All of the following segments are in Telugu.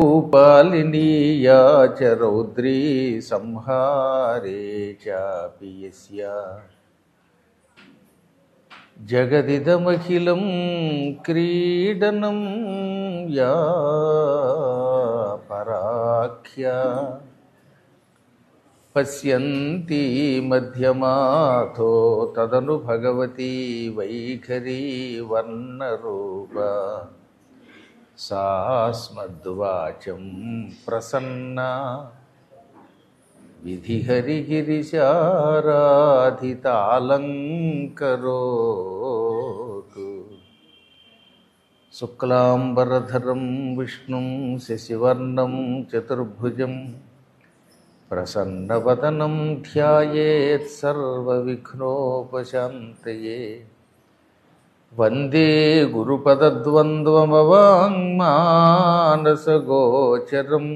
భూపాలినీయా చ రౌద్రీ సంహారే చాపి యస్య జగదిదమఖిలం క్రీడనం యా పరాఖ్యా పశ్యంతి మధ్యమాథో తదను భగవతి వైఖరీ వర్ణరూప సాస్మద్వాచం ప్రసన్నా విధిహరిగిరిశారాధితాలంకరోతు శుక్లాంబరధరం విష్ణుం శశివర్ణం చతుర్భుజం ప్రసన్నవదనం ధ్యాయేత్ సర్వవిఘ్నోపశాంతయే వందే గురుపదద్వంద్వమవాङ्మానసగోచరం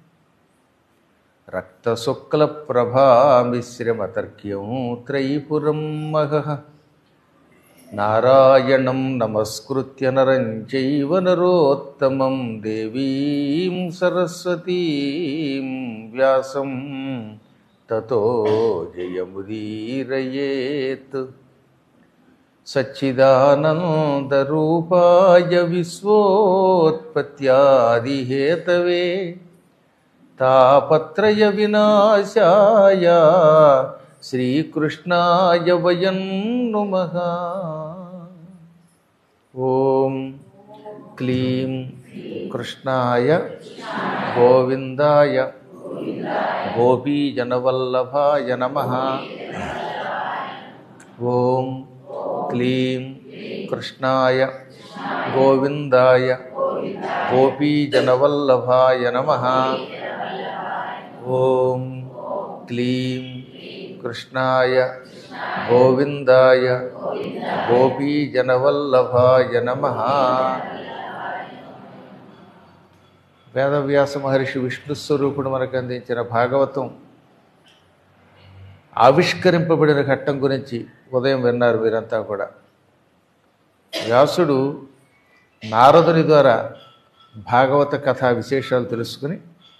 రక్తశుక్లప్రభామిశ్రమతర్క్యం త్రైపురం మహః నారాయణం నమస్కృత్య నరం చైవ నరోత్తమం దేవీం సరస్వతీం వ్యాసం తతో జయముదీరయేత్ సచ్చిదానందరూపాయ విశ్వోత్పత్యాదిహేతవే తాపత్రయ వినాశాయ శ్రీకృష్ణాయ వయం నుమః ఓం క్లీం కృష్ణాయ గోవిందాయ గోపీజనవల్లభాయ నమః ఓం క్లీం కృష్ణాయ గోవిందాయ గోపీజనవల్లభాయ నమ ఓం క్లీం కృష్ణాయ గోవిందాయ గోపీజనవల్లభాయ నమ వేదవ్యాస మహర్షి విష్ణు స్వరూపుడు మనకు అందించిన భాగవతం ఆవిష్కరింపబడిన ఘట్టం గురించి ఉదయం విన్నారు వీరంతా కూడా వ్యాసుడు నారదుని ద్వారా భాగవత కథా విశేషాలు తెలుసుకుని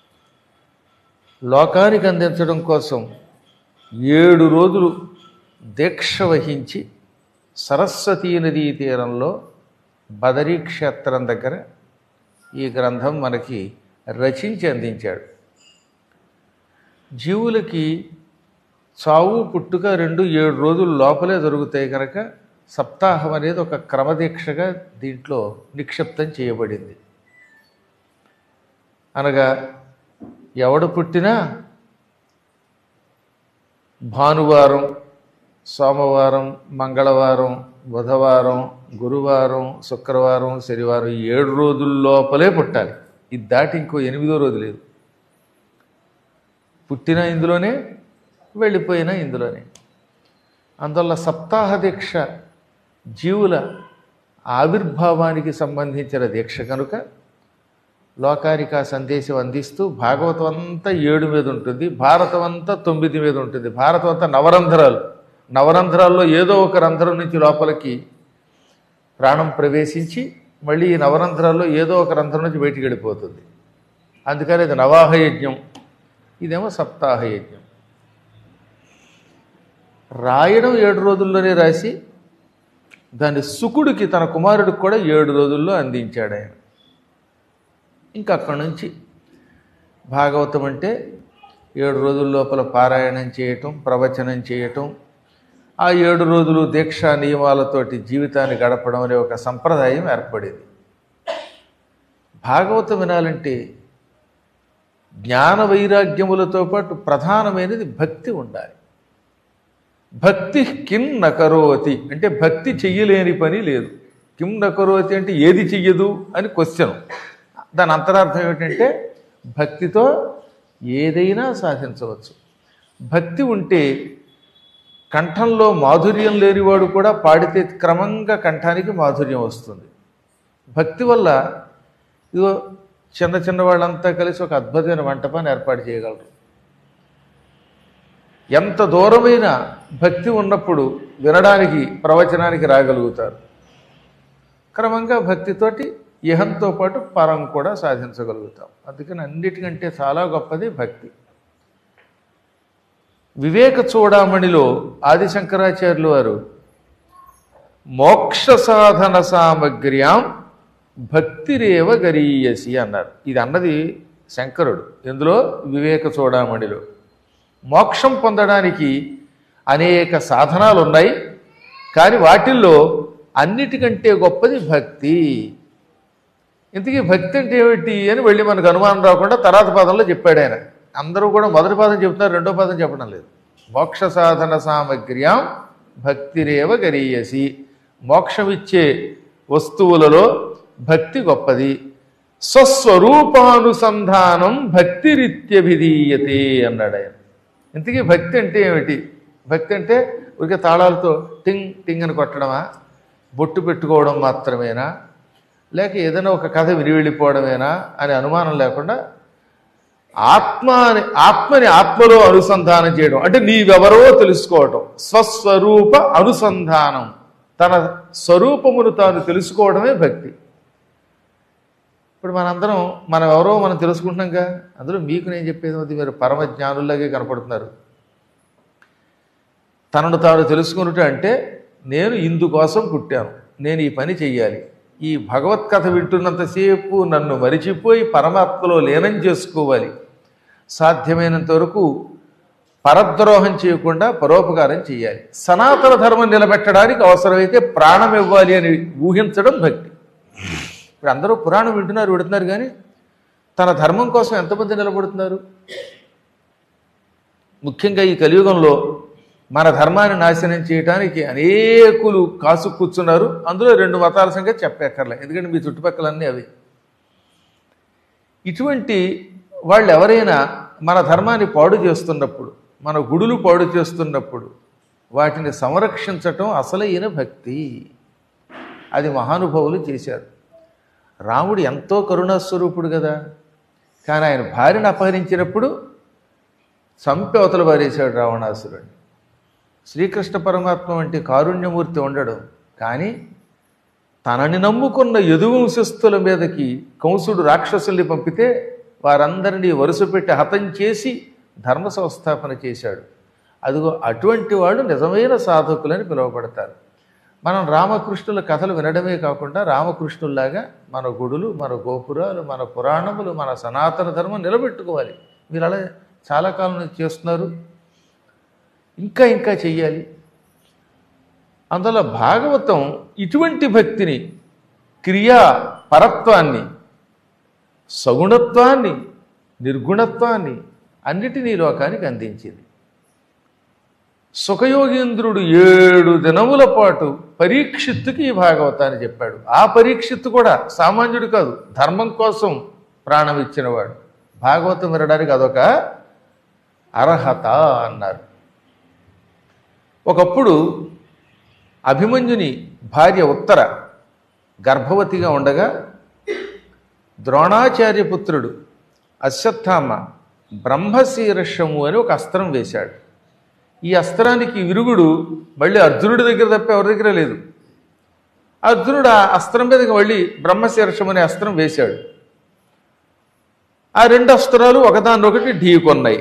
లోకానికి అందించడం కోసం ఏడు రోజులు దీక్ష వహించి సరస్వతీ నదీ తీరంలో బదరీ క్షేత్రం దగ్గర ఈ గ్రంథం మనకి రచించి అందించాడు జీవులకి చావు పుట్టుక రెండు ఏడు రోజుల లోపలే జరుగుతాయి కనుక సప్తాహం అనేది ఒక క్రమదీక్షగా దీంట్లో నిక్షిప్తం చేయబడింది అనగా ఎవడు పుట్టినా భానువారం సోమవారం మంగళవారం బుధవారం గురువారం శుక్రవారం శనివారం ఈ ఏడు రోజుల లోపలే పుట్టాలి ఇది దాటి ఇంకో ఎనిమిదో రోజు లేదు పుట్టిన ఇందులోనే వెళ్ళిపోయినా ఇందులోనే అందువల్ల సప్తాహ దీక్ష జీవుల ఆవిర్భావానికి సంబంధించిన దీక్ష కనుక లోకానికి ఆ సందేశం అందిస్తూ భాగవతం అంతా ఏడు మీద ఉంటుంది భారతం అంతా తొమ్మిది మీద ఉంటుంది భారతం అంతా నవరంధ్రాలు నవరంధ్రాల్లో ఏదో ఒక రంధ్రం నుంచి లోపలికి ప్రాణం ప్రవేశించి మళ్ళీ ఈ నవరంధ్రాల్లో ఏదో ఒక రంధ్రం నుంచి బయటికి వెళ్ళిపోతుంది అందుకని ఇది నవాహ యజ్ఞం ఇదేమో సప్తాహ యజ్ఞం రాయడం ఏడు రోజుల్లోనే రాసి దాన్ని సుకుడికి తన కుమారుడికి కూడా ఏడు రోజుల్లో అందించాడు ఆయన ఇంకా అక్కడి నుంచి భాగవతం అంటే ఏడు రోజుల లోపల పారాయణం చేయటం ప్రవచనం చేయటం ఆ ఏడు రోజులు దీక్షా నియమాలతోటి జీవితాన్ని గడపడం అనే ఒక సంప్రదాయం ఏర్పడేది భాగవతం వినాలంటే జ్ఞాన వైరాగ్యములతో పాటు ప్రధానమైనది భక్తి ఉండాలి భక్తి కిం నకరోతి అంటే భక్తి చెయ్యలేని పని లేదు కిం నకరోతి అంటే ఏది చెయ్యదు అని క్వశ్చన్ దాని అంతరార్థం ఏమిటంటే భక్తితో ఏదైనా సాధించవచ్చు భక్తి ఉంటే కంఠంలో మాధుర్యం లేనివాడు కూడా పాడితే క్రమంగా కంఠానికి మాధుర్యం వస్తుంది భక్తి వల్ల ఇదిగో చిన్న చిన్న వాళ్ళంతా కలిసి ఒక అద్భుతమైన వంటపాన్ని ఏర్పాటు చేయగలరు ఎంత దూరమైన భక్తి ఉన్నప్పుడు వినడానికి ప్రవచనానికి రాగలుగుతారు క్రమంగా భక్తితోటి ఇహంతో పాటు పరం కూడా సాధించగలుగుతాం అందుకని అన్నిటికంటే చాలా గొప్పది భక్తి వివేక చూడామణిలో ఆదిశంకరాచార్యులు వారు మోక్ష సాధన సామగ్ర్యాం భక్తిరేవ గరీయసి అన్నారు ఇది అన్నది శంకరుడు ఎందులో వివేక చూడామణిలో మోక్షం పొందడానికి అనేక సాధనాలు ఉన్నాయి కానీ వాటిల్లో అన్నిటికంటే గొప్పది భక్తి ఇంతకీ భక్తి అంటే ఏమిటి అని వెళ్ళి మనకు అనుమానం రాకుండా తర్వాత పదంలో చెప్పాడు ఆయన అందరూ కూడా మొదటి పదం చెప్తున్నారు రెండో పదం చెప్పడం లేదు మోక్ష సాధన సామగ్ర్యాం భక్తిరేవ గరీయసి మోక్షమిచ్చే వస్తువులలో భక్తి గొప్పది స్వస్వరూపానుసంధానం భక్తిరిత్యభిధీయతే అన్నాడు ఆయన ఇంతకీ భక్తి అంటే ఏమిటి భక్తి అంటే ఊరికే తాళాలతో టింగ్ టింగ్ అని కొట్టడమా బొట్టు పెట్టుకోవడం మాత్రమేనా లేక ఏదైనా ఒక కథ విని వెళ్ళిపోవడమేనా అనే అనుమానం లేకుండా ఆత్మని ఆత్మని ఆత్మలో అనుసంధానం చేయడం అంటే నీవెవరో తెలుసుకోవటం స్వస్వరూప అనుసంధానం తన స్వరూపమును తాను తెలుసుకోవడమే భక్తి ఇప్పుడు మనందరం మనం ఎవరో మనం తెలుసుకుంటున్నాంగా అందులో మీకు నేను చెప్పేది అది మీరు పరమ జ్ఞానుల్లాగే కనపడుతున్నారు తనను తాను తెలుసుకున్నట్టు అంటే నేను ఇందుకోసం పుట్టాను నేను ఈ పని చెయ్యాలి ఈ భగవత్ కథ వింటున్నంతసేపు నన్ను మరిచిపోయి పరమాత్మలో లీనం చేసుకోవాలి సాధ్యమైనంత వరకు పరద్రోహం చేయకుండా పరోపకారం చేయాలి సనాతన ధర్మం నిలబెట్టడానికి అవసరమైతే ప్రాణం ఇవ్వాలి అని ఊహించడం భక్తి ఇప్పుడు అందరూ పురాణం వింటున్నారు విడుతున్నారు కానీ తన ధర్మం కోసం ఎంతమంది నిలబడుతున్నారు ముఖ్యంగా ఈ కలియుగంలో మన ధర్మాన్ని నాశనం చేయడానికి అనేకులు కాసు కూర్చున్నారు అందులో రెండు మతాల సంగతి చెప్పక్కర్లే ఎందుకంటే మీ చుట్టుపక్కలన్నీ అవి ఇటువంటి వాళ్ళు ఎవరైనా మన ధర్మాన్ని పాడు చేస్తున్నప్పుడు మన గుడులు పాడు చేస్తున్నప్పుడు వాటిని సంరక్షించటం అసలైన భక్తి అది మహానుభావులు చేశారు రాముడు ఎంతో కరుణాస్వరూపుడు కదా కానీ ఆయన భార్యను అపహరించినప్పుడు చంపి అవతల పారేశాడు రావణాసురుడిని శ్రీకృష్ణ పరమాత్మ వంటి కారుణ్యమూర్తి ఉండడు కానీ తనని నమ్ముకున్న యదువంశస్థుల మీదకి కంసుడు రాక్షసుల్ని పంపితే వారందరినీ వరుస పెట్టి హతం చేసి ధర్మ సంస్థాపన చేశాడు అదిగో అటువంటి వాడు నిజమైన సాధకులని పిలువబడతారు మనం రామకృష్ణుల కథలు వినడమే కాకుండా రామకృష్ణుల్లాగా మన గుడులు మన గోపురాలు మన పురాణములు మన సనాతన ధర్మం నిలబెట్టుకోవాలి మీరు అలా చాలా కాలం నుంచి చేస్తున్నారు ఇంకా ఇంకా చెయ్యాలి అందులో భాగవతం ఇటువంటి భక్తిని క్రియా పరత్వాన్ని సగుణత్వాన్ని నిర్గుణత్వాన్ని అన్నిటినీ లోకానికి అందించింది సుఖయోగేంద్రుడు ఏడు దినముల పాటు పరీక్షిత్తుకి ఈ భాగవతాన్ని చెప్పాడు ఆ పరీక్షిత్తు కూడా సామాన్యుడు కాదు ధర్మం కోసం ప్రాణం ఇచ్చినవాడు భాగవతం వినడానికి అదొక అర్హత అన్నారు ఒకప్పుడు అభిమన్యుని భార్య ఉత్తర గర్భవతిగా ఉండగా ద్రోణాచార్యపుత్రుడు అశ్వత్థామ బ్రహ్మశీర్షము అని ఒక అస్త్రం వేశాడు ఈ అస్త్రానికి విరుగుడు మళ్ళీ అర్జునుడి దగ్గర తప్ప ఎవరి దగ్గర లేదు అర్జునుడు ఆ అస్త్రం మీదకి మళ్ళీ బ్రహ్మశీర్షం అనే అస్త్రం వేశాడు ఆ రెండు అస్త్రాలు ఒకదాన్నొకటి ఢీకొన్నాయి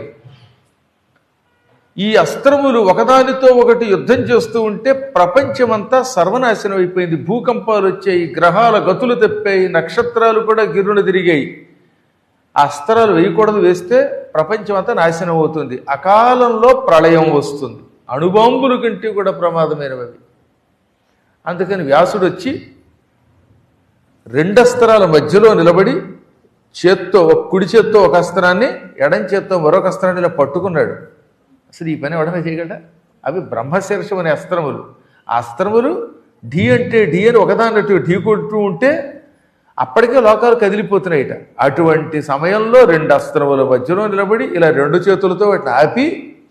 ఈ అస్త్రములు ఒకదానితో ఒకటి యుద్ధం చేస్తూ ఉంటే ప్రపంచమంతా సర్వనాశనం అయిపోయింది భూకంపాలు వచ్చాయి గ్రహాల గతులు తెప్పాయి నక్షత్రాలు కూడా గిర్రున తిరిగాయి ఆ అస్త్రాలు వేయకూడదు వేస్తే ప్రపంచం అంతా నాశనం అవుతుంది అకాలంలో ప్రళయం వస్తుంది అణుబాంబుల కంటే కూడా ప్రమాదమైనవి అవి అందుకని వ్యాసుడు వచ్చి రెండు అస్త్రాల మధ్యలో నిలబడి చేత్తో ఒక కుడి చేత్తో ఒక అస్త్రాన్ని ఎడం చేత్తో మరొక అస్త్రాన్ని ఇలా పట్టుకున్నాడు అసలు ఈ పని ఎవడమే చేయగలడా అవి బ్రహ్మశీర్షం అనే అస్త్రములు ఆ అస్త్రములు ఢీ అంటే ఢీ అని ఒకదాన్నట్టు ఢీ కొడుతూ ఉంటే అప్పటికే లోకాలు కదిలిపోతున్నాయిట అటువంటి సమయంలో రెండు అస్త్రముల మధ్యలో నిలబడి ఇలా రెండు చేతులతో వాటిని ఆపి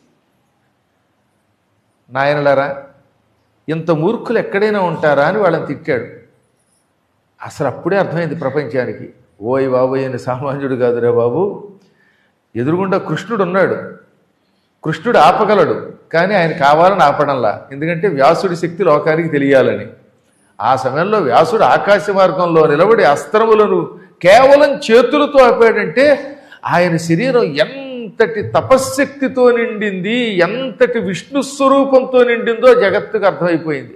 నాయనలారా ఇంత మూర్ఖులు ఎక్కడైనా ఉంటారా అని వాళ్ళని తిట్టాడు అసలు అప్పుడే అర్థమైంది ప్రపంచానికి ఓయ్ బాబు ఈయన సామాన్యుడు కాదురా బాబు ఎదురుగుండా కృష్ణుడు ఉన్నాడు కృష్ణుడు ఆపగలడు కానీ ఆయన కావాలని ఆపడంలా ఎందుకంటే వ్యాసుడి శక్తి లోకానికి తెలియాలని ఆ సమయంలో వ్యాసుడు ఆకాశ మార్గంలో నిలబడి అస్త్రములను కేవలం చేతులతో ఆపాడంటే ఆయన శరీరం ఎంతటి తపశ్శక్తితో నిండింది ఎంతటి విష్ణు స్వరూపంతో నిండిందో జగత్తుకు అర్థమైపోయింది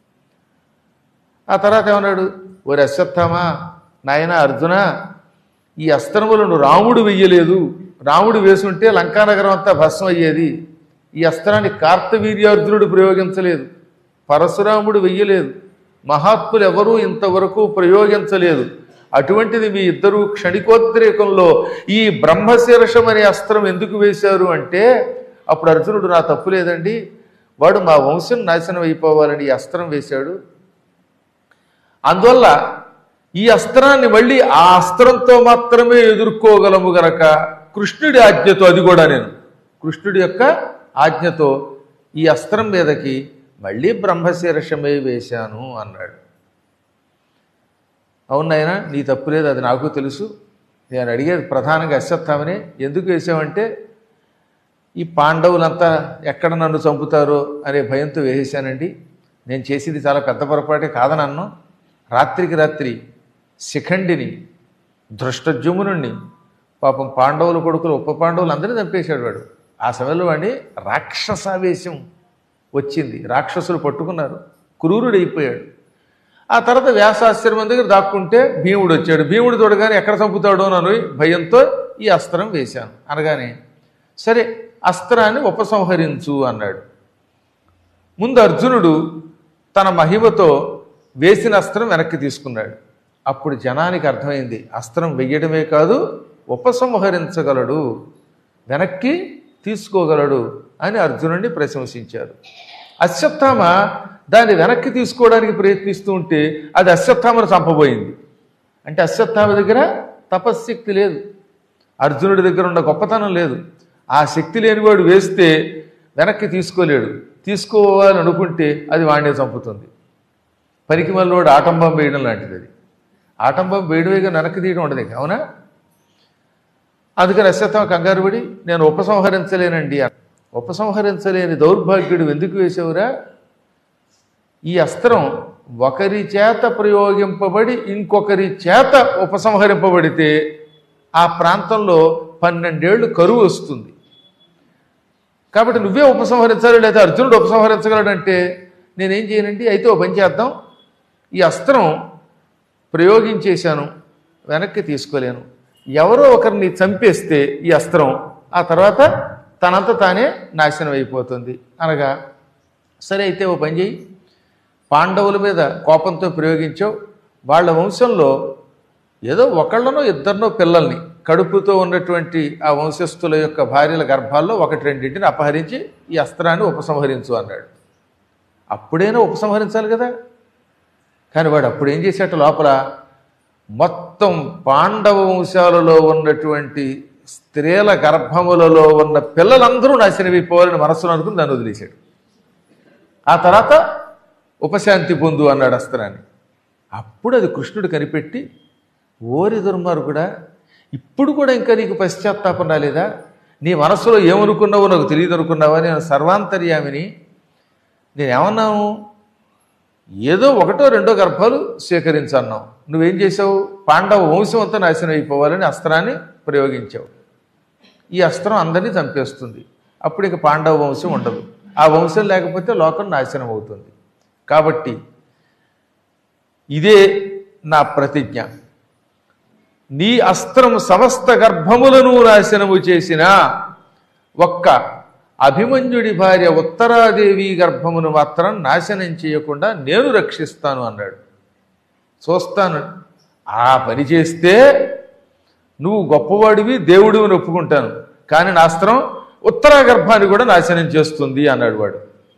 ఆ తర్వాత ఏమన్నాడు ఓరి అశ్వత్థామా నాయన అర్జున ఈ అస్త్రములను రాముడు వెయ్యలేదు రాముడు వేసుంటే లంకానగరం అంతా భస్మం అయ్యేది ఈ అస్త్రాన్ని కార్తవీర్యార్జునుడు ప్రయోగించలేదు పరశురాముడు వెయ్యలేదు మహాత్ములు ఎవరూ ఇంతవరకు ప్రయోగించలేదు అటువంటిది మీ ఇద్దరు క్షణికోద్రేకంలో ఈ బ్రహ్మశీర్షం అనే అస్త్రం ఎందుకు వేశారు అంటే అప్పుడు అర్జునుడు నా తప్పు లేదండి వాడు మా వంశం నాశనం అయిపోవాలని ఈ అస్త్రం వేశాడు అందువల్ల ఈ అస్త్రాన్ని మళ్ళీ ఆ అస్త్రంతో మాత్రమే ఎదుర్కోగలము గనక కృష్ణుడి ఆజ్ఞతో అది కూడా నేను కృష్ణుడి యొక్క ఆజ్ఞతో ఈ అస్త్రం మీదకి మళ్ళీ బ్రహ్మశీర్షమే వేశాను అన్నాడు అవునాయనా నీ తప్పు లేదు అది నాకు తెలుసు నేను అడిగేది ప్రధానంగా అశ్వత్థామనే ఎందుకు వేసామంటే ఈ పాండవులంతా ఎక్కడ నన్ను చంపుతారో అనే భయంతో వేసేశానండి నేను చేసేది చాలా పెద్ద పొరపాటే కాదనన్ను రాత్రికి రాత్రి శిఖండిని దృష్టజుమునుణ్ణి పాపం పాండవుల కొడుకులు ఉప పాండవులు అందరినీ చంపేశాడు వాడు ఆ సమయంలో వాడిని రాక్షసావేశం వచ్చింది రాక్షసులు పట్టుకున్నారు క్రూరుడైపోయాడు ఆ తర్వాత వ్యాసాశ్రమం దగ్గర దాక్కుంటే భీముడు వచ్చాడు భీముడు తోడగానే ఎక్కడ చంపుతాడో అని భయంతో ఈ అస్త్రం వేశాను అనగానే సరే అస్త్రాన్ని ఉపసంహరించు అన్నాడు ముందు అర్జునుడు తన మహిమతో వేసిన అస్త్రం వెనక్కి తీసుకున్నాడు అప్పుడు జనానికి అర్థమైంది అస్త్రం వెయ్యడమే కాదు ఉపసంహరించగలడు వెనక్కి తీసుకోగలడు అని అర్జునుడిని ప్రశంసించారు అశ్వత్థామ దాన్ని వెనక్కి తీసుకోవడానికి ప్రయత్నిస్తూ ఉంటే అది అశ్వత్థామను చంపబోయింది అంటే అశ్వత్థామ దగ్గర తపశ్శక్తి లేదు అర్జునుడి దగ్గర ఉన్న గొప్పతనం లేదు ఆ శక్తి లేనివాడు వేస్తే వెనక్కి తీసుకోలేడు తీసుకోవాలని అనుకుంటే అది వాడినే చంపుతుంది పనికి మళ్ళీ ఆటంబం వేయడం లాంటిది అది ఆటంబం వేయడమేగా వెనక్కి తీయడం ఉండదు ఇక, అవునా అందుకని అశ్వత్థామ కంగారు పడి నేను ఉపసంహరించలేనండి అన్న. ఉపసంహరించలేని దౌర్భాగ్యుడు ఎందుకు వేసావురా ఈ అస్త్రం ఒకరి చేత ప్రయోగింపబడి ఇంకొకరి చేత ఉపసంహరింపబడితే ఆ ప్రాంతంలో పన్నెండేళ్లు కరువు వస్తుంది కాబట్టి నువ్వే ఉపసంహరించాలి లేదా అర్జునుడు ఉపసంహరించగలడంటే నేనేం చేయనండి అయితే ఓ పని చేద్దాం ఈ అస్త్రం ప్రయోగించేశాను వెనక్కి తీసుకోలేను ఎవరో ఒకరిని చంపేస్తే ఈ అస్త్రం ఆ తర్వాత తనంత తానే నాశనం అయిపోతుంది అనగా సరే అయితే ఓ పని చేయి పాండవుల మీద కోపంతో ప్రయోగించావు వాళ్ళ వంశంలో ఏదో ఒకళ్ళనో ఇద్దరినో పిల్లల్ని కడుపుతో ఉన్నటువంటి ఆ వంశస్థుల యొక్క భార్యల గర్భాల్లో ఒకటి రెండింటిని అపహరించి ఈ అస్త్రాన్ని ఉపసంహరించు అన్నాడు అప్పుడైనా ఉపసంహరించాలి కదా కానీ వాడు అప్పుడు ఏం చేసేట లోపల మొత్తం పాండవ వంశాలలో ఉన్నటువంటి స్త్రీల గర్భములలో ఉన్న పిల్లలందరూ నాశనమైపోవాలని మనస్సులో అనుకుని దాన్ని వదిలేశాడు ఆ తర్వాత ఉపశాంతి పొందు అన్నాడు అస్త్రాన్ని అప్పుడు అది కృష్ణుడు కనిపెట్టి ఓరి దుర్మార్గుడా ఇప్పుడు కూడా ఇంకా నీకు పశ్చాత్తాపం రాలేదా నీ మనస్సులో ఏమనుకున్నావో నాకు తెలియదు అనుకున్నావా నేను సర్వాంతర్యామిని నేనేమన్నాను ఏదో ఒకటో రెండో గర్భాలు స్వీకరించన్నావు నువ్వేం చేసావు పాండవ వంశం అంతా నాశనం అయిపోవాలని అస్త్రాన్ని ప్రయోగించావు ఈ అస్త్రం అందరినీ చంపేస్తుంది అప్పుడు ఇక పాండవ వంశం ఉండదు ఆ వంశం లేకపోతే లోకం నాశనం అవుతుంది కాబట్టి ఇదే నా ప్రతిజ్ఞ నీ అస్త్రం సమస్త గర్భములను నాశనము చేసిన ఒక్క అభిమన్యుడి భార్య ఉత్తరాదేవి గర్భమును మాత్రం నాశనం చేయకుండా నేను రక్షిస్తాను అన్నాడు చూస్తాను ఆ పని చేస్తే నువ్వు గొప్పవాడివి దేవుడివి ఒప్పుకుంటాను కానీ నా అస్త్రం ఉత్తరా గర్భాన్ని కూడా నాశనం చేస్తుంది అన్నాడు వాడు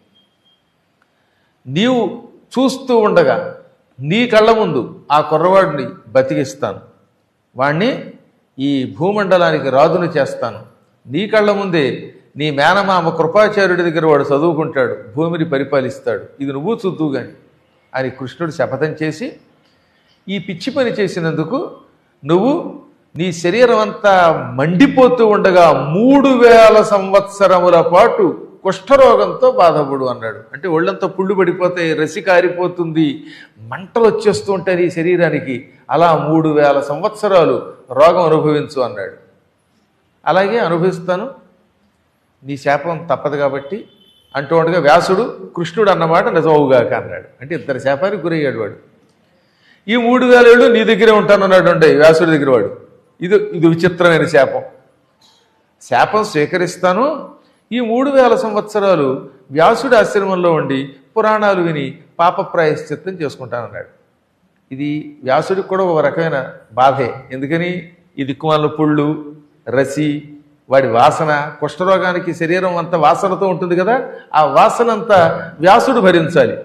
నీవు చూస్తూ ఉండగా నీ కళ్ళ ముందు ఆ కుర్రవాడిని బతికిస్తాను వాణ్ణి ఈ భూమండలానికి రాజును చేస్తాను నీ కళ్ళ ముందే నీ మేనమామ కృపాచార్యుడి దగ్గర వాడు చదువుకుంటాడు భూమిని పరిపాలిస్తాడు ఇది నువ్వు చూద్దు గాని అని కృష్ణుడు శపథం చేసి ఈ పిచ్చి పని చేసినందుకు నువ్వు నీ శరీరం అంతా మండిపోతూ ఉండగా మూడు వేల సంవత్సరముల పాటు కుష్ఠరోగంతో బాధపడు అన్నాడు అంటే ఒళ్ళంతా పుళ్ళు పడిపోతాయి రసి కారిపోతుంది మంటలు వచ్చేస్తూ ఉంటాయి నీ శరీరానికి అలా మూడు వేల సంవత్సరాలు రోగం అనుభవించు అన్నాడు అలాగే అనుభవిస్తాను నీ శాపం తప్పదు కాబట్టి అంటూ ఉండగా వ్యాసుడు కృష్ణుడు అన్నమాట నిజమవుగాక అన్నాడు అంటే ఇద్దరు శాపానికి గురయ్యాడు వాడు ఈ మూడు వేల ఏళ్ళు నీ దగ్గరే ఉంటానన్నాడు అంటే వ్యాసుడి దగ్గర వాడు ఇది ఇది విచిత్రమైన శాపం శాపం స్వీకరిస్తాను ఈ మూడు వేల సంవత్సరాలు వ్యాసుడి ఆశ్రమంలో ఉండి పురాణాలు విని పాప ప్రాయశ్చిత్తం చేసుకుంటానన్నాడు ఇది వ్యాసుడికి కూడా ఒక రకమైన బాధే ఎందుకని ఈ దిక్కుమాల పుళ్ళు రసి వాడి వాసన కుష్ఠరోగానికి శరీరం అంతా వాసనతో ఉంటుంది కదా ఆ వాసన అంతా వ్యాసుడు భరించాలి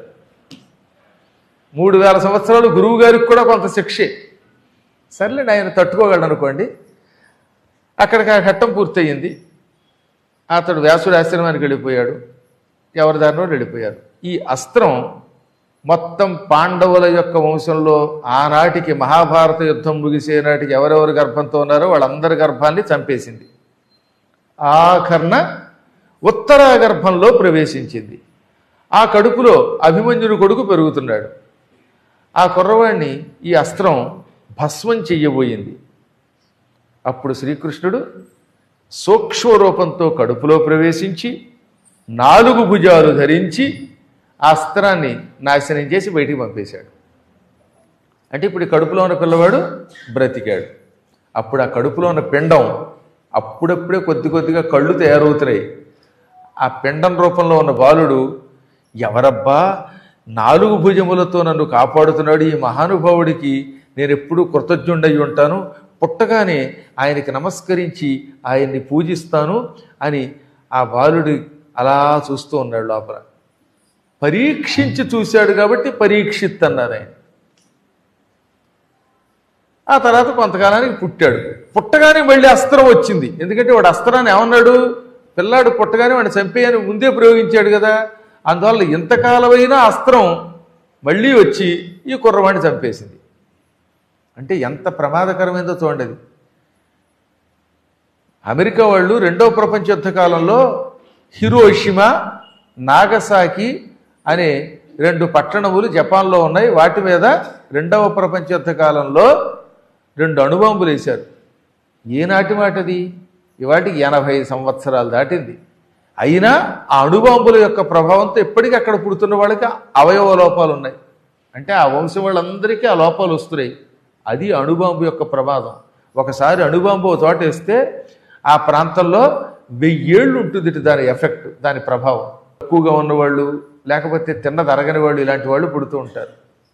మూడు వేల సంవత్సరాలు గురువు గారికి కూడా కొంత శిక్షే సర్లేండి ఆయన తట్టుకోగలడు అనుకోండి అక్కడికి ఆ ఘట్టం పూర్తయింది అతడు వ్యాసుడి ఆశ్రమానికి వెళ్ళిపోయాడు ఎవరి దారినో వెళ్ళిపోయారు ఈ అస్త్రం మొత్తం పాండవుల యొక్క వంశంలో ఆనాటికి మహాభారత యుద్ధం ముగిసే నాటికి ఎవరెవరు గర్భంతో ఉన్నారో వాళ్ళందరి గర్భాన్ని చంపేసింది ఆఖర్న ఉత్తర గర్భంలో ప్రవేశించింది ఆ కడుపులో అభిమన్యుడు కొడుకు పెరుగుతున్నాడు ఆ కుర్రవాణ్ణి ఈ అస్త్రం భస్మం చెయ్యబోయింది అప్పుడు శ్రీకృష్ణుడు సూక్ష్మ రూపంతో కడుపులో ప్రవేశించి నాలుగు భుజాలు ధరించి ఆ అస్త్రాన్ని నాశనం చేసి బయటికి పంపేశాడు అంటే ఇప్పుడు ఈ కడుపులో ఉన్న పిల్లవాడు బ్రతికాడు అప్పుడు ఆ కడుపులో ఉన్న పిండం అప్పుడప్పుడే కొద్ది కొద్దిగా కళ్ళు తయారవుతున్నాయి ఆ పిండం రూపంలో ఉన్న బాలుడు ఎవరబ్బా నాలుగు భుజములతో నన్ను కాపాడుతున్నాడు ఈ మహానుభావుడికి నేను ఎప్పుడూ కృతజ్ఞుండై ఉంటాను పుట్టగానే ఆయనకి నమస్కరించి ఆయన్ని పూజిస్తాను అని ఆ బాలుడు అలా చూస్తూ ఉన్నాడు లోపల పరీక్షించి చూశాడు కాబట్టి పరీక్షిత్ అన్నారు ఆయన ఆ తర్వాత కొంతకాలానికి పుట్టాడు పుట్టగానే మళ్ళీ అస్త్రం వచ్చింది ఎందుకంటే వాడు అస్త్రాన్ని ఏమన్నాడు పిల్లాడు పుట్టగానే వాడిని చంపేయని ముందే ప్రయోగించాడు కదా అందువల్ల ఇంతకాలమైనా అస్త్రం మళ్ళీ వచ్చి ఈ కుర్రవాడిని చంపేసింది అంటే ఎంత ప్రమాదకరమైందో చూడండి అది అమెరికా వాళ్ళు రెండవ ప్రపంచ యుద్ధ కాలంలో హిరోషిమా నాగసాకి అనే రెండు పట్టణములు జపాన్లో ఉన్నాయి వాటి మీద రెండవ ప్రపంచ యుద్ధ కాలంలో రెండు అణుబాంబులు వేశారు ఏనాటి మాటది ఇవాటికి ఎనభై సంవత్సరాలు దాటింది అయినా ఆ అణుబాంబుల యొక్క ప్రభావంతో ఎప్పటికీ అక్కడ పుడుతున్న వాళ్ళకి అవయవ లోపాలు ఉన్నాయి అంటే ఆ వంశం వాళ్ళందరికీ ఆ లోపాలు వస్తున్నాయి అది అణుబాంబు యొక్క ప్రమాదం ఒకసారి అణుబాంబు ఓ చోట వేస్తే ఆ ప్రాంతంలో వెయ్యేళ్ళు ఉంటుంది దాని ఎఫెక్ట్ దాని ప్రభావం ఎక్కువగా ఉన్నవాళ్ళు లేకపోతే తిన్న తరగని వాళ్ళు ఇలాంటి వాళ్ళు పుడుతూ ఉంటారు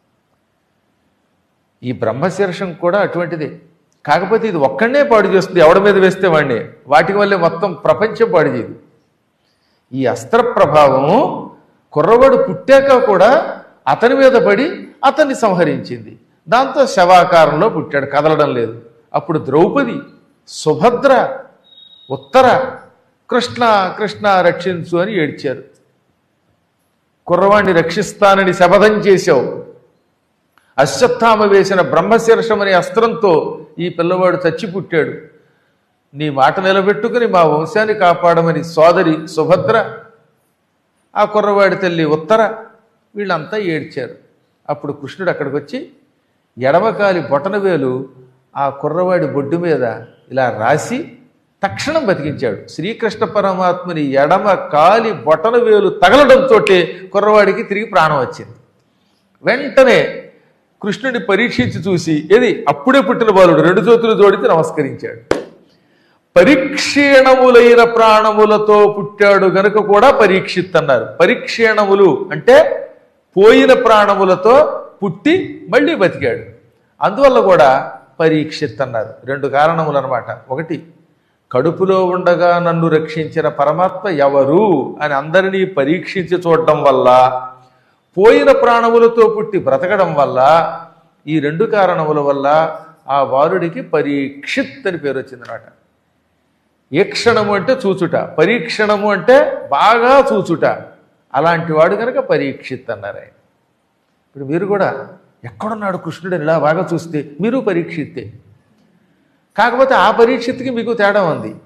ఈ బ్రహ్మశీర్షం కూడా అటువంటిదే కాకపోతే ఇది ఒక్కడనే పాడు చేస్తుంది ఎవడి మీద వేస్తే వాడిని వాటి వల్లే మొత్తం ప్రపంచం పాడు చేయదు ఈ అస్త్ర ప్రభావము కుర్రవాడు పుట్టాక కూడా అతని మీద పడి అతన్ని సంహరించింది దాంతో శవాకారంలో పుట్టాడు కదలడం లేదు అప్పుడు ద్రౌపది సుభద్ర ఉత్తర కృష్ణ కృష్ణ రక్షించు అని ఏడ్చారు కుర్రవాణ్ణి రక్షిస్తానని శపథం చేశావు అశ్వత్థామ వేసిన బ్రహ్మశీర్షం అనే అస్త్రంతో ఈ పిల్లవాడు చచ్చి పుట్టాడు నీ మాట నిలబెట్టుకుని మా వంశాన్ని కాపాడమని సోదరి సుభద్ర ఆ కుర్రవాడి తల్లి ఉత్తర వీళ్ళంతా ఏడ్చారు అప్పుడు కృష్ణుడు అక్కడికి వచ్చి ఎడమకాలి బొటనవేలు ఆ కుర్రవాడి బొడ్డు మీద ఇలా రాసి తక్షణం బతికించాడు శ్రీకృష్ణ పరమాత్మని ఎడమ కాలి బొటనవేలు తగలడంతో కుర్రవాడికి తిరిగి ప్రాణం వచ్చింది వెంటనే కృష్ణుడిని పరీక్షించి చూసి ఏది అప్పుడే పుట్టిన బాలుడు రెండు చేతులు జోడితే నమస్కరించాడు పరిక్షీణములైన ప్రాణములతో పుట్టాడు గనుక కూడా పరీక్షిత్ అన్నారు పరిక్షీణములు అంటే పోయిన ప్రాణములతో పుట్టి మళ్ళీ బతికాడు అందువల్ల కూడా పరీక్షిత్ అన్నారు రెండు కారణములు అనమాట ఒకటి కడుపులో ఉండగా నన్ను రక్షించిన పరమాత్మ ఎవరు అని అందరినీ పరీక్షించి చూడడం వల్ల పోయిన ప్రాణములతో పుట్టి బ్రతకడం వల్ల ఈ రెండు కారణముల వల్ల ఆ బాలుడికి పరీక్షిత్ అని పేరు వచ్చిందనమాట ఈక్షణము అంటే చూచుట పరీక్షణము అంటే బాగా చూచుట అలాంటి వాడు కనుక పరీక్షిత్ అన్నారు ఆయన ఇప్పుడు మీరు కూడా ఎక్కడున్నాడు కృష్ణుడు ఇలా బాగా చూస్తే మీరు పరీక్షిత్తే కాకపోతే ఆ పరీక్షిత్కి మీకు తేడా ఉంది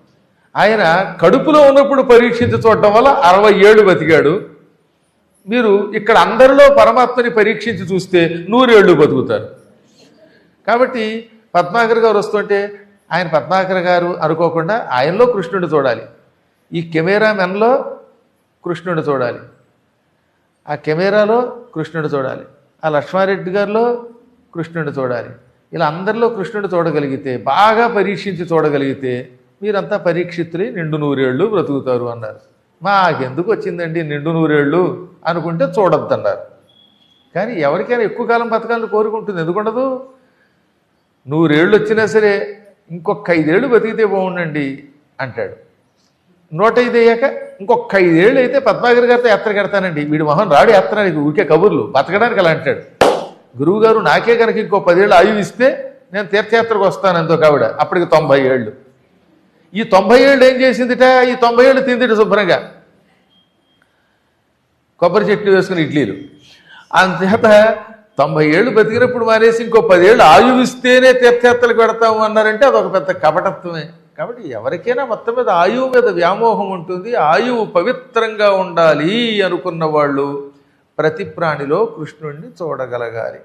ఆయన కడుపులో ఉన్నప్పుడు పరీక్షించి చూడటం వల్ల అరవై ఏళ్ళు బతికాడు మీరు ఇక్కడ అందరిలో పరమాత్మని పరీక్షించి చూస్తే నూరేళ్లు బతుకుతారు కాబట్టి పద్మాకర్ గారు వస్తుంటే ఆయన పద్మాకర్ గారు అనుకోకుండా ఆయనలో కృష్ణుడు చూడాలి ఈ కెమెరా మెన్లో కృష్ణుడు చూడాలి ఆ కెమెరాలో కృష్ణుడు చూడాలి ఆ లక్ష్మారెడ్డి గారిలో కృష్ణుడు చూడాలి ఇలా అందరిలో కృష్ణుడు చూడగలిగితే బాగా పరీక్షించి చూడగలిగితే మీరంతా పరీక్షితులై నిండు నూరేళ్ళు బ్రతుకుతారు అన్నారు మాకెందుకు వచ్చిందండి నిండు నూరేళ్ళు అనుకుంటే చూడొద్దన్నారు కానీ ఎవరికైనా ఎక్కువ కాలం బతకాలని కోరుకుంటుంది ఎందుకుండదు నూరేళ్ళు వచ్చినా సరే ఇంకొక ఐదేళ్ళు బతికితే బాగుండండి అంటాడు నూట ఐదు అయ్యాక ఇంకొక ఐదేళ్ళు అయితే పద్మాగర్ గారితో యాత్ర కడతానండి వీడి మొహం రాడు యాత్రానికి ఊరికే కబుర్లు బతకడానికి అలా అంటాడు గురువు గారు నాకే కనుక ఇంకో పదేళ్ళు ఆయువు ఇస్తే నేను తీర్థయాత్రకు వస్తాను ఎంతో కావిడ అప్పటికి తొంభై ఏళ్ళు ఈ తొంభై ఏళ్ళు ఏం చేసిందిట ఈ తొంభై ఏళ్ళు తిందిట శుభ్రంగా కొబ్బరి చెట్టు వేసుకుని ఇడ్లీలు అంతేత తొంభై ఏళ్ళు బతికినప్పుడు మానేసి ఇంకో పదేళ్ళు ఆయువు ఇస్తేనే తీర్థయాత్రలకు పెడతాము అన్నారంటే అదొక పెద్ద కపటత్వమే కాబట్టి ఎవరికైనా మొత్తం మీద ఆయువు మీద వ్యామోహం ఉంటుంది ఆయువు పవిత్రంగా ఉండాలి అనుకున్న వాళ్ళు ప్రతి ప్రాణిలో కృష్ణుణ్ణి చూడగలగాలి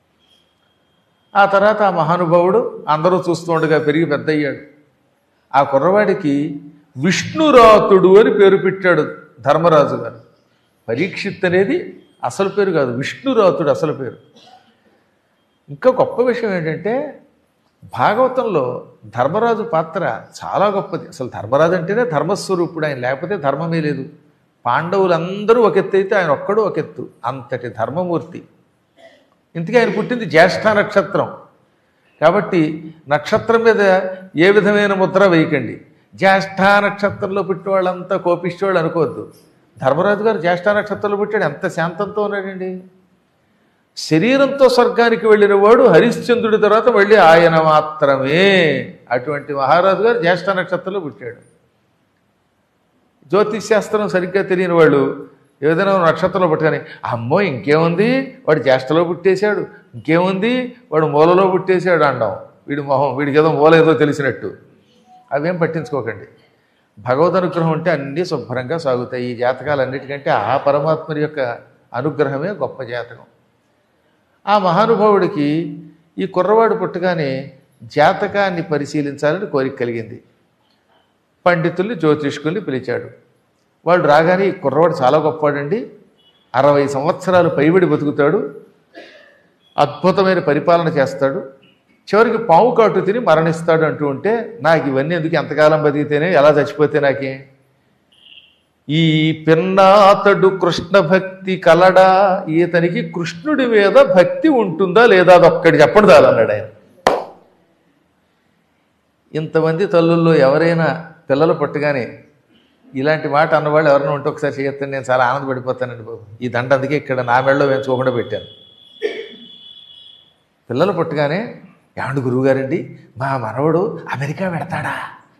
ఆ తర్వాత ఆ మహానుభావుడు అందరూ చూస్తూ ఉండగా పెరిగి పెద్దయ్యాడు ఆ కుర్రవాడికి విష్ణురాతుడు అని పేరు పెట్టాడు ధర్మరాజు గారు పరీక్షిత్ అనేది అసలు పేరు కాదు విష్ణురాతుడు అసలు పేరు ఇంకా గొప్ప విషయం ఏంటంటే భాగవతంలో ధర్మరాజు పాత్ర చాలా గొప్పది అసలు ధర్మరాజు అంటేనే ధర్మస్వరూపుడు ఆయన లేకపోతే ధర్మమే లేదు పాండవులందరూ ఒక ఎత్తు అయితే ఆయన ఒక్కడు ఒక ఎత్తు అంతటి ధర్మమూర్తి ఇంతకీ ఆయన పుట్టింది జ్యేష్ఠ నక్షత్రం కాబట్టి నక్షత్రం మీద ఏ విధమైన ముద్ర వేయకండి జ్యేష్ఠ నక్షత్రంలో పుట్టిన వాళ్ళంతా కోపిష్టోళ్ళు అనుకోవద్దు ధర్మరాజు గారు జ్యేష్ఠ నక్షత్రంలో పుట్టాడు ఎంత శాంతంతో ఉన్నాడండి శరీరంతో స్వర్గానికి వెళ్ళిన వాడు హరిశ్చంద్రుడి తర్వాత మళ్ళీ ఆయన మాత్రమే అటువంటి మహారాజు గారు జ్యేష్ఠ నక్షత్రంలో పుట్టాడు జ్యోతిష్ శాస్త్రం సరిగ్గా తెలియని వాళ్ళు ఏదైనా నక్షత్రంలో పుట్టగానే అమ్మో ఇంకేముంది వాడు జ్యేష్ఠలో పుట్టేశాడు ఇంకేముంది వాడు మూలలో పుట్టేశాడు అండం వీడి మొహం వీడికి ఏదో మూల ఏదో తెలిసినట్టు అవేం పట్టించుకోకండి భగవద్ అనుగ్రహం ఉంటే అన్నీ శుభ్రంగా సాగుతాయి ఈ జాతకాలన్నిటికంటే ఆ పరమాత్ముడి యొక్క అనుగ్రహమే గొప్ప జాతకం ఆ మహానుభావుడికి ఈ కుర్రవాడు పుట్టగానే జాతకాన్ని పరిశీలించాలని కోరిక కలిగింది పండితుల్ని జ్యోతిష్కుల్ని పిలిచాడు వాళ్ళు రాగానే ఈ కుర్రవాడు చాలా గొప్పవాడండి అరవై సంవత్సరాలు పైబడి బతుకుతాడు అద్భుతమైన పరిపాలన చేస్తాడు చివరికి పాము కాటు తిని మరణిస్తాడు అంటూ ఉంటే నాకు ఇవన్నీ ఎందుకు ఎంతకాలం బతికితేనే ఎలా చచ్చిపోతే నాకే ఈ పిన్నాతడు కృష్ణ భక్తి కలడా ఈతనికి కృష్ణుడి మీద భక్తి ఉంటుందా లేదా అదొక్కటి చెప్పండి చాలు అన్నాడు ఆయన ఇంతమంది తల్లుల్లో ఎవరైనా పిల్లలు పుట్టగానే ఇలాంటి మాట అన్నవాళ్ళు ఎవరైనా ఉంటే ఒకసారి చేయొద్దని నేను చాలా ఆనందపడిపోతానండి బాబు ఈ దండ అందుకే ఇక్కడ నా మెళ్ళలో వేయించుకోకుండా పెట్టాను పిల్లలు పుట్టగానే ఏమండి గురువుగారండి మా మనవడు అమెరికా పెడతాడా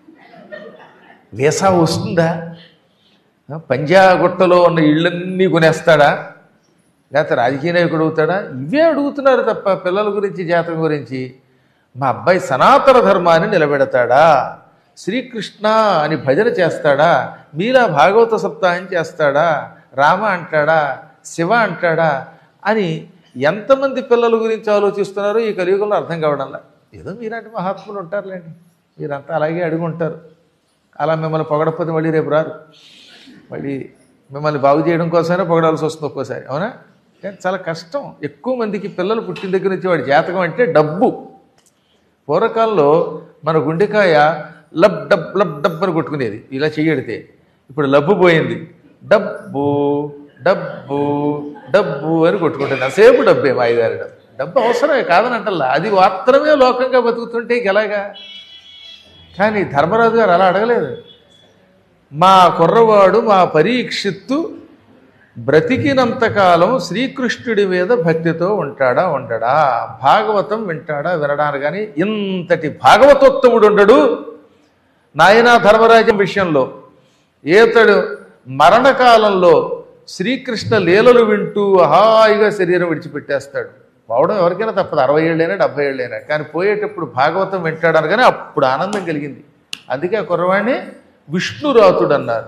వీసా వస్తుందా పంజాగుట్టలో ఉన్న ఇళ్ళన్నీ కొనేస్తాడా లేకపోతే రాజకీయ నాయకుడు అవుతాడా ఇవే అడుగుతున్నారు తప్ప పిల్లల గురించి జాతకం గురించి మా అబ్బాయి సనాతన ధర్మాన్ని నిలబెడతాడా శ్రీకృష్ణ అని భజన చేస్తాడా మీలా భాగవత సప్తాహం చేస్తాడా రామ అంటాడా శివ అంటాడా అని ఎంతమంది పిల్లల గురించి ఆలోచిస్తున్నారో ఈ కలియుగంలో అర్థం కావడంలా ఏదో మీలాంటి మహాత్ములు ఉంటారులేండి మీరంతా అలాగే అడుగుంటారు అలా మిమ్మల్ని పొగడకపోతే మళ్ళీ రేపు రారు మళ్ళీ మిమ్మల్ని బాగు చేయడం కోసమైనా పొగడాల్సి వస్తుంది ఒక్కోసారి అవునా కానీ చాలా కష్టం ఎక్కువ మందికి పిల్లలు పుట్టిన దగ్గర నుంచి వాడి జాతకం అంటే డబ్బు పూర్వకాలంలో మన గుండెకాయ లబ్ డబ్ లబ్ డబ్ అని కొట్టుకునేది ఇలా చెయ్యడితే ఇప్పుడు లబ్బు పోయింది డబ్బు డబ్బు డబ్బు అని కొట్టుకుంటుంది అసేపు డబ్బే మా ఐదారు డబ్బు డబ్బు అవసరమే కాదని అంటల్లా అది మాత్రమే లోకంగా బతుకుతుంటే ఇంక ఎలాగా కానీ ధర్మరాజు గారు అలా అడగలేదు మా కుర్రవాడు మా పరీక్షిత్తు బ్రతికినంతకాలం శ్రీకృష్ణుడి మీద భక్తితో ఉంటాడా ఉండడా భాగవతం వింటాడా వినడాను కానీ ఇంతటి భాగవతోత్తముడు ఉండడు నాయనా ధర్మరాజం విషయంలో ఈతడు మరణకాలంలో శ్రీకృష్ణ లీలలు వింటూ హాయిగా శరీరం విడిచిపెట్టేస్తాడు పోవడం ఎవరికైనా తప్పదు అరవై ఏళ్ళైనా డెబ్బై ఏళ్ళైనా కానీ పోయేటప్పుడు భాగవతం వింటాడని కానీ అప్పుడు ఆనందం కలిగింది అందుకే ఆ కుర్రవాడిని విష్ణురాతుడు అన్నారు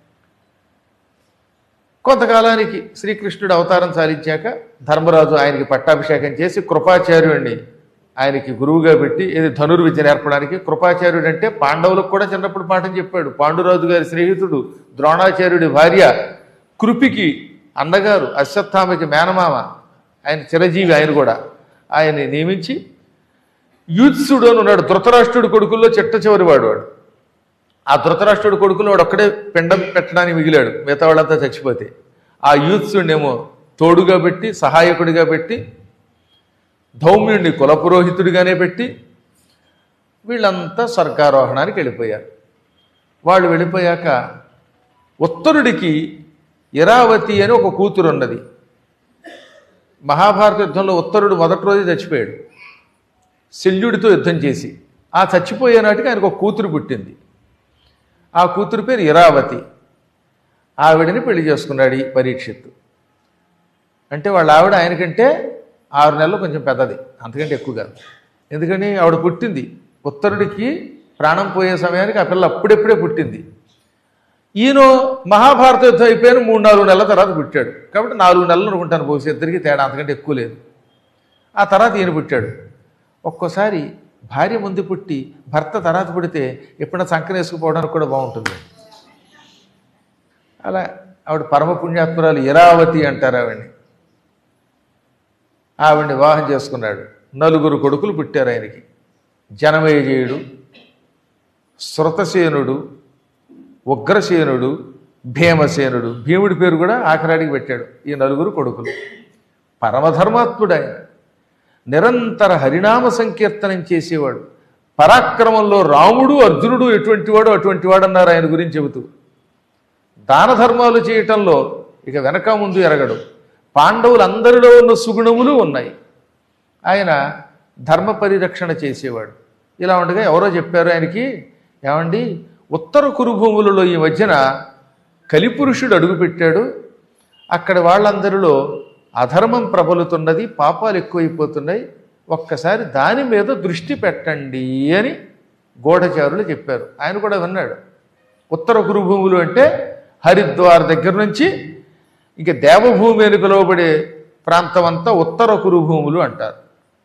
కొంతకాలానికి శ్రీకృష్ణుడు అవతారం సాధించాక ధర్మరాజు ఆయనకి పట్టాభిషేకం చేసి కృపాచార్యుడిని ఆయనకి గురువుగా పెట్టి ఇది ధనుర్విద్య నేర్పడానికి కృపాచార్యుడు అంటే పాండవులకు కూడా చిన్నప్పుడు పాఠం చెప్పాడు పాండురాజు గారి స్నేహితుడు ద్రోణాచార్యుడి భార్య కృపికి అన్నగారు అశ్వత్థామకి మేనమామ ఆయన చిరంజీవి ఆయన కూడా ఆయన్ని నియమించి యూత్సుడు అని ఉన్నాడు ధృతరాష్ట్రుడి కొడుకుల్లో చిట్ట చివరి వాడు వాడు ఆ ధృతరాష్ట్రుడి కొడుకులో వాడు ఒక్కడే పిండం పెట్టడానికి మిగిలాడు మిగతా వాళ్ళంతా చచ్చిపోతే ఆ యూత్సుడినేమో తోడుగా పెట్టి సహాయకుడిగా పెట్టి ధౌమ్యుడిని కులపురోహితుడిగానే పెట్టి వీళ్ళంతా స్వర్గారోహణానికి వెళ్ళిపోయారు వాళ్ళు వెళ్ళిపోయాక ఉత్తరుడికి ఇరావతి అని ఒక కూతురు ఉన్నది మహాభారత యుద్ధంలో ఉత్తరుడు మొదటి రోజు చచ్చిపోయాడు శల్యుడితో యుద్ధం చేసి ఆ చచ్చిపోయే నాటికి ఆయనకు ఒక కూతురు పుట్టింది ఆ కూతురు పేరు ఇరావతి ఆవిడని పెళ్లి చేసుకున్నాడు ఈ పరీక్షిత్తు అంటే వాళ్ళ ఆవిడ ఆయనకంటే ఆరు నెలలు కొంచెం పెద్దది అంతకంటే ఎక్కువ కాదు ఎందుకని ఆవిడ పుట్టింది ఉత్తరుడికి ప్రాణం పోయే సమయానికి ఆ పిల్ల అప్పుడెప్పుడే పుట్టింది ఈయన మహాభారత యుద్ధం అయిపోయిన మూడు నాలుగు నెలల తర్వాత పుట్టాడు కాబట్టి నాలుగు నెలలు అనుకుంటాను బహుశా ఇద్దరికి తేడా అంతకంటే ఎక్కువ లేదు ఆ తర్వాత ఈయన పుట్టాడు ఒక్కోసారి భార్య ముందు పుట్టి భర్త తర్వాత పుడితే ఎప్పుడైనా సంకన వేసుకుపోవడానికి కూడా బాగుంటుంది అలా ఆవిడ పరమ పుణ్యాత్మురాలు ఇరావతి అంటారు ఆవిడ్ని ఆవిడ్ని వివాహం చేసుకున్నాడు నలుగురు కొడుకులు పుట్టారు ఆయనకి జనమేజయుడు శృతసేనుడు ఉగ్రసేనుడు భీమసేనుడు భీముడి పేరు కూడా ఆఖరాడికి పెట్టాడు ఈ నలుగురు కొడుకులు పరమధర్మాత్ముడు ఆయన నిరంతర హరినామ సంకీర్తనం చేసేవాడు పరాక్రమంలో రాముడు అర్జునుడు ఎటువంటి వాడు అటువంటి వాడు అన్నారు ఆయన గురించి చెబుతూ దాన ధర్మాలు చేయటంలో ఇక వెనక ముందు ఎరగడు పాండవులందరిలో ఉన్న సుగుణములు ఉన్నాయి ఆయన ధర్మ పరిరక్షణ చేసేవాడు ఇలా ఉండగా ఎవరో చెప్పారు ఆయనకి ఏమండి ఉత్తర కురుభూములలో ఈ మధ్యన కలిపురుషుడు అడుగుపెట్టాడు అక్కడ వాళ్ళందరిలో అధర్మం ప్రబలుతున్నది పాపాలు ఎక్కువైపోతున్నాయి ఒక్కసారి దాని మీద దృష్టి పెట్టండి అని గూఢచారులు చెప్పారు ఆయన కూడా విన్నాడు ఉత్తర కురుభూములు అంటే హరిద్వార్ దగ్గర నుంచి ఇక దేవభూమి అని పిలువబడే ప్రాంతం అంతా ఉత్తర కురుభూములు అంటారు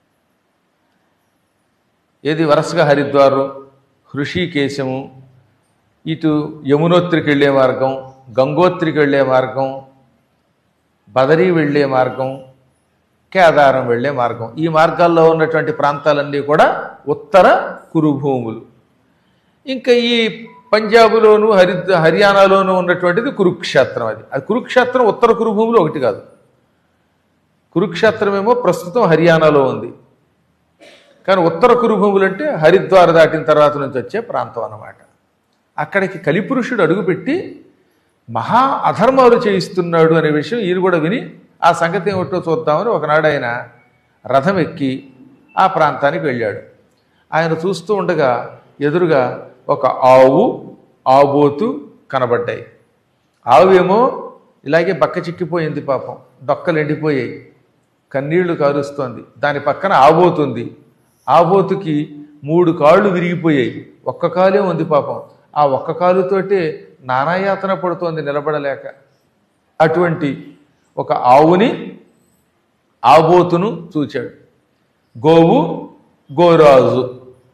ఏది వరుసగా హరిద్వారు హృషికేశము ఇటు యమునోత్రికి వెళ్ళే మార్గం గంగోత్రికి వెళ్ళే మార్గం బదరీ వెళ్ళే మార్గం కేదారం వెళ్ళే మార్గం ఈ మార్గాల్లో ఉన్నటువంటి ప్రాంతాలన్నీ కూడా ఉత్తర కురుభూములు ఇంకా ఈ పంజాబులోను హరి హర్యానాలోను ఉన్నటువంటిది కురుక్షేత్రం అది అది కురుక్షేత్రం ఉత్తర కురుభూములు ఒకటి కాదు కురుక్షేత్రం ఏమో ప్రస్తుతం హర్యానాలో ఉంది కానీ ఉత్తర కురుభూములు అంటే హరిద్వార దాటిన తర్వాత నుంచి వచ్చే ప్రాంతం అన్నమాట అక్కడికి కలిపురుషుడు అడుగుపెట్టి మహా అధర్మాలు చేయిస్తున్నాడు అనే విషయం ఈయన కూడా విని ఆ సంగతి ఏమిటో చూద్దామని ఒకనాడు ఆయన రథం ఎక్కి ఆ ప్రాంతానికి వెళ్ళాడు ఆయన చూస్తూ ఉండగా ఎదురుగా ఒక ఆవు ఆబోతు కనబడ్డాయి ఆవు ఏమో ఇలాగే బక్క చిక్కిపోయింది పాపం డొక్కలు ఎండిపోయాయి కన్నీళ్లు కారుస్తోంది దాని పక్కన ఆబోతుంది ఆబోతుకి మూడు కాళ్ళు విరిగిపోయాయి ఒక్క కాలే ఉంది పాపం ఆ ఒక్క కాలుతోటే నానాయాతన పడుతోంది నిలబడలేక అటువంటి ఒక ఆవుని ఆబోతును చూచాడు గోవు గోరాజు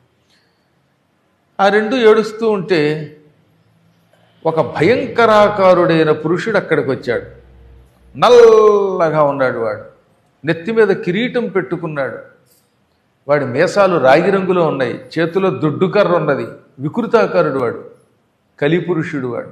ఆ రెండు ఏడుస్తూ ఉంటే ఒక భయంకరాకారుడైన పురుషుడు అక్కడికి వచ్చాడు నల్లగా ఉన్నాడు వాడు నెత్తి మీద కిరీటం పెట్టుకున్నాడు వాడి మేసాలు రాగి రంగులో ఉన్నాయి చేతిలో దుడ్డుకర్ర ఉన్నది వికృతాకారుడు వాడు కలిపురుషుడు వాడు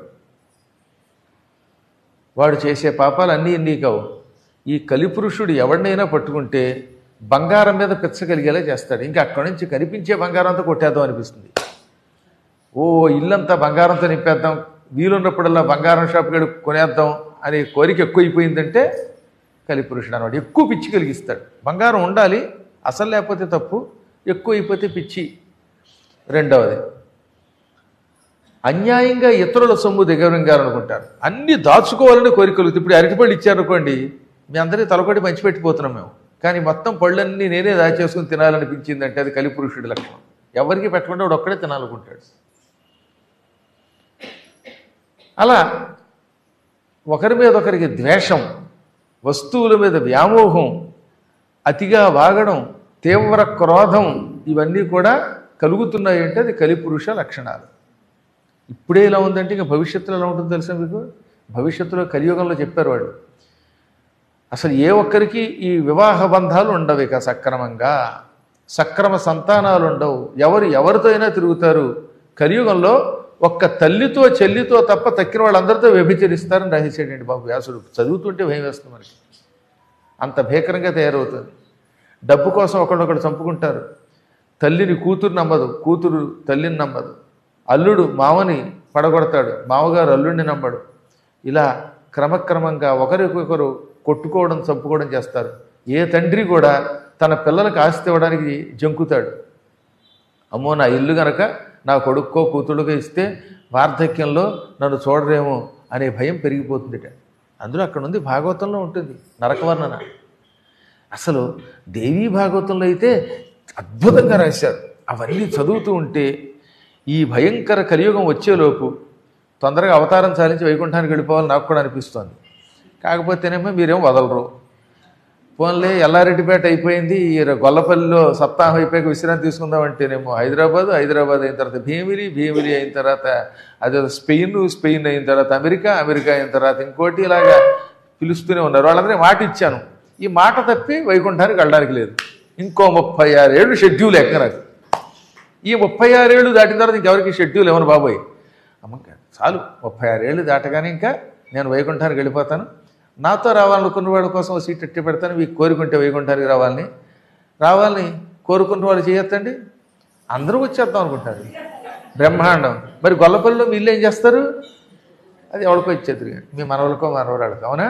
వాడు చేసే పాపాలు అన్నీ ఎన్ని కావు ఈ కలిపురుషుడు ఎవరినైనా పట్టుకుంటే బంగారం మీద పిచ్చగలిగేలా చేస్తాడు ఇంకా అక్కడి నుంచి కనిపించే బంగారం అంతా కొట్టేద్దాం అనిపిస్తుంది ఓ ఇల్లంతా బంగారంతో నింపేద్దాం వీలున్నప్పుడల్లా బంగారం షాప్కి వెళ్ళి కొనేద్దాం అనే కోరిక ఎక్కువైపోయిందంటే కలిపురుషుడు అనమాట ఎక్కువ పిచ్చి కలిగిస్తాడు బంగారం ఉండాలి అసలు లేకపోతే తప్పు ఎక్కువ అయిపోతే పిచ్చి రెండవది అన్యాయంగా ఇతరుల సొమ్ము దిగరింగాలనుకుంటారు అన్ని దాచుకోవాలని కోరికలు ఇప్పుడు అరటిపళ్ళు ఇచ్చారనుకోండి మీ అందరికీ తలకొడి పంచిపెట్టిపోతున్నాం మేము కానీ మొత్తం పళ్ళన్నీ నేనే దాచేసుకుని తినాలనిపించిందంటే అది కలిపురుషుడి లక్షణం ఎవరికి పెట్టకుండా వాడు ఒక్కడే తినాలనుకుంటాడు అలా ఒకరి మీద ఒకరికి ద్వేషం వస్తువుల మీద వ్యామోహం అతిగా వాగడం తీవ్ర క్రోధం ఇవన్నీ కూడా కలుగుతున్నాయి అంటే అది కలిపురుష లక్షణాలు ఇప్పుడే ఇలా ఉందంటే ఇంకా భవిష్యత్తులో ఎలా ఉంటుందో తెలుసా మీకు భవిష్యత్తులో కలియుగంలో చెప్పారు వాడు అసలు ఏ ఒక్కరికి ఈ వివాహ బంధాలు ఉండవు ఇక సక్రమంగా సక్రమ సంతానాలు ఉండవు ఎవరు ఎవరితో అయినా తిరుగుతారు కలియుగంలో ఒక్క తల్లితో చెల్లితో తప్ప తక్కిన వాళ్ళందరితో వ్యభిచరిస్తారని రాసేసాడండి బాబు వ్యాసుడు చదువుతుంటే భయం వేస్తుంది మనకి అంత భీకరంగా తయారవుతుంది డబ్బు కోసం ఒకడొకడు చంపుకుంటారు తల్లిని కూతురు నమ్మదు కూతురు తల్లిని నమ్మదు అల్లుడు మామని పడగొడతాడు మామగారు అల్లుడిని నమ్మడు ఇలా క్రమక్రమంగా ఒకరికొకరు కొట్టుకోవడం చంపుకోవడం చేస్తారు ఏ తండ్రి కూడా తన పిల్లలకు ఆస్తి ఇవ్వడానికి జంకుతాడు అమ్మో నా ఇల్లు గనక నా కొడుక్కో కూతుడుగా ఇస్తే వార్ధక్యంలో నన్ను చూడరేమో అనే భయం పెరిగిపోతుందిట అందులో అక్కడ ఉంది భాగవతంలో ఉంటుంది నరకవర్ణన అసలు దేవీ భాగవతంలో అయితే అద్భుతంగా రాశారు అవన్నీ చదువుతూ ఉంటే ఈ భయంకర కలియుగం వచ్చేలోపు తొందరగా అవతారం చాలించి వైకుంఠానికి వెళ్ళిపోవాలని నాకు కూడా అనిపిస్తోంది కాకపోతేనేమో మీరేం వదలరు పోన్లే ఎల్లారెడ్డిపేట అయిపోయింది ఈ గొల్లపల్లిలో సప్తాహం అయిపోయాక విశ్రాంతి తీసుకుందాం అంటేనేమో హైదరాబాద్ హైదరాబాద్ అయిన తర్వాత భీమిలి భీమిలి అయిన తర్వాత అదే స్పెయిన్ స్పెయిన్ అయిన తర్వాత అమెరికా అమెరికా అయిన తర్వాత ఇంకోటి ఇలాగా పిలుస్తూనే ఉన్నారు వాళ్ళందరూ మాట ఇచ్చాను ఈ మాట తప్పి వైకుంఠానికి వెళ్ళడానికి లేదు ఇంకో ముప్పై ఆరేళ్ళు షెడ్యూల్ ఎక్క నాకు ఈ ముప్పై ఆరేళ్ళు దాటిన తర్వాత ఇంకెవరికి షెడ్యూల్ ఏమను బాబోయ్ అమ్మ చాలు ముప్పై ఆరేళ్ళు దాటగానే ఇంకా నేను వైకుంఠానికి వెళ్ళిపోతాను నాతో రావాలనుకున్న వాళ్ళ కోసం ఓ సీట్ ఎట్టి పెడతాను మీకు కోరుకుంటే వైకుంఠానికి రావాలని రావాలని కోరుకున్న వాళ్ళు చేయొద్దండి అందరూ వచ్చేద్దాం అనుకుంటారు బ్రహ్మాండం మరి గొల్లపల్లిలో వీళ్ళు ఏం చేస్తారు అది ఎవరికో ఇచ్చేద్దరు మీ మనవలకో మనవరాళ్ళకో అవునా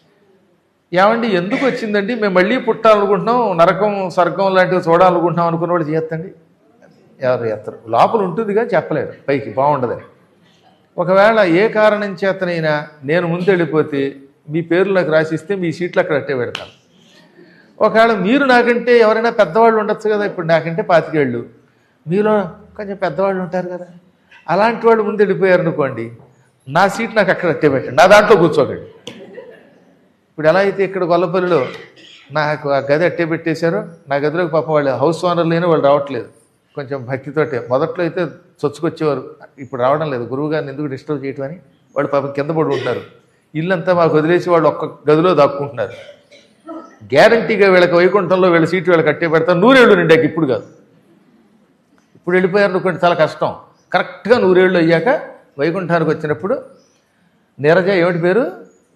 ఏమండి ఎందుకు వచ్చిందండి మేము మళ్ళీ పుట్టాలనుకుంటున్నాం నరకం స్వర్గం లాంటివి చూడాలనుకుంటున్నాం అనుకున్న వాళ్ళు చేయొద్దండి ఎవరు ఎత్తరు లోపల ఉంటుందిగా చెప్పలేరు పైకి బాగుండదని ఒకవేళ ఏ కారణం చేతనైనా నేను ముందు వెళ్ళిపోతే మీ పేర్లకు రాసిస్తే మీ సీట్లు అక్కడ అట్టే పెడతాను ఒకవేళ మీరు నాకంటే ఎవరైనా పెద్దవాళ్ళు ఉండొచ్చు కదా ఇప్పుడు నాకంటే పాతికేళ్ళు మీలో కొంచెం పెద్దవాళ్ళు ఉంటారు కదా అలాంటి వాళ్ళు ముందు వెళ్ళిపోయారు అనుకోండి నా సీట్ నాకు అక్కడ అట్టే పెట్టండి నా దాంట్లో కూర్చోకండి ఇప్పుడు ఎలా అయితే ఇక్కడ గొల్లపల్లిలో నాకు ఆ గది అట్టే పెట్టేశారో నా గదిలోకి పాపం వాళ్ళు హౌస్ ఓనర్ లేని వాళ్ళు రావట్లేదు కొంచెం భక్తితోటే మొదట్లో అయితే చొచ్చుకొచ్చేవారు ఇప్పుడు రావడం లేదు గురువు గారిని ఎందుకు డిస్టర్బ్ చేయటం అని వాళ్ళు పాపం కింద పడి ఉంటారు ఇల్లంతా మాకు వదిలేసి వాళ్ళు ఒక్క గదిలో దాక్కుంటున్నారు గ్యారంటీగా వీళ్ళకి వైకుంఠంలో వీళ్ళ సీటు వీళ్ళకి కట్టే పెడతారు నూరేళ్ళు నిండాక ఇప్పుడు కాదు ఇప్పుడు వెళ్ళిపోయారు అనుకోండి చాలా కష్టం కరెక్ట్గా నూరేళ్ళు అయ్యాక వైకుంఠానికి వచ్చినప్పుడు నీరజ ఏమిటి పేరు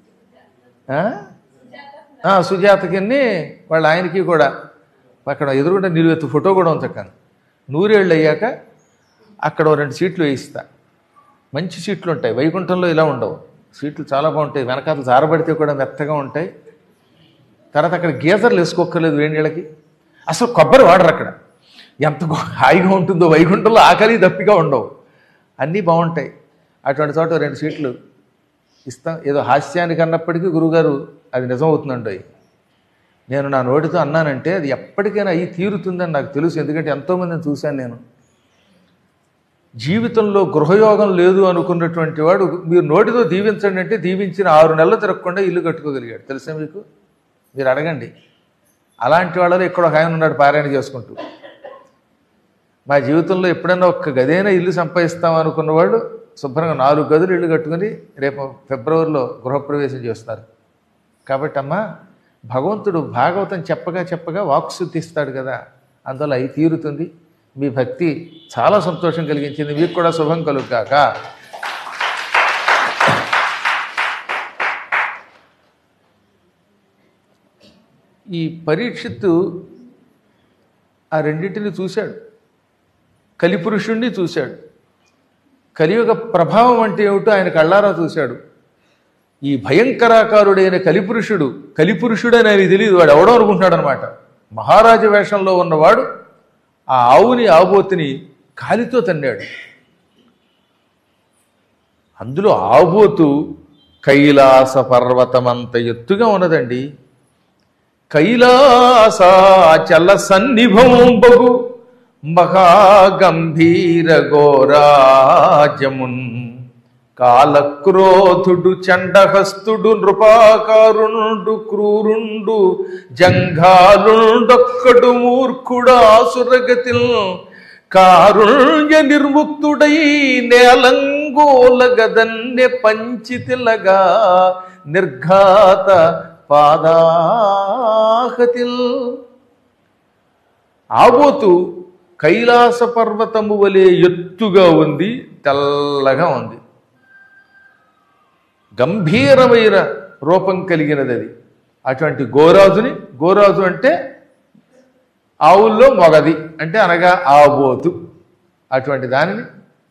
ఆ? ఆ, సుజాతకి వాళ్ళ ఆయనకి కూడా అక్కడ ఎదురుగుండా నిలువెత్తు ఫోటో కూడా ఉంచక్కను నూరేళ్ళు అయ్యాక అక్కడ ఓ రెండు సీట్లు వేయిస్తా మంచి సీట్లు ఉంటాయి వైకుంఠంలో ఇలా ఉండవు సీట్లు చాలా బాగుంటాయి వెనకాల జారబడితే కూడా మెత్తగా ఉంటాయి తర్వాత అక్కడ గీజర్లు వేసుకోక్కర్లేదు వేడి నీళ్ళకి అసలు కొబ్బరి వాడరు అక్కడ ఎంత గో- హాయిగా ఉంటుందో వైకుంఠంలో ఆకలి దప్పిగా ఉండవు అన్నీ బాగుంటాయి అటువంటి చోట రెండు సీట్లు ఇస్తాం ఏదో హాస్యానికి అన్నప్పటికీ గురుగారు అది నిజం అవుతుందండి నేను నా నోటితో అన్నానంటే అది ఎప్పటికైనా అయి తీరుతుందని నాకు తెలుసు ఎందుకంటే ఎంతోమందిని చూశాను నేను జీవితంలో గృహయోగం లేదు అనుకున్నటువంటి వాడు మీరు నోటితో దీవించండి అంటే దీవించిన ఆరు నెలలు తిరగకుండా ఇల్లు కట్టుకోగలిగాడు తెలుసా మీకు మీరు అడగండి అలాంటి వాళ్ళలో ఇక్కడ ఒక ఆయన ఉన్నాడు పారాయణ చేసుకుంటూ మా జీవితంలో ఎప్పుడైనా ఒక్క గదైనా ఇల్లు సంపాదిస్తాం అనుకున్న వాళ్ళు శుభ్రంగా నాలుగు గదులు ఇల్లు కట్టుకుని రేపు ఫిబ్రవరిలో గృహప్రవేశం చేస్తున్నారు కాబట్టి అమ్మా భగవంతుడు భాగవతం చెప్పగా చెప్పగా వాక్శుద్ధి ఇస్తాడు కదా అందువల్ల అయి తీరుతుంది మీ భక్తి చాలా సంతోషం కలిగించింది మీకు కూడా శుభం కలుగుగాక ఈ పరీక్షిత్తు ఆ రెండింటిని చూశాడు కలిపురుషుణ్ణి చూశాడు కలియుగ ప్రభావం అంటే ఏమిటో ఆయన కళ్ళారా చూశాడు ఈ భయంకరాకారుడైన కలిపురుషుడు కలిపురుషుడని ఆయన తెలియదు వాడు ఎవడో అనుకుంటున్నాడు అనమాట మహారాజు వేషంలో ఉన్నవాడు ఆ ఆవుని ఆబోతుని కాలితో తన్నాడు అందులో ఆబోతు కైలాస పర్వతమంత ఎత్తుగా ఉన్నదండి కైలాసాచల సన్నిభంబగు మహాగంభీర ఘోరాజమున్ కాలక్రోధుడు చండహస్తుడు నృపాకారుణుడు క్రూరుండు జంఘాలుండొక్కడు మూర్ఖుడాసురగతిల్ కారుణ్య నిర్ముక్తుడై నేలంగోల గదన్నె పంచితిలగా నిర్ఘాత పాదాహతిల్ ఆబోతు కైలాస పర్వతము వలె ఎత్తుగా ఉంది తెల్లగా ఉంది గంభీరమైన రూపం కలిగినది అది అటువంటి గోరాజుని గోరాజు అంటే ఆవుల్లో మొగది అంటే అనగా ఆబోతు అటువంటి దానిని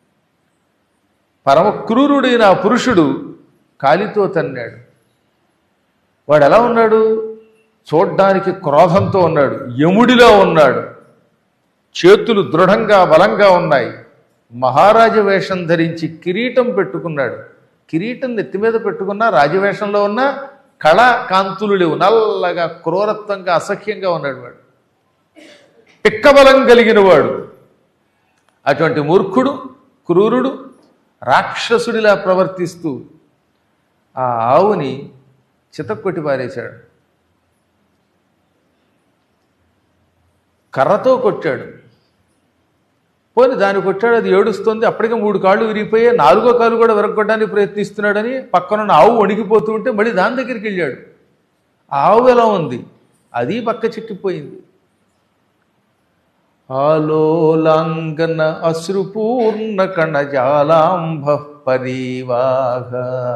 పరమ క్రూరుడైన ఆ పురుషుడు కాలితో తన్నాడు వాడు ఎలా ఉన్నాడు చూడ్డానికి క్రోధంతో ఉన్నాడు యముడిలో ఉన్నాడు చేతులు దృఢంగా బలంగా ఉన్నాయి మహారాజ వేషం ధరించి కిరీటం పెట్టుకున్నాడు కిరీటం నెత్తి మీద పెట్టుకున్న రాజవేషంలో ఉన్న కళ కాంతులు లేవు నల్లగా క్రూరత్వంగా అసఖ్యంగా ఉన్నాడు వాడు పిక్కబలం కలిగిన వాడు అటువంటి మూర్ఖుడు క్రూరుడు రాక్షసుడిలా ప్రవర్తిస్తూ ఆ ఆవుని చితక్కొట్టి పారేశాడు కర్రతో కొట్టాడు పోని దాన్ని కొట్టాడు అది ఏడుస్తుంది అప్పటికే మూడు కాళ్ళు విరిగిపోయి నాలుగో కాలు కూడా విరగొట్టడానికి ప్రయత్నిస్తున్నాడని పక్కనున్న ఆవు వణికిపోతూ ఉంటే మళ్ళీ దాని దగ్గరికి వెళ్ళాడు ఆ ఆవు ఎలా ఉంది అది పక్క చిక్కిపోయింది ఆలోలాంగన అశ్రుపూర్ణ కణజాలాంభ పరివాహ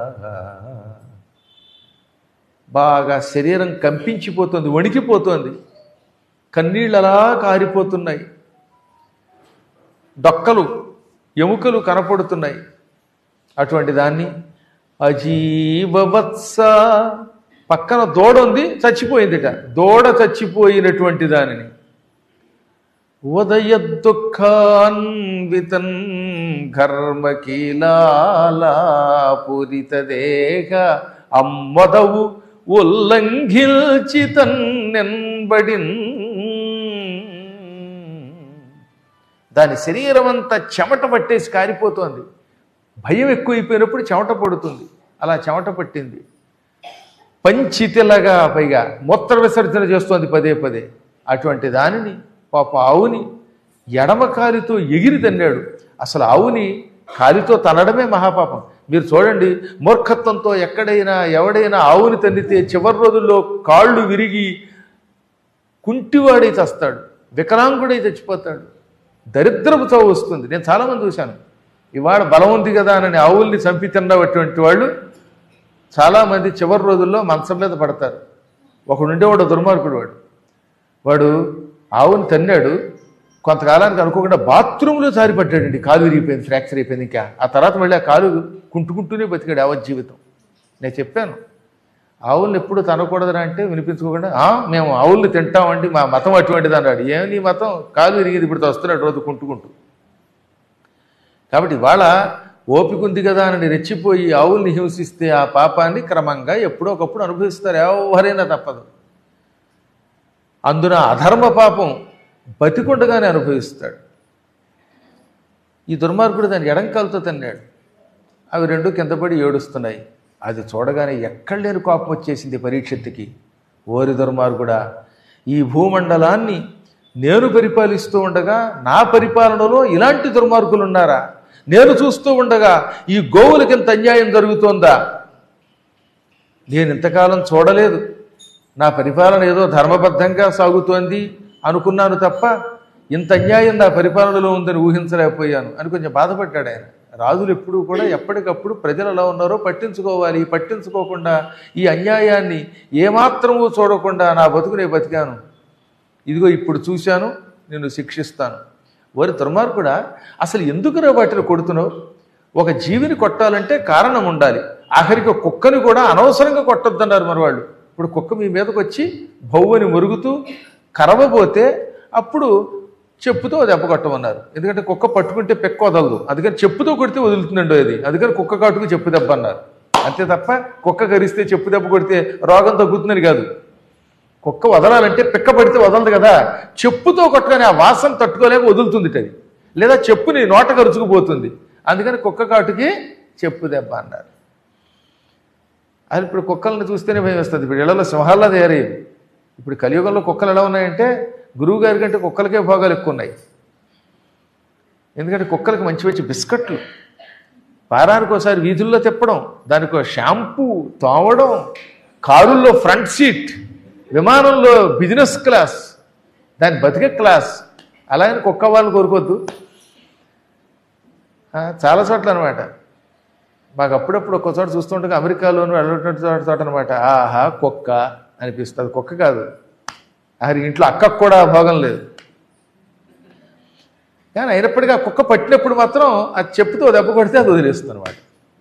బాగా శరీరం కంపించిపోతుంది వణికిపోతోంది కన్నీళ్ళు అలా కారిపోతున్నాయి డొక్కలు ఎముకలు కనపడుతున్నాయి అటువంటి దాన్ని అజీవవత్స పక్కన దూడ ఉంది చచ్చిపోయిందిట దూడ చచ్చిపోయినటువంటి దానిని ఉదయ దుఃఖాన్వితన్ ఘర్మకీలాపూరిత దేహ అమ్మదవు ఉల్లంఘిల్చి తన్నెన్బడిన్ దాని శరీరం అంతా చెమట పట్టేసి కారిపోతోంది భయం ఎక్కువైపోయినప్పుడు చెమట పడుతుంది అలా చెమట పట్టింది పంచితిలగా పైగా మూత్ర విసర్జన చేస్తోంది పదే పదే అటువంటి దానిని పాప ఆవుని ఎడమ కాలితో ఎగిరి తన్నాడు అసలు ఆవుని కాలితో తనడమే మహాపాపం మీరు చూడండి మూర్ఖత్వంతో ఎక్కడైనా ఎవడైనా ఆవుని తన్నితే చివరి రోజుల్లో కాళ్ళు విరిగి కుంటివాడై చస్తాడు వికలాంగుడై చచ్చిపోతాడు దరిద్రపు చావు వస్తుంది నేను చాలామంది చూశాను ఇవాళ బలం ఉంది కదా అని ఆవుల్ని చంపి తిన్నటువంటి వాళ్ళు చాలామంది చివరి రోజుల్లో మంచం మీద పడతారు ఒకడు ఉండేవాడు దుర్మార్గుడు వాడు వాడు ఆవుని తన్నాడు కొంతకాలానికి అనుకోకుండా బాత్రూంలో జారి పడ్డాడండి కాలు విరిగిపోయింది ఫ్రాక్చర్ అయిపోయింది ఇంకా ఆ తర్వాత మళ్ళీ ఆ కాలు కుంటుకుంటూనే బతికాడు యావత్ జీవితం నేను చెప్పాను ఆవుల్ని ఎప్పుడు తనకూడదురా అంటే వినిపించుకోకుండా "ఆ, మేము ఆవుల్ని తింటామండి మా మతం అటువంటిది అన్నాడు ఏమి నీ మతం కాలు విరిగింది ఇప్పుడు వస్తున్నాడు రోజు కుంటుకుంటూ కాబట్టి ఇవాళ ఓపిక ఉంది కదా అని రెచ్చిపోయి ఆవుల్ని హింసిస్తే ఆ పాపాన్ని క్రమంగా ఎప్పుడో ఒకప్పుడు అనుభవిస్తారు ఎవరైనా తప్పదు అందున అధర్మ పాపం బతికుండగానే అనుభవిస్తాడు ఈ దుర్మార్గుడు దాని ఎడంకాలతో తన్నాడు అవి రెండు కింద పడి ఏడుస్తున్నాయి అది చూడగానే ఎక్కడ లేని కోపం వచ్చేసింది పరీక్షత్తుకి ఓరి దుర్మార్గుడా ఈ భూమండలాన్ని నేను పరిపాలిస్తూ ఉండగా నా పరిపాలనలో ఇలాంటి దుర్మార్గులు ఉన్నారా నేను చూస్తూ ఉండగా ఈ గోవులకి ఇంత అన్యాయం జరుగుతోందా నేను ఇంతకాలం చూడలేదు నా పరిపాలన ఏదో ధర్మబద్ధంగా సాగుతోంది అనుకున్నాను తప్ప ఇంత అన్యాయం నా పరిపాలనలో ఉందని ఊహించలేకపోయాను అని కొంచెం బాధపడ్డాడు ఆయన రాజులు ఎప్పుడూ కూడా ఎప్పటికప్పుడు ప్రజలు ఎలా ఉన్నారో పట్టించుకోవాలి పట్టించుకోకుండా ఈ అన్యాయాన్ని ఏమాత్రమూ చూడకుండా నా బతుకునే బతికాను ఇదిగో ఇప్పుడు చూశాను నేను శిక్షిస్తాను వారి దుర్మార్గుడా అసలు ఎందుకురా వాటిని కొడుతున్నావు ఒక జీవిని కొట్టాలంటే కారణం ఉండాలి ఆఖరికి ఒక కుక్కని కూడా అనవసరంగా కొట్టొద్దన్నారు మరి వాళ్ళు ఇప్పుడు కుక్క మీ మీదకి వచ్చి బొవ్వని మురుగుతూ కరవబోతే అప్పుడు చెప్పుతో దెబ్బ కొట్టమన్నారు ఎందుకంటే కుక్క పట్టుకుంటే పెక్క వదలదు అందుకని చెప్పుతో కొడితే వదులుతుందండి అది అందుకని కుక్క కాటుకు చెప్పు దెబ్బ అన్నారు అంతే తప్ప కుక్క కరిస్తే చెప్పు దెబ్బ కొడితే రోగం తగ్గుతుందని కాదు కుక్క వదలాలంటే పిక్క పడితే వదలదు కదా చెప్పుతో కొట్టగానే ఆ వాసన తట్టుకోలేక వదులుతుంది అది లేదా చెప్పుని నోట కరుచుకుపోతుంది అందుకని కుక్క కాటుకి చెప్పు దెబ్బ అన్నారు అది ఇప్పుడు కుక్కల్ని చూస్తేనే భయం వేస్తుంది ఇప్పుడు ఇళ్లలో సింహాల్లో తయారయ్యేది ఇప్పుడు కలియుగంలో కుక్కలు ఎలా ఉన్నాయంటే గురువు గారి కంటే కుక్కలకే భోగాలు ఎక్కువ ఉన్నాయి ఎందుకంటే కుక్కలకి మంచి మంచి బిస్కట్లు వారానికి ఒకసారి వీధుల్లో తిప్పడం దానికి ఒక షాంపూ తోమడం కారుల్లో ఫ్రంట్ సీట్ విమానంలో బిజినెస్ క్లాస్ దాని బతికే క్లాస్ అలాగని కుక్క వాళ్ళని కోరుకోవద్దు ఆ, చాలా చోట్ల అనమాట మాకు అప్పుడప్పుడు ఒక్క చోట చూస్తుంటే అమెరికాలోను వెళ్ళినటువంటి చోట చోట అనమాట ఆహా కుక్క అనిపిస్తుంది కుక్క కాదు అది ఇంట్లో అక్కకు కూడా భోగం లేదు కానీ అయినప్పటికీ ఆ కుక్క పట్టినప్పుడు మాత్రం అది చెప్పుతో దెబ్బ కొడితే అది వదిలేస్తుంది అనమాట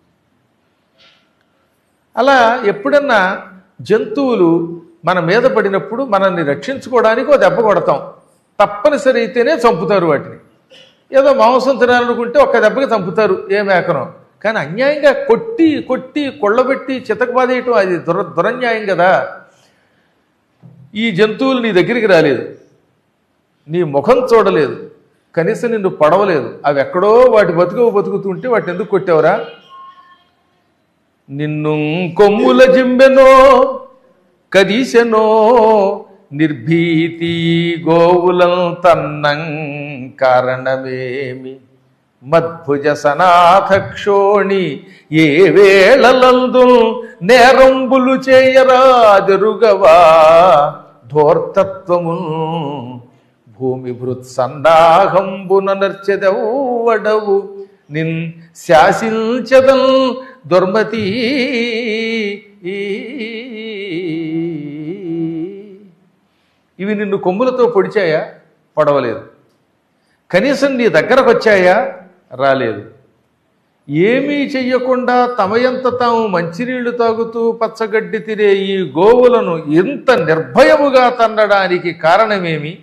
అలా ఎప్పుడన్నా జంతువులు మన మీద పడినప్పుడు మనల్ని రక్షించుకోవడానికి ఒక దెబ్బ కొడతాం తప్పనిసరి అయితేనే చంపుతారు వాటిని ఏదో మాంసం తినాలనుకుంటే ఒక్క దెబ్బకి చంపుతారు ఏ మేకనో కానీ అన్యాయంగా కొట్టి కొట్టి కొళ్ళబెట్టి చితకబాదేయటం అది దుర దురన్యాయం కదా ఈ జంతువులు నీ దగ్గరికి రాలేదు నీ ముఖం చూడలేదు కనీసం నిన్ను పడవలేదు అవి ఎక్కడో వాటి బతుకు బతుకుతుంటే వాటిని ఎందుకు కొట్టావురా నిన్ను కొమ్ముల జింబెనో కదీసెనో నిర్భీతి గోవులం తన్నం కారణమేమి మద్భుజ సనాథక్షోణి ఏ వేళలందు నేరంబులు చేయరాజరుగవా ధోర్తత్వము భూమి భృత్ సందాహంబున నర్చెదవడవు నిన్ శాసించదం దుర్మతి ఇవి నిన్ను కొమ్ములతో పొడిచాయా పొడవలేదు కనీసం నీ దగ్గరకు వచ్చాయా రాలేదు ఏమీ చెయ్యకుండా తమయంత తాము మంచినీళ్లు తాగుతూ పచ్చగడ్డి తినే ఈ గోవులను ఇంత నిర్భయముగా తన్నడానికి కారణమేమి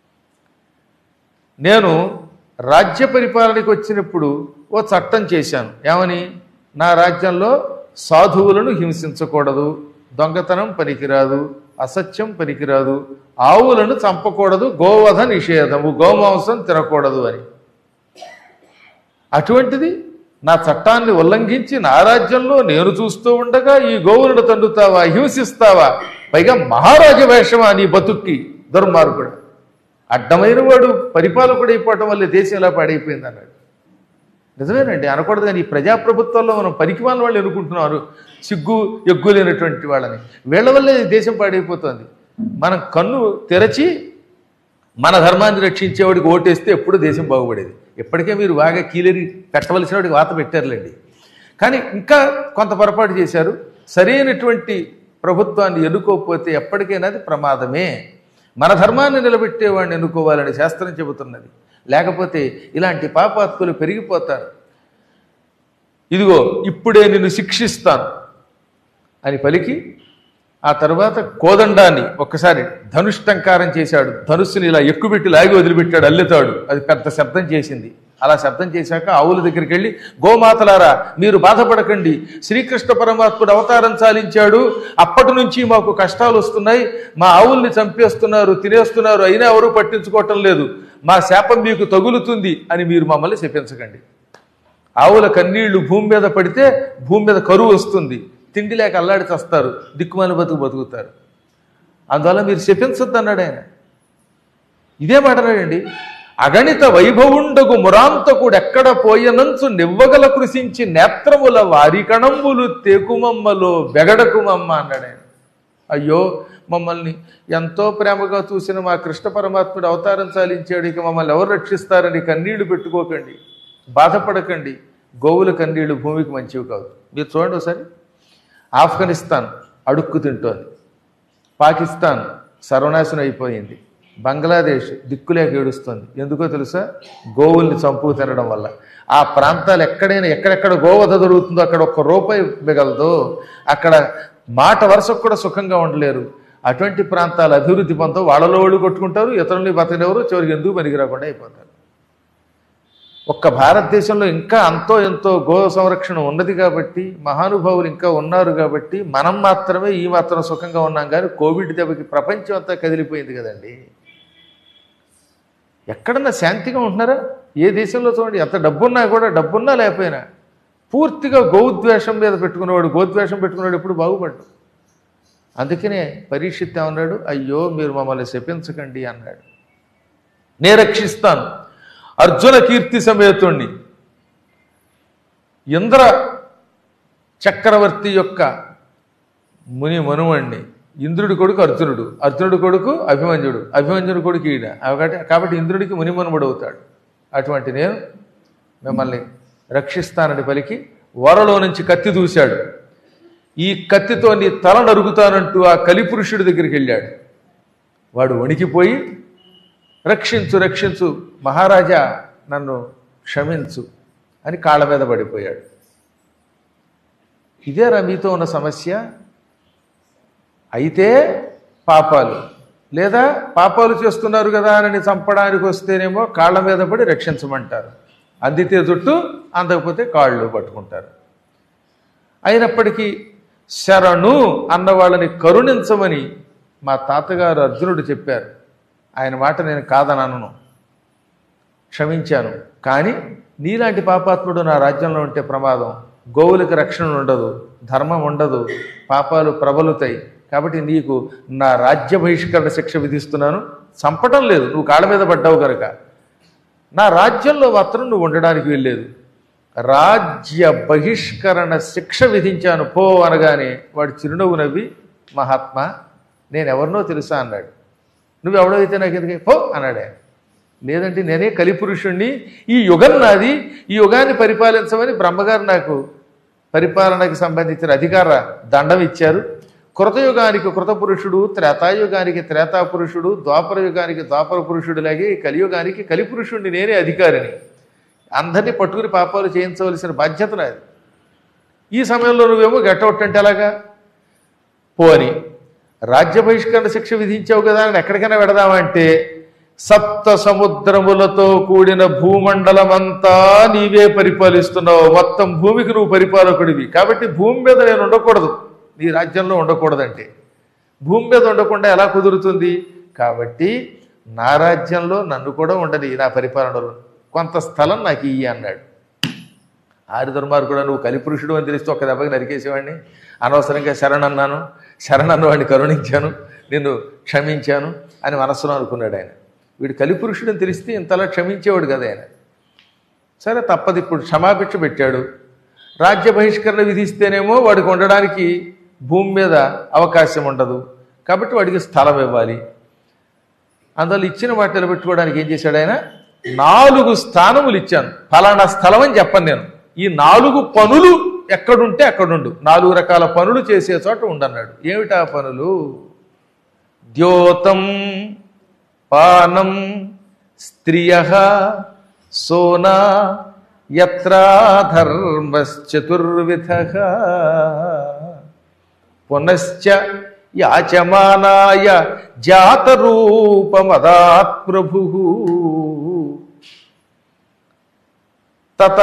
నేను రాజ్య పరిపాలనకి వచ్చినప్పుడు ఓ చట్టం చేశాను ఏమని నా రాజ్యంలో సాధువులను హింసించకూడదు దొంగతనం పనికిరాదు అసత్యం పనికిరాదు ఆవులను చంపకూడదు గోవధ నిషేధము గోమాంసం తినకూడదు అని అటువంటిది నా చట్టాన్ని ఉల్లంఘించి నా రాజ్యంలో నేను చూస్తూ ఉండగా ఈ గోవులను తండుతావా హింసిస్తావా పైగా మహారాజ వేషమా నీ బతుక్కి దుర్మార్గుడు అడ్డమైన వాడు పరిపాలకుడు అయిపోవటం వల్ల దేశం ఎలా పాడైపోయింది అన్నాడు నిజమేనండి అనకూడదు కానీ ఈ ప్రజాప్రభుత్వంలో మనం పనికిమాల వాళ్ళు ఎన్నుకుంటున్నారు సిగ్గు ఎగ్గు లేనటువంటి వాళ్ళని వీళ్ళ వల్లే ఈ దేశం పాడైపోతుంది మనం కన్ను తెరచి మన ధర్మాన్ని రక్షించేవాడికి ఓటేస్తే ఎప్పుడు దేశం బాగుపడేది ఇప్పటికే మీరు బాగా కీలరి పెట్టవలసిన వాడికి వాత పెట్టారులేండి కానీ ఇంకా కొంత పొరపాటు చేశారు సరైనటువంటి ప్రభుత్వాన్ని ఎన్నుకోకపోతే ఎప్పటికైనా అది ప్రమాదమే మన ధర్మాన్ని నిలబెట్టేవాడిని ఎన్నుకోవాలని శాస్త్రం చెబుతున్నది లేకపోతే ఇలాంటి పాపాత్ములు పెరిగిపోతారు ఇదిగో ఇప్పుడే నిన్ను శిక్షిస్తాను అని పలికి ఆ తర్వాత కోదండాన్ని ఒక్కసారి ధనుష్టంకారం చేశాడు ధనుస్సుని ఇలా ఎక్కుపెట్టి లాగి వదిలిపెట్టాడు అల్లెతాడు అది పెద్ద శబ్దం చేసింది అలా శబ్దం చేశాక ఆవుల దగ్గరికి వెళ్ళి గోమాతలారా మీరు బాధపడకండి శ్రీకృష్ణ పరమాత్ముడు అవతారం చాలించాడు అప్పటి నుంచి మాకు కష్టాలు వస్తున్నాయి మా ఆవుల్ని చంపేస్తున్నారు తినేస్తున్నారు అయినా ఎవరూ పట్టించుకోవటం లేదు మా శాపం మీకు తగులుతుంది అని మీరు మమ్మల్ని శపించకండి ఆవుల కన్నీళ్లు భూమి మీద పడితే భూమి మీద కరువు వస్తుంది తిండి లేక అల్లాడి చస్తారు దిక్కుమాలి బతుకు బతుకుతారు అందువల్ల మీరు శపించొద్దు అన్నాడు ఆయన ఇదే మాట్లాడండి అగణిత వైభవుండగు మురాంతకుడు ఎక్కడ పోయనంచు నివ్వగల కృషించి నేత్రముల వారి కణంబులు తేకుమమ్మలో బెగడకుమమ్మ అన్నాడు ఆయన అయ్యో మమ్మల్ని ఎంతో ప్రేమగా చూసిన మా కృష్ణ పరమాత్ముడు అవతారం చాలించాడు ఇక మమ్మల్ని ఎవరు రక్షిస్తారని కన్నీళ్లు పెట్టుకోకండి బాధపడకండి గోవుల కన్నీళ్లు భూమికి మంచివి కాదు మీరు చూడండి ఒకసారి ఆఫ్ఘనిస్తాన్ అడుక్కు తింటోంది పాకిస్తాన్ సర్వనాశనం అయిపోయింది బంగ్లాదేశ్ దిక్కులేక ఏడుస్తుంది ఎందుకో తెలుసా గోవుల్ని చంపు తినడం వల్ల ఆ ప్రాంతాలు ఎక్కడైనా ఎక్కడెక్కడ గోవధ జరుగుతుందో అక్కడ ఒక్క రూపాయి మిగలదు అక్కడ మాట వరుసకు కూడా సుఖంగా ఉండలేరు అటువంటి ప్రాంతాలు అభివృద్ధి పొందుతూ వాళ్ళలో వాళ్ళు కొట్టుకుంటారు ఇతరులని బతకనెవరు చివరికి ఎందుకు పనికి రాకుండా అయిపోతారు ఒక్క భారతదేశంలో ఇంకా అంతో ఎంతో గో సంరక్షణ ఉన్నది కాబట్టి మహానుభావులు ఇంకా ఉన్నారు కాబట్టి మనం మాత్రమే ఈ మాత్రం సుఖంగా ఉన్నాం కానీ కోవిడ్ దెబ్బకి ప్రపంచం అంతా కదిలిపోయింది కదండి ఎక్కడన్నా శాంతిగా ఉంటున్నారా ఏ దేశంలో చూడండి ఎంత డబ్బున్నా కూడా డబ్బున్నా లేకపోయినా పూర్తిగా గోద్వేషం మీద పెట్టుకున్నవాడు గోద్వేషం పెట్టుకున్నాడు ఎప్పుడు బాగుపడ్డు అందుకనే పరీక్షిత్ ఏమన్నాడు అయ్యో మీరు మమ్మల్ని శపించకండి అన్నాడు నే రక్షిస్తాను అర్జున కీర్తి సమేతుణ్ణి ఇంద్ర చక్రవర్తి యొక్క ముని మనువండి ఇంద్రుడి కొడుకు అర్జునుడు అర్జునుడి కొడుకు అభిమన్యుడు అభిమన్యుడి కొడుకు ఈయన కాబట్టి కాబట్టి ఇంద్రుడికి మునిమనుముడు అవుతాడు అటువంటి నేను మిమ్మల్ని రక్షిస్తానని పలికి వరలో నుంచి కత్తి దూశాడు ఈ కత్తితో నీ తల నరుగుతానంటూ ఆ కలిపురుషుడి దగ్గరికి వెళ్ళాడు వాడు వణికిపోయి రక్షించు రక్షించు మహారాజా నన్ను క్షమించు అని కాళ్ళ మీద పడిపోయాడు ఇదేరా మీతో ఉన్న సమస్య అయితే పాపాలు లేదా పాపాలు చేస్తున్నారు కదా అని చంపడానికి వస్తేనేమో కాళ్ళ మీద పడి రక్షించమంటారు అందితే జుట్టు అందకపోతే కాళ్ళు పట్టుకుంటారు అయినప్పటికీ శరణు అన్న వాళ్ళని కరుణించమని మా తాతగారు అర్జునుడు చెప్పారు ఆయన మాట నేను కాదనను క్షమించాను కానీ నీలాంటి పాపాత్ముడు నా రాజ్యంలో ఉంటే ప్రమాదం గోవులకు రక్షణ ఉండదు ధర్మం ఉండదు పాపాలు ప్రబలుతాయి కాబట్టి నీకు నా రాజ్య బహిష్కరణ శిక్ష విధిస్తున్నాను చంపటం లేదు నువ్వు కాళ్ళ మీద పడ్డావు కనుక నా రాజ్యంలో మాత్రం నువ్వు ఉండడానికి వెళ్ళలేదు రాజ్య బహిష్కరణ శిక్ష విధించాను పో అనగానే వాడు చిరునవ్వు నవ్వి మహాత్మా నేను ఎవరినో తెలుసా అన్నాడు నువ్వెవడో అయితే నాకు ఎందుకు పో అన్నాడు ఆయన లేదంటే నేనే కలిపురుషుణ్ణి ఈ యుగం నాది ఈ యుగాన్ని పరిపాలించమని బ్రహ్మగారు నాకు పరిపాలనకి సంబంధించిన అధికార దండం ఇచ్చారు కృతయుగానికి కృత పురుషుడు త్రేతాయుగానికి త్రేతా పురుషుడు ద్వాపర యుగానికి ద్వాపర పురుషుడిలాగే ఈ కలియుగానికి కలిపురుషుడిని నేనే అధికారిని అందరినీ పట్టుకుని పాపాలు చేయించవలసిన బాధ్యత నాది ఈ సమయంలో నువ్వేమో గెట్అవుట్ అంటే ఎలాగా పోని రాజ్య బహిష్కరణ శిక్ష విధించావు కదా అని ఎక్కడికైనా వెడదామంటే సప్త సముద్రములతో కూడిన భూమండలమంతా నీవే పరిపాలిస్తున్నావు మొత్తం భూమికి నువ్వు పరిపాలకుడివి కాబట్టి భూమి మీద నేను ఉండకూడదు నీ రాజ్యంలో ఉండకూడదంటే భూమి మీద ఉండకుండా ఎలా కుదురుతుంది కాబట్టి నా రాజ్యంలో నన్ను కూడా ఉండని నా పరిపాలనలో కొంత స్థలం నాకు ఇయ్యి అన్నాడు ఆరి దుర్మార్గుడు నువ్వు కలిపురుషుడు అని తెలిస్తే ఒక దెబ్బకి నరికేసేవాడిని అనవసరంగా శరణన్నాను శరణన్న వాడిని కరుణించాను నిన్ను క్షమించాను అని మనస్సులో అనుకున్నాడు ఆయన వీడు కలిపురుషుడు అని తెలిస్తే ఇంతలా క్షమించేవాడు కదా ఆయన సరే తప్పదు ఇప్పుడు క్షమాభిక్ష పెట్టాడు రాజ్య బహిష్కరణ విధిస్తేనేమో వాడికి ఉండడానికి భూమి మీద అవకాశం ఉండదు కాబట్టి వాడికి స్థలం ఇవ్వాలి అందువల్ల ఇచ్చిన మాట నిలబెట్టుకోవడానికి ఏం చేశాడు ఆయన నాలుగు స్థానములు ఇచ్చాను ఫలానా స్థలం అని చెప్పను నేను ఈ నాలుగు పనులు ఎక్కడుంటే అక్కడుండు నాలుగు రకాల పనులు చేసే చోట ఉండన్నాడు ఏమిటా పనులు ద్యోతం పానం స్త్రియ సోనా యత్రాధర్మశ్చతుర్విధ పునశ్చ యాచమానాయ జాతరూపమదాత్ ప్రభు తత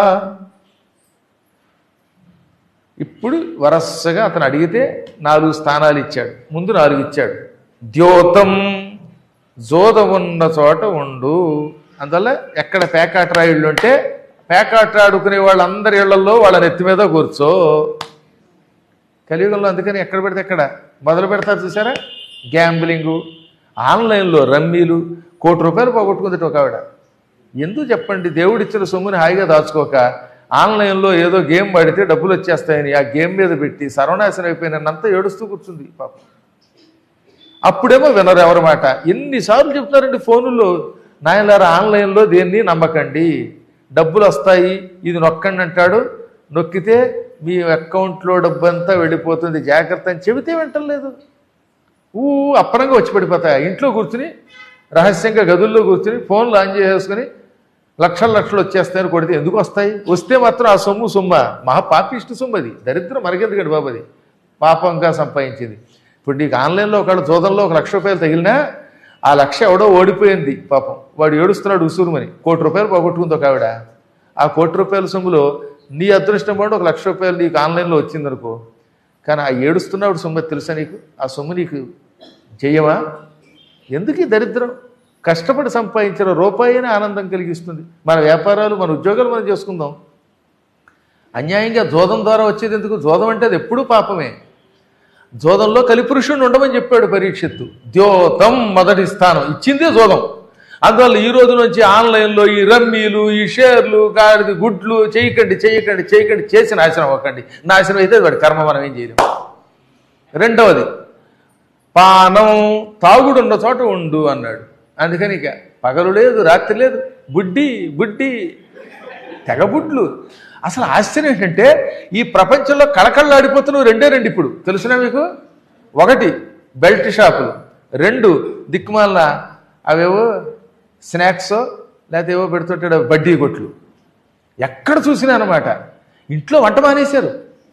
ఇప్పుడు వరసగా అతను అడిగితే నాలుగు స్థానాలు ఇచ్చాడు ముందు నాలుగు ఇచ్చాడు ద్యోతం జోద ఉన్న చోట ఉండు అందువల్ల ఎక్కడ పేకాటరాయిళ్ళు ఉంటే పేకాట ఆడుకునే వాళ్ళందరి ఇళ్లలో వాళ్ళ నెత్తి మీద కూర్చో కలియుగంలో అందుకని ఎక్కడ పెడితే ఎక్కడ మొదలు పెడతారు చూసారా గ్యాంబ్లింగు ఆన్లైన్లో రమ్మీలు కోటి రూపాయలు పోగొట్టుకుంది ఒక ఆవిడ ఎందుకు చెప్పండి దేవుడిచ్చిన సొమ్ముని హాయిగా దాచుకోక ఆన్లైన్లో ఏదో గేమ్ పడితే డబ్బులు వచ్చేస్తాయని ఆ గేమ్ మీద పెట్టి సర్వనాశనం అయిపోయినంతా ఏడుస్తూ కూర్చుంది పాపం అప్పుడేమో వినరు ఎవరి మాట ఎన్నిసార్లు చెప్తారండి ఫోనుల్లో నాయనలారా ఆన్లైన్లో దేన్ని నమ్మకండి డబ్బులు వస్తాయి ఇది నొక్కండి అంటాడు నొక్కితే మీ అకౌంట్లో డబ్బు అంతా వెళ్ళిపోతుంది జాగ్రత్త అని చెబితే వింటలేదు ఊ అప్పనంగా వచ్చి పడిపోతాయి ఇంట్లో కూర్చుని రహస్యంగా గదుల్లో కూర్చుని ఫోన్లు ఆన్ చేసేసుకుని లక్షల లక్షలు వచ్చేస్తాయని కొడితే ఎందుకు వస్తాయి వస్తే మాత్రం ఆ సొమ్ము సొమ్మ మహా పాపిష్టి సొమ్ము అది దరిద్రం మరగెందుకండి బాబు అది పాపంగా సంపాదించింది ఇప్పుడు నీకు ఆన్లైన్లో ఒకళ్ళు జోదంలో ఒక లక్ష రూపాయలు తగిలినా ఆ లక్ష ఎవడో ఓడిపోయింది పాపం వాడు ఏడుస్తున్నాడు ఉసూరుమని కోటి రూపాయలు పోగొట్టుకుంది ఒక ఆవిడ ఆ కోటి రూపాయల సొమ్ములో నీ అదృష్టం పడి ఒక లక్ష రూపాయలు నీకు ఆన్లైన్లో వచ్చిందనుకో కానీ ఆ ఏడుస్తున్నాడు సొమ్ము తెలుసా నీకు ఆ సొమ్ము నీకు జయమా ఎందుకు ఈ దరిద్రం కష్టపడి సంపాదించిన రూపాయినే ఆనందం కలిగిస్తుంది మన వ్యాపారాలు మన ఉద్యోగాలు మనం చేసుకుందాం అన్యాయంగా జోదం ద్వారా వచ్చేది ఎందుకు జోదం అంటే అది ఎప్పుడూ పాపమే జోదంలో కలిపురుషుడు ఉండమని చెప్పాడు పరీక్షిత్తు ద్యోతం మొదటి స్థానం ఇచ్చిందే జోదం అందువల్ల ఈ రోజు నుంచి ఆన్లైన్లో ఈ రమ్మీలు ఈ షేర్లు గాడిది గుడ్లు చేయకండి చేయకండి చేయకండి చేసి నాశనం అవ్వకండి నాశనం అయితే వాడి కర్మ మనం ఏం చేయలేము రెండవది పానం తాగుడు ఉన్న చోట ఉండు అన్నాడు అందుకని ఇక పగలు లేదు రాత్రి లేదు బుడ్డి బుడ్డి తెగబుడ్లు అసలు ఆశ్చర్యం ఏంటంటే ఈ ప్రపంచంలో కళకళలాడిపోతున్నవి రెండే రెండు ఇప్పుడు తెలుసునా మీకు ఒకటి బెల్ట్ షాపులు రెండు దిక్కుమాల అవేవో స్నాక్స్ లేకపోతే ఏవో పెడుతుంటాడు బడ్డీ కొట్లు ఎక్కడ చూసినా అనమాట ఇంట్లో వంట మానేశారు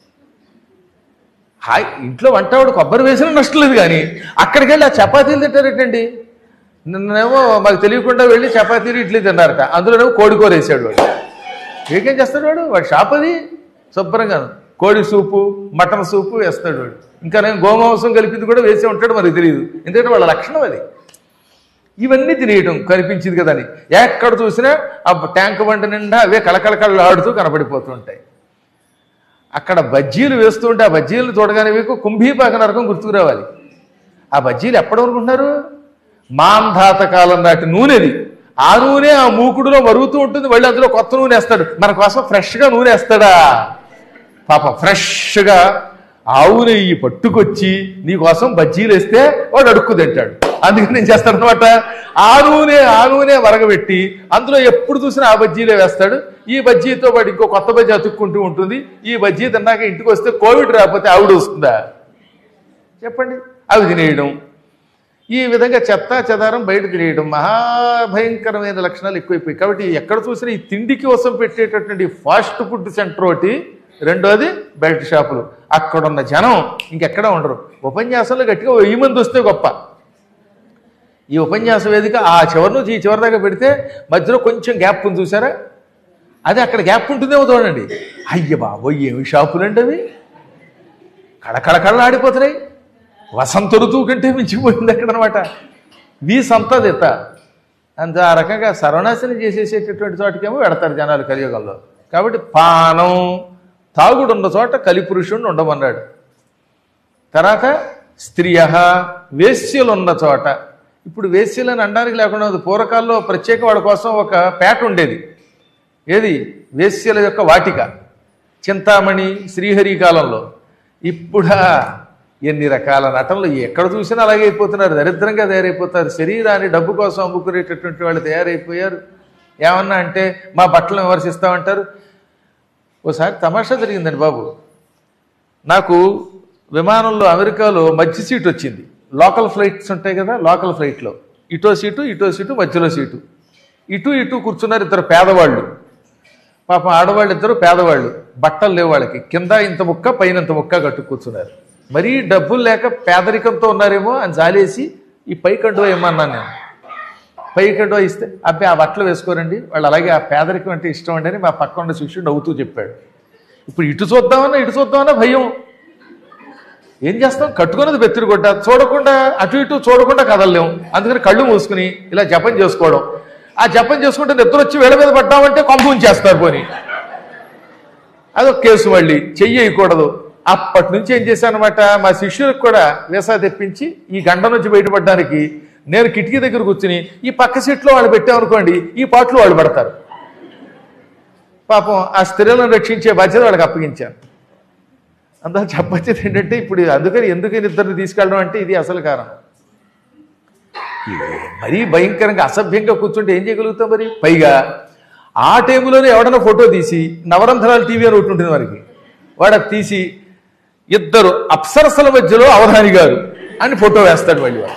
హాయ్ ఇంట్లో వంటవాడు కొబ్బరి వేసినా నష్టం లేదు కానీ అక్కడికి వెళ్ళి ఆ చపాతీలు తింటారేటండి నిన్నేమో మాకు తెలియకుండా వెళ్ళి చపాతీలు ఇడ్లీ తిన్నారట అందులోనేమో కోడికూర వేసాడు వాడు ఏకేం చేస్తాడు వాడు వాడు షాప్ అది శుభ్రంగా కోడి సూపు మటన్ సూపు వేస్తాడు వాడు ఇంకా నేను గోమాంసం కలిపింది కూడా వేసే ఉంటాడు మనకు తెలియదు ఎందుకంటే వాళ్ళ లక్షణం అది ఇవన్నీ తినేయటం కనిపించింది కదా అని ఎక్కడ చూసినా ఆ ట్యాంక్ బండ నిండా అవే కళకళకళ ఆడుతూ కనపడిపోతుంటాయి అక్కడ బజ్జీలు వేస్తూ ఉంటే ఆ బజ్జీలను చూడగానే మీకు కుంభీపాక నరకం గుర్తుకు రావాలి ఆ బజ్జీలు ఎప్పటి అనుకుంటున్నారు మాంధాత కాలం నాటి నూనెది ఆ నూనె ఆ మూకుడులో మరుగుతూ ఉంటుంది మళ్ళీ అందులో కొత్త నూనె వేస్తాడు మన కోసం ఫ్రెష్గా నూనె వేస్తాడా పాప ఫ్రెష్గా ఆవు నెయ్యి పట్టుకొచ్చి నీకోసం బజ్జీలు వేస్తే వాడు అడుక్కు తింటాడు అందుకని నేను చేస్తాను అనమాట ఆ నూనె ఆ నూనె వరగబెట్టి అందులో ఎప్పుడు చూసినా ఆ బజ్జీలే వేస్తాడు ఈ బజ్జీతో పాటు ఇంకో కొత్త బజ్జీ అతుక్కుంటూ ఉంటుంది ఈ బజ్జీ తిన్నాక ఇంటికి వస్తే కోవిడ్ రాకపోతే ఆవిడ వస్తుందా చెప్పండి అవి తినేయడం ఈ విధంగా చెత్త చెదారం బయట తినేయడం మహాభయంకరమైన లక్షణాలు ఎక్కువైపోయి కాబట్టి ఎక్కడ చూసినా ఈ తిండికి కోసం పెట్టేటటువంటి ఫాస్ట్ ఫుడ్ సెంటర్ ఒకటి రెండోది బెల్ట్ షాపులు అక్కడున్న జనం ఇంకెక్కడ ఉండరు ఉపన్యాసంలో గట్టిగా ఓ వెయ్యి మంది వస్తే గొప్ప ఈ ఉపన్యాస వేదిక ఆ చివరి నుంచి ఈ చివరి దాకా పెడితే మధ్యలో కొంచెం గ్యాప్ ఉంది చూసారా అది అక్కడ గ్యాప్ ఉంటుందేమో చూడండి అయ్య బాబోయ్ ఏమి షాపులండి అవి కళకళకళ ఆడిపోతున్నాయి వసంత ఋతువు కంటే మించిపోయింది అక్కడ అనమాట వీ సంతదిత అంత ఆ రకంగా సర్వనాశనం చేసేసేటటువంటి చోటకేమో పెడతారు జనాలు కలియుగంలో కాబట్టి పానం తాగుడున్న చోట కలిపురుషుణ్ణి ఉండమన్నాడు తర్వాత స్త్రియ వేశ్యలున్న చోట ఇప్పుడు వేశ్యలని అనడానికి లేకుండా ఉంది. పూర్వకాలంలో ప్రత్యేక వాడి కోసం ఒక పేట ఉండేది ఏది వేశ్యల యొక్క వాటిక చింతామణి శ్రీహరి కాలంలో ఇప్పుడా ఎన్ని రకాల నటనలు ఎక్కడ చూసినా అలాగే అయిపోతున్నారు దరిద్రంగా తయారైపోతారు శరీరాన్ని డబ్బు కోసం అమ్ముకునేటటువంటి వాళ్ళు తయారైపోయారు ఏమన్నా అంటే మా బట్టలు విమర్శిస్తామంటారు ఓసారి తమాషా జరిగిందండి బాబు నాకు విమానంలో అమెరికాలో మధ్య సీట్ వచ్చింది లోకల్ ఫ్లైట్స్ ఉంటాయి కదా లోకల్ ఫ్లైట్లో ఇటో సీటు ఇటో సీటు మధ్యలో సీటు ఇటు ఇటు కూర్చున్నారు ఇద్దరు పేదవాళ్ళు పాపం ఆడవాళ్ళు ఇద్దరు పేదవాళ్ళు బట్టలు లేవు వాళ్ళకి కింద ఇంత ముక్క పైన ఇంత ముక్క కట్టు కూర్చున్నారు మరీ డబ్బులు లేక పేదరికంతో ఉన్నారేమో అని జాలేసి ఈ పై కండువా ఏమన్నాను నేను పై కండువా ఇస్తే అబ్బాయి ఆ బట్టలు వేసుకోరండి వాళ్ళు అలాగే ఆ పేదరికం అంటే ఇష్టం అండి అని మా పక్క ఉన్న శిష్యుడు నవ్వుతూ చెప్పాడు ఇప్పుడు ఇటు చూద్దామన్నా ఇటు చూద్దామన్నా భయం ఏం చేస్తాం కట్టుకున్నది బెత్తిరి కొట్ట చూడకుండా అటు ఇటు చూడకుండా కదలలేం అందుకని కళ్ళు మూసుకుని ఇలా జపం చేసుకోవడం ఆ జపం చేసుకుంటే నిద్ర వచ్చి వేళ మీద పడ్డామంటే కొంప ఉంచేస్తారు పోని అదొక కేసు మళ్ళీ చెయ్యకూడదు అప్పటి నుంచి ఏం చేశానమాట మా శిష్యులకు కూడా వీసా తెప్పించి ఈ గండ నుంచి బయటపడడానికి నేను కిటికీ దగ్గర కూర్చుని ఈ పక్క సీట్లో వాళ్ళు పెట్టామనుకోండి ఈ పాటలు వాళ్ళు పడతారు పాపం ఆ స్త్రీలను రక్షించే బాధ్యత వాళ్ళకి అప్పగించాను అందువల్ల చెప్పొచ్చేది ఏంటంటే ఇప్పుడు అందుకని ఎందుకు ఇద్దరిని తీసుకెళ్ళడం అంటే ఇది అసలు కారణం ఇది మరీ భయంకరంగా అసభ్యంగా కూర్చుంటే ఏం చేయగలుగుతాం మరి పైగా ఆ టైంలోనే ఎవడన్నా ఫోటో తీసి నవరంధ్రాలు టీవీ అని ఒకటి ఉంటుంది మనకి వాడు అది తీసి ఇద్దరు అప్సరసల మధ్యలో అవధాని గారు అని ఫోటో వేస్తాడు మళ్ళీ వాడు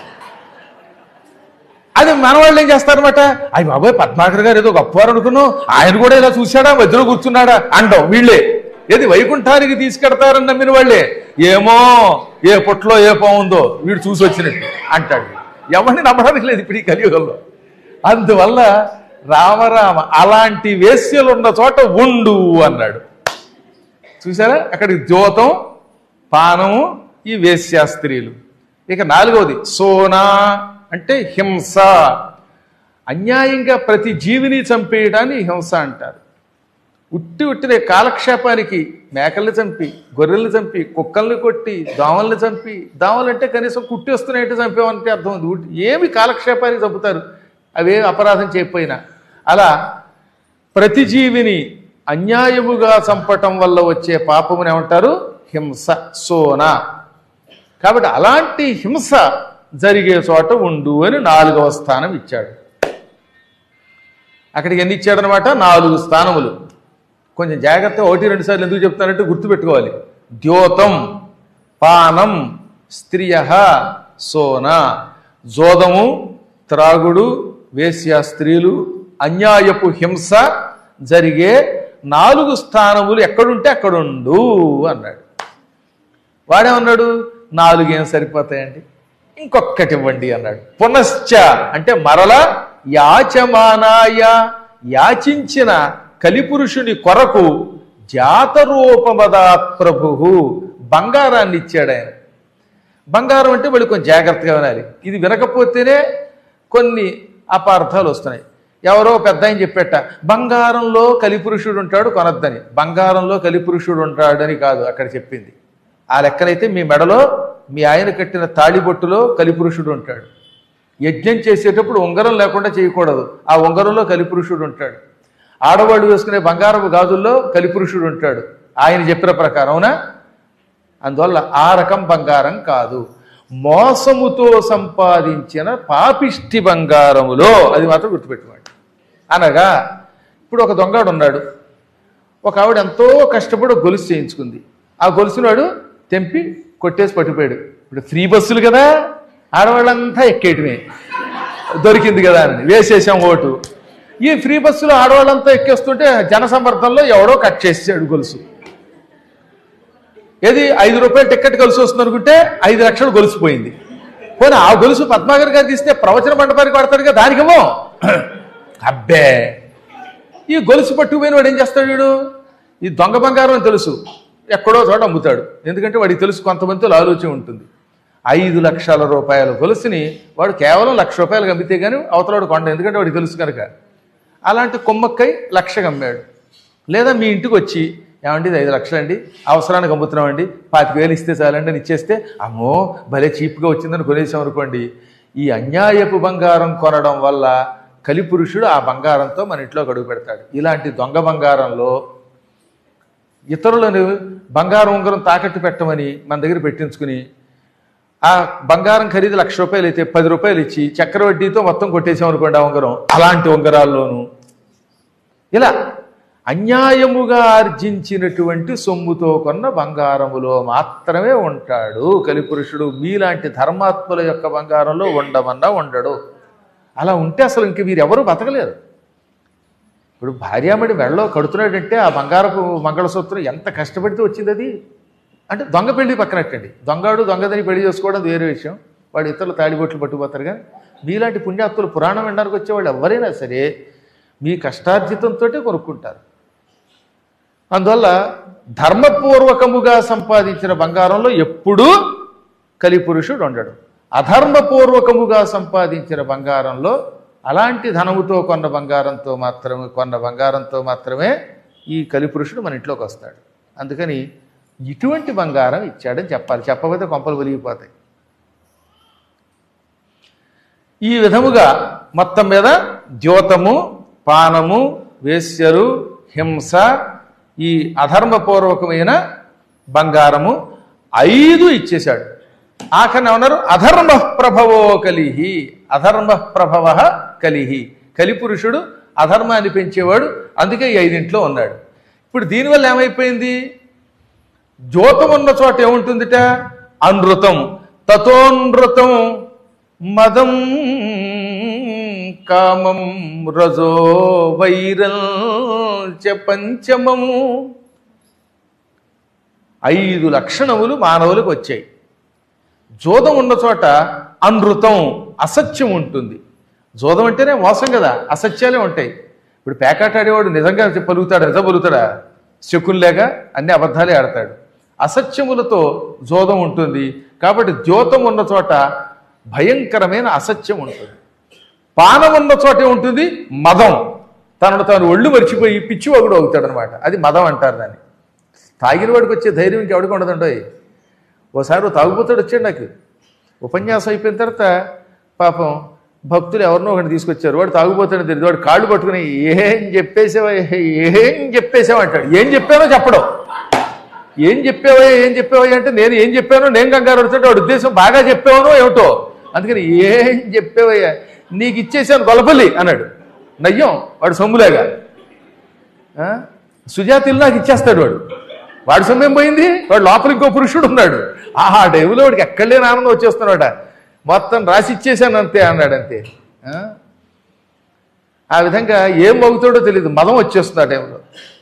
అది మన వాళ్ళు ఏం చేస్తారనమాట అయ్యి బాబాయ్ పద్మాకర్ గారు ఏదో గొప్పవారు అనుకున్నాం ఆయన కూడా ఇలా చూశాడా మధ్యలో కూర్చున్నాడా అంటాం వీళ్ళే ఏది వైకుంఠానికి తీసుకెడతారని నమ్మిన వాళ్ళే ఏమో ఏ పొట్లో ఏ పావుందో వీడు చూసి వచ్చినట్టు అంటాడు ఎవరిని నమ్మడానికి లేదు ఇప్పుడు ఈ కలియుగంలో అందువల్ల రామరామ అలాంటి వేశ్యలు ఉన్న చోట ఉండు అన్నాడు చూసారా అక్కడికి ద్యోతం పానము ఈ వేశ్యా స్త్రీలు ఇక నాలుగవది సోనా అంటే హింస అన్యాయంగా ప్రతి జీవిని చంపేయడాన్ని హింస అంటారు ఉట్టి ఉట్టిన కాలక్షేపానికి మేకల్ని చంపి గొర్రెల్ని చంపి కుక్కల్ని కొట్టి దోమల్ని చంపి దోమలు అంటే కనీసం కుట్టి వస్తున్నాయంటే చంపేమంటే అర్థం ఉంది ఉట్టి- ఏమి కాలక్షేపానికి చంపుతారు అవే అపరాధం చేయకపోయినా అలా ప్రతి జీవిని అన్యాయముగా చంపటం వల్ల వచ్చే పాపముని ఏమంటారు హింస సోన కాబట్టి అలాంటి హింస జరిగే చోట ఉండు అని నాలుగవ స్థానం ఇచ్చాడు అక్కడికి ఎన్ని ఇచ్చాడనమాట నాలుగు స్థానములు కొంచెం జాగ్రత్తగా ఒకటి రెండు సార్లు ఎందుకు చెప్తానంటే గుర్తుపెట్టుకోవాలి ద్యోతం పానం స్త్రియ సోన జోదము త్రాగుడు వేశ్య స్త్రీలు అన్యాయపు హింస జరిగే నాలుగు స్థానములు ఎక్కడుంటే అక్కడుండు అన్నాడు వాడేమన్నాడు నాలుగేం సరిపోతాయండి ఇంకొక్కటి ఇవ్వండి అన్నాడు పునశ్చ అంటే మరల యాచమానాయ యాచించిన కలిపురుషుని కొరకు జాతరూపమదాత్ ప్రభు బంగారాన్ని ఇచ్చాడు ఆయన బంగారం అంటే వాళ్ళు కొంచెం జాగ్రత్తగా వినాలి ఇది వినకపోతేనే కొన్ని అపార్థాలు వస్తున్నాయి ఎవరో పెద్ద ఆయన చెప్పేట బంగారంలో కలిపురుషుడు ఉంటాడు కొనద్దని బంగారంలో కలిపురుషుడు ఉంటాడని కాదు అక్కడ చెప్పింది ఆ లెక్కనైతే మీ మెడలో మీ ఆయన కట్టిన తాళిబొట్టులో కలిపురుషుడు ఉంటాడు యజ్ఞం చేసేటప్పుడు ఉంగరం లేకుండా చేయకూడదు ఆ ఉంగరంలో కలిపురుషుడు ఉంటాడు ఆడవాళ్ళు వేసుకునే బంగారపు గాజుల్లో కలిపురుషుడు ఉంటాడు ఆయన చెప్పిన ప్రకారం అవునా అందువల్ల ఆ రకం బంగారం కాదు మోసముతో సంపాదించిన పాపిష్టి బంగారములో అది మాత్రం గుర్తుపెట్టుకోండి అనగా ఇప్పుడు ఒక దొంగడు ఉన్నాడు ఒక ఆవిడ ఎంతో కష్టపడి ఒక గొలుసు చేయించుకుంది ఆ గొలుసునాడు తెంపి కొట్టేసి పట్టుపోయాడు ఇప్పుడు ఫ్రీ బస్సులు కదా ఆడవాళ్ళంతా ఎక్కేయటమే దొరికింది కదా అని వేసేసాం ఓటు ఈ ఫ్రీ బస్సులో ఆడవాళ్ళంతా ఎక్కేస్తుంటే జనసమర్థంలో ఎవడో కట్ చేసాడు గొలుసు ఏది ఐదు రూపాయలు టికెట్ కలిసి వస్తుంది అనుకుంటే ఐదు లక్షలు గొలుసుపోయింది పోనీ ఆ గొలుసు పద్మాగర్ గారికి ఇస్తే ప్రవచన మండపానికి వాడతాడు కదా దానికేమో అబ్బే ఈ గొలుసు పట్టుకుపోయిన వాడు ఏం చేస్తాడు వీడు ఈ దొంగ బంగారం అని తెలుసు ఎక్కడో చోట అమ్ముతాడు ఎందుకంటే వాడికి తెలుసు కొంతమందితో ఆలోచన ఉంటుంది ఐదు లక్షల రూపాయల గొలుసుని వాడు కేవలం లక్ష రూపాయలు అమ్మితే కానీ అవతలవాడు కొండ ఎందుకంటే వాడికి తెలుసు కనుక అలాంటి కొమ్మక్కై లక్షగా అమ్మాడు లేదా మీ ఇంటికి వచ్చి ఏమండి ఇది ఐదు లక్షలండి అవసరానికి అమ్ముతున్నామండి పాతిక వేలు ఇస్తే చాలండి అని ఇచ్చేస్తే అమ్మో భలే చీప్గా వచ్చిందని కొనేసాం అనుకోండి ఈ అన్యాయపు బంగారం కొనడం వల్ల కలిపురుషుడు ఆ బంగారంతో మన ఇంట్లో గడుగు పెడతాడు ఇలాంటి దొంగ బంగారంలో ఇతరులను బంగారం ఉంగరం తాకట్టు పెట్టమని మన దగ్గర పెట్టించుకుని ఆ బంగారం ఖరీదు లక్ష రూపాయలు అయితే పది రూపాయలు ఇచ్చి చక్రవడ్డీతో మొత్తం కొట్టేసాం అనుకోండి ఆ ఉంగరం అలాంటి ఉంగరాల్లోనూ ఇలా అన్యాయముగా ఆర్జించినటువంటి సొమ్ముతో కొన్న బంగారములో మాత్రమే ఉంటాడు కలిపురుషుడు మీలాంటి ధర్మాత్ముల యొక్క బంగారంలో ఉండమన్నా ఉండడు అలా ఉంటే అసలు ఇంక వీరెవరూ బతకలేరు ఇప్పుడు భార్యామడి మెడలో కడుతున్నాడంటే ఆ బంగారపు మంగళసూత్రం ఎంత కష్టపడితే వచ్చింది అది అంటే దొంగ పెళ్లి పక్కనట్టండి దొంగాడు దొంగదని పెళ్లి చేసుకోవడం వేరే విషయం వాడు ఇతరులు తాడిబొట్లు పట్టుకుపోతారు కానీ మీలాంటి పుణ్యాత్తులు పురాణం వినడానికి వచ్చేవాళ్ళు ఎవరైనా సరే మీ కష్టార్జితంతో కొనుక్కుంటారు అందువల్ల ధర్మపూర్వకముగా సంపాదించిన బంగారంలో ఎప్పుడూ కలిపురుషుడు ఉండడు అధర్మపూర్వకముగా సంపాదించిన బంగారంలో అలాంటి ధనముతో కొన్న బంగారంతో మాత్రమే కొన్న బంగారంతో మాత్రమే ఈ కలిపురుషుడు మన ఇంట్లోకి వస్తాడు అందుకని ఇటువంటి బంగారం ఇచ్చాడని చెప్పాలి చెప్పకపోతే కొంపలు వెలిగిపోతాయి ఈ విధముగా మొత్తం మీద ద్యోతము పానము వేశ్యరు హింస ఈ అధర్మపూర్వకమైన బంగారము ఐదు ఇచ్చేశాడు ఆఖరిని ఏమన్నారు అధర్మ ప్రభవో కలిహి అధర్మ ప్రభవ కలిహి కలిపురుషుడు అధర్మాన్ని పెంచేవాడు అందుకే ఈ ఐదింట్లో ఉన్నాడు ఇప్పుడు దీనివల్ల ఏమైపోయింది జ్యోతం ఉన్న చోట ఏముంటుందిట అనృతం తతోనృతం మదం కామం రజో వైరం చ పంచమము ఐదు లక్షణములు మానవులకు వచ్చాయి జోదం ఉన్న చోట అనృతం అసత్యం ఉంటుంది జోదం అంటేనే మోసం కదా అసత్యాలే ఉంటాయి ఇప్పుడు పేకాట ఆడేవాడు నిజంగా పలుకుతాడా నిజం పలుకుతాడా శకులు లేక అన్ని అబద్ధాలే ఆడతాడు అసత్యములతో జోదం ఉంటుంది కాబట్టి ద్యోతం ఉన్న చోట భయంకరమైన అసత్యం ఉంటుంది పానం ఉన్న చోటే ఉంటుంది మదం తనను తాను ఒళ్ళు మర్చిపోయి పిచ్చి ఒకడు అవుతాడనమాట అది మదం అంటారు దాన్ని తాగిన వాడికి వచ్చే ధైర్యం ఇంకెవడికి ఉండదండోయ్ ఓసారి ఓ తాగుబోతాడు వచ్చాడు నాకు ఉపన్యాసం అయిపోయిన తర్వాత పాపం భక్తులు ఎవరినో ఒకటి తీసుకొచ్చారు వాడు తాగుబోతాడని తెలియదు వాడు కాళ్ళు పట్టుకుని ఏం చెప్పేసావా ఏం చెప్పేసావా అంటాడు ఏం చెప్పానో చెప్పడం ఏం చెప్పావా ఏం చెప్పావా అంటే నేను ఏం చెప్పానో నేను కంగారు పడుతుంటే వాడి ఉద్దేశం బాగా చెప్పావనో ఏమిటో అందుకని ఏం చెప్పావయ్యా నీకు ఇచ్చేసాను గొలపల్లి అన్నాడు నయ్యం వాడు సొమ్ములేగా ఆ? సుజాతిల్ నాకు ఇచ్చేస్తాడు వాడు వాడి సొమ్మేం పోయింది వాడు లోపల ఇంకో పురుషుడు ఉన్నాడు ఆహా డెవులో వాడికి ఎక్కడ లేని ఆనందం వచ్చేస్తున్నాడ మొత్తం రాసి ఇచ్చేసాను అంతే అన్నాడు అంతే ఆ? ఆ విధంగా ఏం మగుతాడో తెలియదు మదం వచ్చేస్తుంది ఆ టైంలో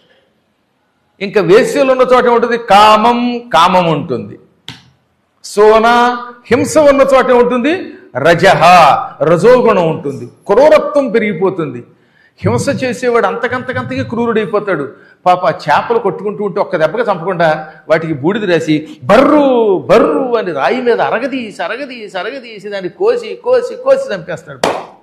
ఇంకా వేశ్యలు ఉన్న చోట ఉంటుంది కామం కామం ఉంటుంది సోన హింస ఉన్న చోట ఉంటుంది రజహ రజోగుణం ఉంటుంది క్రూరత్వం పెరిగిపోతుంది హింస చేసేవాడు అంతకంతకంతకి క్రూరుడైపోతాడు పాప ఆ చేపలు కొట్టుకుంటూ ఉంటే ఒక్క దెబ్బగా చంపకుండా వాటికి బూడిద రాసి బర్రు బర్రు అని రాయి మీద అరగదీసి అరగదీసి అరగదీసి దాన్ని కోసి కోసి కోసి చంపేస్తాడు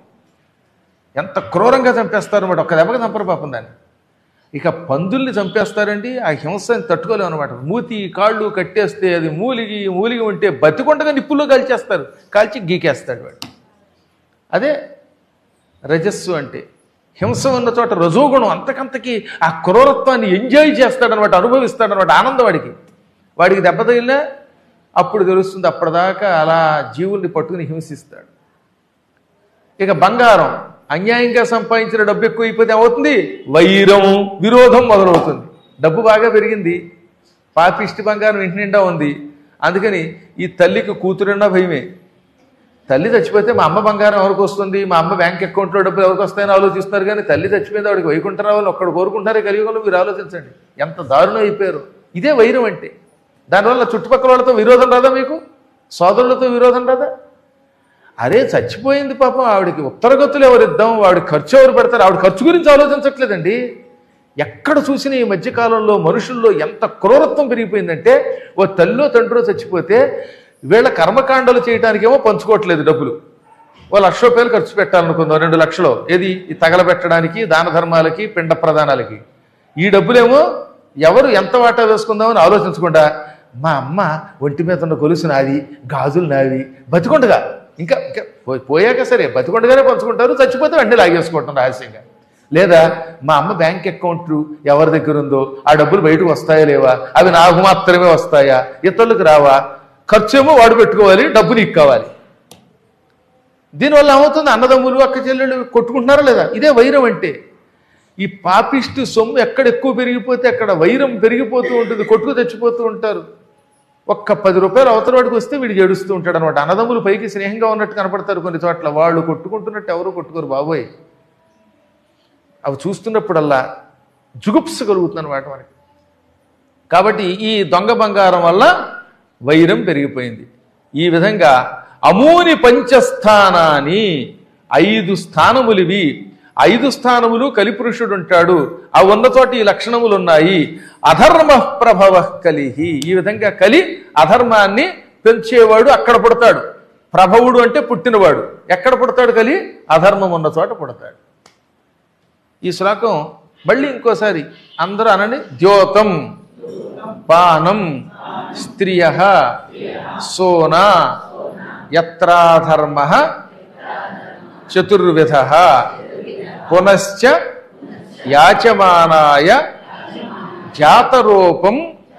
ఎంత క్రూరంగా చంపేస్తారు అనమాట ఒక్క దెబ్బగా చంపరు పాపం దాన్ని ఇక పందుల్ని చంపేస్తారండి ఆ హింసని తట్టుకోలేము అనమాట మూతి కాళ్ళు కట్టేస్తే అది మూలిగి మూలిగి ఉంటే బతికొండగా నిప్పుల్లో కాల్చేస్తారు కాల్చి గీకేస్తాడు వాడు అదే రజస్సు అంటే హింస ఉన్న చోట రజోగుణం అంతకంతకి ఆ క్రూరత్వాన్ని ఎంజాయ్ చేస్తాడనమాట అనుభవిస్తాడనమాట ఆనందం వాడికి వాడికి దెబ్బ తగిలినా అప్పుడు తెలుస్తుంది అప్పటిదాకా అలా జీవుల్ని పట్టుకుని హింసిస్తాడు ఇక బంగారం అన్యాయంగా సంపాదించిన డబ్బు ఎక్కువ అయిపోతే ఏమవుతుంది వైరం విరోధం మొదలవుతుంది డబ్బు బాగా పెరిగింది పాపిష్టి బంగారం ఇంటి నిండా ఉంది అందుకని ఈ తల్లికి కూతురున్నా భయమే తల్లి చచ్చిపోతే మా అమ్మ బంగారం ఎవరికి వస్తుంది మా అమ్మ బ్యాంక్ అకౌంట్లో డబ్బులు ఎవరికి వస్తాయని ఆలోచిస్తున్నారు కానీ తల్లి చచ్చిపోయింది వాడికి వైకుంఠ రావాలి ఒక్కడు కోరుకుంటారే కలియుగంలో మీరు ఆలోచించండి ఎంత దారుణం అయిపోయారు ఇదే వైరం అంటే దానివల్ల చుట్టుపక్కల వాళ్ళతో విరోధం రాదా మీకు సోదరులతో విరోధం రాదా అరే చచ్చిపోయింది పాపం ఆవిడకి ఉత్తరగతులు ఎవరు ఇద్దాం ఆవిడ ఖర్చు ఎవరు పెడతారు ఆవిడ ఖర్చు గురించి ఆలోచించట్లేదండి ఎక్కడ చూసినా ఈ మధ్యకాలంలో మనుషుల్లో ఎంత క్రూరత్వం పెరిగిపోయిందంటే ఓ తల్లో తండ్రో చచ్చిపోతే వీళ్ళ కర్మకాండలు చేయడానికేమో పంచుకోవట్లేదు డబ్బులు ఓ లక్ష రూపాయలు ఖర్చు పెట్టాలనుకుందాం రెండు లక్షలు ఏది ఈ తగలబెట్టడానికి దాన ధర్మాలకి పిండ ప్రదానాలకి ఈ డబ్బులేమో ఎవరు ఎంత వాటా వేసుకుందామని ఆలోచించకుండా మా అమ్మ ఒంటి మీద ఉన్న గొలుసు నాది గాజులు నావి బతికొండగా ఇంకా ఇంకా పో- పోయాక సరే బతికొండగానే పంచుకుంటారు చచ్చిపోతే వెంటనే లాగేసుకుంటాం రహస్యంగా లేదా మా అమ్మ బ్యాంక్ అకౌంట్ ఎవరి దగ్గర ఉందో ఆ డబ్బులు బయటకు వస్తాయా లేవా అవి నాకు మాత్రమే వస్తాయా ఇతరులకు రావా ఖర్చు ఏమో వాడు పెట్టుకోవాలి డబ్బు నీకు కావాలి దీనివల్ల ఏమవుతుంది అన్నదమ్ములు అక్క చెల్లెళ్ళు కొట్టుకుంటున్నారా లేదా ఇదే వైరం అంటే ఈ పాపిష్టి సొమ్ము ఎక్కడ ఎక్కువ పెరిగిపోతే అక్కడ వైరం పెరిగిపోతూ ఉంటుంది కొట్టుకు తెచ్చిపోతూ ఉంటారు ఒక్క పది రూపాయలు అవతల వాడికి వస్తే వీడికి ఏడుస్తూ ఉంటాడు అనమాట అన్నదమ్ములు పైకి స్నేహంగా ఉన్నట్టు కనపడతారు కొన్ని చోట్ల వాళ్ళు కొట్టుకుంటున్నట్టు ఎవరు కొట్టుకోరు బాబోయ్ అవి చూస్తున్నప్పుడల్లా జుగుప్స కలుగుతుంది అనమాట మనకి కాబట్టి ఈ దొంగ బంగారం వల్ల వైరం పెరిగిపోయింది ఈ విధంగా అమూని పంచస్థానాన్ని ఐదు స్థానములివి ఐదు స్థానములు కలిపురుషుడు ఉంటాడు ఆ ఉన్న చోట ఈ లక్షణములు ఉన్నాయి అధర్మ ప్రభవ కలిహి ఈ విధంగా కలి అధర్మాన్ని పెంచేవాడు అక్కడ పుడతాడు ప్రభవుడు అంటే పుట్టినవాడు ఎక్కడ పుడతాడు కలి అధర్మం ఉన్న చోట పుడతాడు ఈ శ్లోకం మళ్ళీ ఇంకోసారి అందరూ అనండి ద్యోతం పానం స్త్రియ సోన యత్రాధర్మ చతుర్విధ పునశ్చ యాచమానాయ జాతరూపం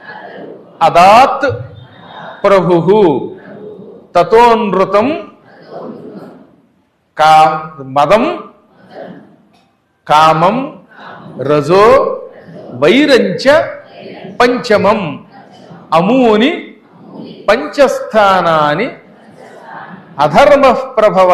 అదాత్ ప్రభు తతోనృతం కా మదం కామం రజో వైరంచ పంచమం అమూని పంచస్థానాని అధర్మ ప్రభవ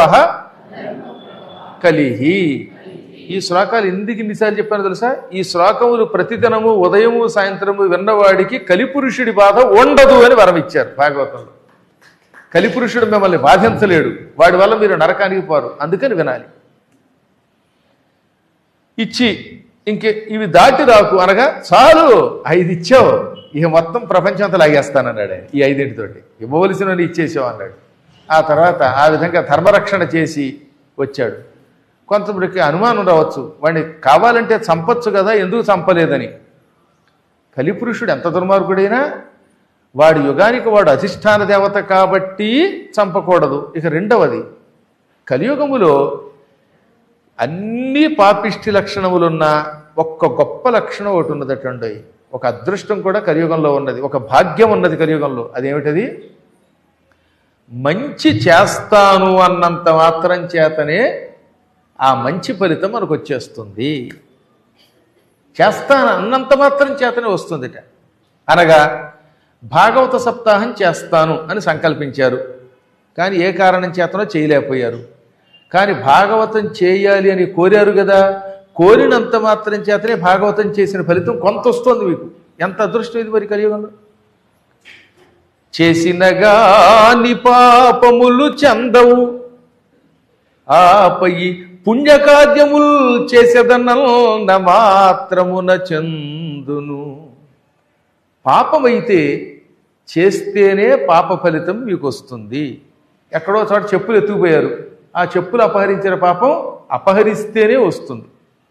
కలిహి ఈ శ్లోకాలు ఎందుకు ఇన్నిసార్లు చెప్పాను తెలుసా ఈ శ్లోకములు ప్రతిదినము ఉదయము సాయంత్రము విన్నవాడికి కలిపురుషుడి బాధ ఉండదు అని వరం ఇచ్చారు భాగవతంలో కలిపురుషుడు మిమ్మల్ని బాధించలేడు వాడి వల్ల మీరు నరకానికి పోరు అందుకని వినాలి ఇచ్చి ఇంకే ఇవి దాటి రాకు అనగా చాలు ఐదు ఇచ్చావు ఇక మొత్తం ప్రపంచం అంతా లాగేస్తానన్నాడు ఆయన ఈ ఐదింటితోటి ఇవ్వవలసినవి ఇచ్చేసావు అన్నాడు ఆ తర్వాత ఆ విధంగా ధర్మరక్షణ చేసి వచ్చాడు కొంతమందికి అనుమానం రావచ్చు వాడిని కావాలంటే చంపొచ్చు కదా ఎందుకు చంపలేదని కలిపురుషుడు ఎంత దుర్మార్గుడైనా వాడి యుగానికి వాడు అధిష్టాన దేవత కాబట్టి చంపకూడదు ఇక రెండవది కలియుగములో అన్ని పాపిష్టి లక్షణములున్న ఒక్క గొప్ప లక్షణం ఒకటి ఉన్నదటండి ఒక అదృష్టం కూడా కలియుగంలో ఉన్నది ఒక భాగ్యం ఉన్నది కలియుగంలో అదేమిటది మంచి చేస్తాను అన్నంత మాత్రం చేతనే ఆ మంచి ఫలితం మనకు వచ్చేస్తుంది చేస్తాను అన్నంత మాత్రం చేతనే వస్తుందిట అనగా భాగవత సప్తాహం చేస్తాను అని సంకల్పించారు కానీ ఏ కారణం చేతనో చేయలేకపోయారు కానీ భాగవతం చేయాలి అని కోరారు కదా కోరినంత మాత్రం చేతనే భాగవతం చేసిన ఫలితం కొంత వస్తుంది మీకు ఎంత అదృష్టం ఇది మరి కలియుగంలో చేసినగాని పాపములు చందవు ఆపై పుణ్యకార్యములు చేసేదన్న మాత్రమున చందును పాపమైతే చేస్తేనే పాప ఫలితం మీకు వస్తుంది ఎక్కడో చోట చెప్పులు ఎత్తుకుపోయారు ఆ చెప్పులు అపహరించిన పాపం అపహరిస్తేనే వస్తుంది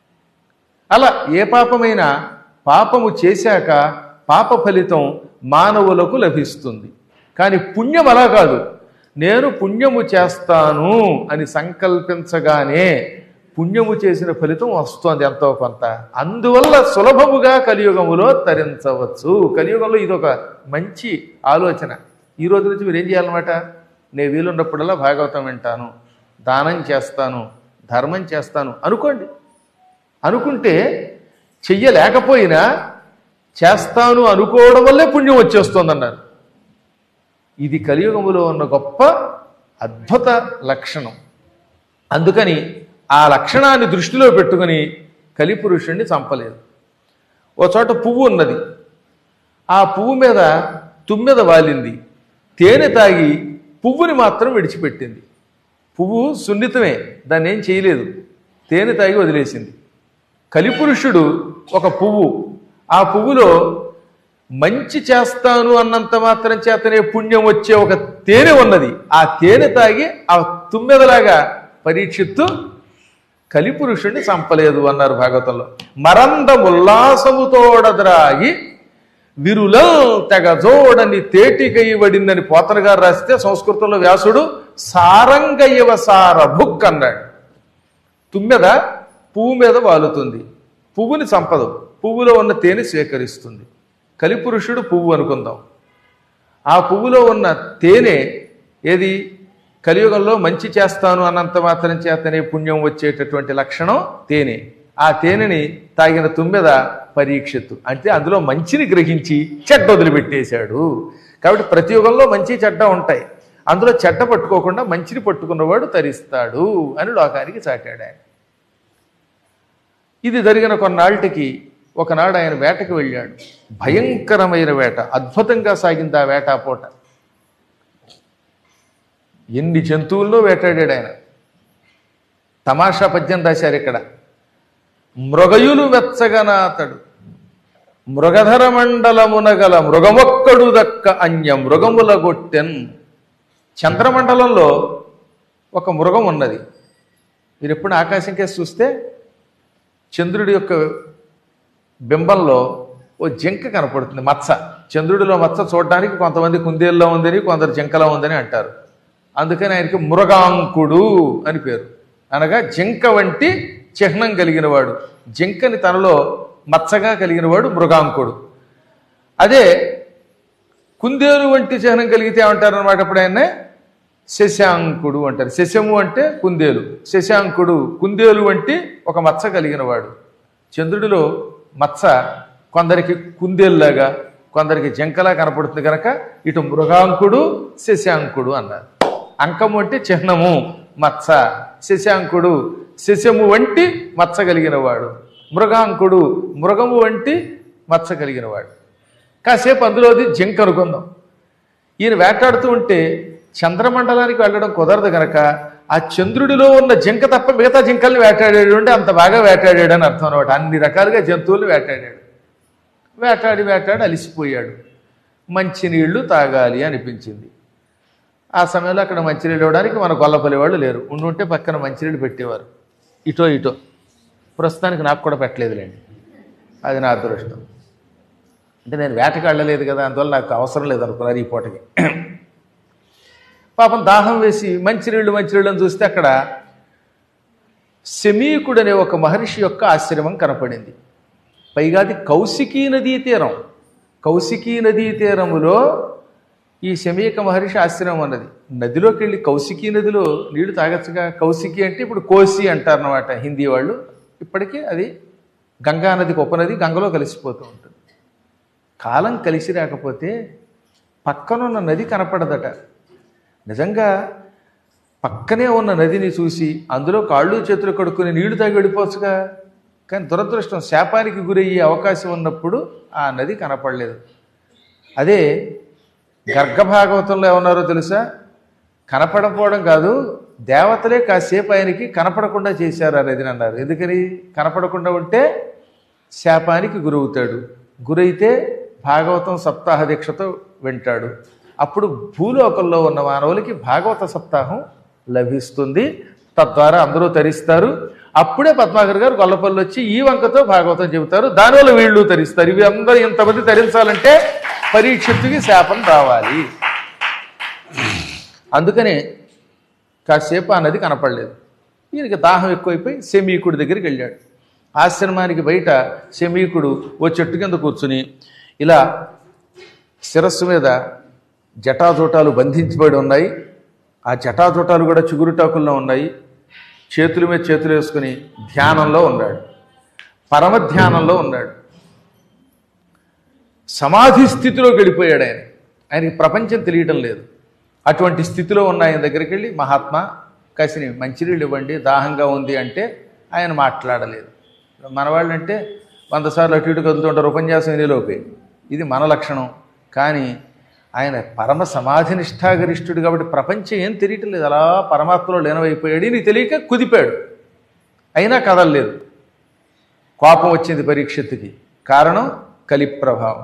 అలా ఏ పాపమైనా పాపము చేశాక పాప ఫలితం మానవులకు లభిస్తుంది కానీ పుణ్యం అలా కాదు నేను పుణ్యము చేస్తాను అని సంకల్పించగానే పుణ్యము చేసిన ఫలితం వస్తుంది ఎంతో కొంత అందువల్ల సులభముగా కలియుగములో తరించవచ్చు కలియుగంలో ఇదొక మంచి ఆలోచన ఈ రోజు నుంచి మీరు ఏం చేయాలన్నమాట నేను వీలున్నప్పుడల్లా భాగవతం వింటాను దానం చేస్తాను ధర్మం చేస్తాను అనుకోండి అనుకుంటే చెయ్యలేకపోయినా చేస్తాను అనుకోవడం వల్లే పుణ్యం వచ్చేస్తుందన్నారు ఇది కలియుగములో ఉన్న గొప్ప అద్భుత లక్షణం అందుకని ఆ లక్షణాన్ని దృష్టిలో పెట్టుకుని కలిపురుషుణ్ణి చంపలేదు ఓ చోట పువ్వు ఉన్నది ఆ పువ్వు మీద తుమ్మెద వాలింది తేనె తాగి పువ్వుని మాత్రం విడిచిపెట్టింది పువ్వు సున్నితమే దాన్ని ఏం చేయలేదు తేనె తాగి వదిలేసింది కలిపురుషుడు ఒక పువ్వు ఆ పువ్వులో మంచి చేస్తాను అన్నంత మాత్రం చేతనే పుణ్యం వచ్చే ఒక తేనె ఉన్నది ఆ తేనె తాగి ఆ తుమ్మెదలాగా పరీక్షిత్తు కలిపురుషుణ్ణి చంపలేదు అన్నారు భాగవతంలో మరందముల్లాసముతోడద్రాగి విరులం తెగ జోడని తేటికైవడిందని పోతన గారు రాస్తే సంస్కృతంలో వ్యాసుడు సారంగయ్యవ సార భుక్ అన్నాడు తుమ్మెద పువ్వు మీద వాలుతుంది పువ్వుని చంపదు పువ్వులో ఉన్న తేనె స్వీకరిస్తుంది కలిపురుషుడు పువ్వు అనుకుందాం ఆ పువ్వులో ఉన్న తేనె ఏది కలియుగంలో మంచి చేస్తాను అన్నంత మాత్రం చేతనే పుణ్యం వచ్చేటటువంటి లక్షణం తేనె ఆ తేనెని తాగిన తుమ్మెద పరీక్షిత్తు అంటే అందులో మంచిని గ్రహించి చెడ్డ వదిలిపెట్టేశాడు కాబట్టి ప్రతి యుగంలో మంచి చెడ్డ ఉంటాయి అందులో చెడ్డ పట్టుకోకుండా మంచిని పట్టుకున్నవాడు తరిస్తాడు అని లోకానికి చాటాడు ఆయన ఇది జరిగిన కొన్నాళ్ళకి ఒకనాడు ఆయన వేటకు వెళ్ళాడు భయంకరమైన వేట అద్భుతంగా సాగింది ఆ వేట ఆ పూట ఎన్ని జంతువుల్లో వేటాడాడు ఆయన తమాషా పద్యం రాశారు ఇక్కడ మృగయులు వెచ్చగనాతడు మృగధర మండలమునగల మృగమొక్కడు దక్క అన్య మృగముల గొట్టెన్ చంద్రమండలంలో ఒక మృగం ఉన్నది మీరు ఎప్పుడు ఆకాశం కేసి చూస్తే చంద్రుడి యొక్క బింబంలో ఓ జింక కనపడుతుంది మచ్చ చంద్రుడిలో మచ్చ చూడడానికి కొంతమంది కుందేల్లో ఉందని కొందరు జింకలో ఉందని అంటారు అందుకని ఆయనకి మృగాంకుడు అని పేరు అనగా జింక వంటి చిహ్నం కలిగినవాడు జింకని తనలో మచ్చగా కలిగినవాడు మృగాంకుడు అదే కుందేలు వంటి చిహ్నం కలిగితే ఏమంటారు అనమాట అప్పుడు ఆయన్నే శశాంకుడు అంటారు శశము అంటే కుందేలు శశాంకుడు కుందేలు వంటి ఒక మచ్చ కలిగినవాడు చంద్రుడిలో మచ్చ కొందరికి కుందేలులాగా కొందరికి జంకలా కనపడుతుంది కనుక ఇటు మృగాంకుడు శశాంకుడు అన్నారు అంకము అంటే చిహ్నము మచ్చ శశాంకుడు శశము వంటి మచ్చ కలిగినవాడు మృగాంకుడు మృగము వంటి మచ్చ కలిగినవాడు కాసేపు అందులోది జింక అనుకుందాం ఈయన వేటాడుతూ ఉంటే చంద్రమండలానికి వెళ్ళడం కుదరదు గనక ఆ చంద్రుడిలో ఉన్న జింక తప్ప మిగతా జింకల్ని వేటాడాడు అంటే అంత బాగా వేటాడాడు అని అర్థం అనమాట అన్ని రకాలుగా జంతువుల్ని వేటాడాడు వేటాడి వేటాడి అలిసిపోయాడు మంచినీళ్లు తాగాలి అనిపించింది ఆ సమయంలో అక్కడ మంచినీళ్ళు ఇవ్వడానికి మన గొల్లపల్లి వాళ్ళు లేరు ఉండుంటే పక్కన మంచినీళ్ళు పెట్టేవారు ఇటో ఇటో ప్రస్తుతానికి నాకు కూడా పెట్టలేదులేండి అది నా అదృష్టం అంటే నేను వేటకి వెళ్ళలేదు కదా అందువల్ల నాకు అవసరం లేదనుకున్నారు ఈ పూటకి పాపం దాహం వేసి మంచినీళ్ళు మంచినీళ్ళు అని చూస్తే అక్కడ శమీకుడు అనే ఒక మహర్షి యొక్క ఆశ్రమం కనపడింది పైగా అది కౌశికీ నదీ తీరం కౌశికీ నదీ తీరములో ఈ శమీక మహర్షి ఆశ్రమం అన్నది నదిలోకి వెళ్ళి కౌశికీ నదిలో నీళ్లు తాగచ్చుగా కౌశికి అంటే ఇప్పుడు కోసి అంటారన్నమాట హిందీ వాళ్ళు ఇప్పటికీ అది గంగా నదికి ఉపనది గంగలో కలిసిపోతూ ఉంటుంది కాలం కలిసి రాకపోతే పక్కనున్న నది కనపడదట నిజంగా పక్కనే ఉన్న నదిని చూసి అందులో కాళ్ళు చేతులు కడుక్కుని నీళ్లు తాగి వెళ్ళిపోవచ్చుగా కానీ దురదృష్టం శాపానికి గురయ్యే అవకాశం ఉన్నప్పుడు ఆ నది కనపడలేదు అదే గర్గభాగవతంలో ఏమన్నారో తెలుసా కనపడకపోవడం కాదు దేవతలే కాసేపు ఆయనకి కనపడకుండా చేశారు ఆ నదిని అన్నారు ఎందుకని కనపడకుండా ఉంటే శాపానికి గురవుతాడు గురైతే భాగవతం సప్తాహ దీక్షతో వింటాడు అప్పుడు భూలోకంలో ఉన్న మానవులకి భాగవత సప్తాహం లభిస్తుంది తద్వారా అందరూ తరిస్తారు అప్పుడే పద్మాకర్ గారు గొల్లపల్లి వచ్చి ఈ వంకతో భాగవతం చెబుతారు దానివల్ల వీళ్ళు తరిస్తారు ఇవి అందరూ ఇంతమంది తరించాలంటే పరీక్షిత్తుకి శాపం రావాలి అందుకనే కాసేపు ఆ నది కనపడలేదు ఈయనకి దాహం ఎక్కువైపోయి శమీకుడి దగ్గరికి వెళ్ళాడు ఆశ్రమానికి బయట శమీకుడు ఓ చెట్టు కింద కూర్చుని ఇలా శిరస్సు మీద జటాజోటాలు బంధించబడి ఉన్నాయి ఆ జటాజోటాలు కూడా చిగురుటాకుల్లో ఉన్నాయి చేతుల మీద చేతులు వేసుకుని ధ్యానంలో ఉన్నాడు పరమ ధ్యానంలో ఉన్నాడు సమాధి స్థితిలోకి వెళ్ళిపోయాడు ఆయన ఆయనకి ప్రపంచం తెలియటం లేదు అటువంటి స్థితిలో ఉన్న ఆయన దగ్గరికి వెళ్ళి మహాత్మా కసిని మంచినీళ్ళు ఇవ్వండి దాహంగా ఉంది అంటే ఆయన మాట్లాడలేదు మన వాళ్ళంటే వంద సార్లు అటు ఇటు కదులుతుంటారు ఉపన్యాసం వినేలోపే ఇది మన లక్షణం కానీ ఆయన పరమ సమాధి నిష్ఠాగరిష్ఠుడు కాబట్టి ప్రపంచం ఏం తెలియటం లేదు అలా పరమాత్మలో లీనమైపోయాడు నీకు తెలియక కుదిపాడు అయినా కదలలేదు కోపం వచ్చింది పరీక్షత్తుకి కారణం కలి ప్రభావం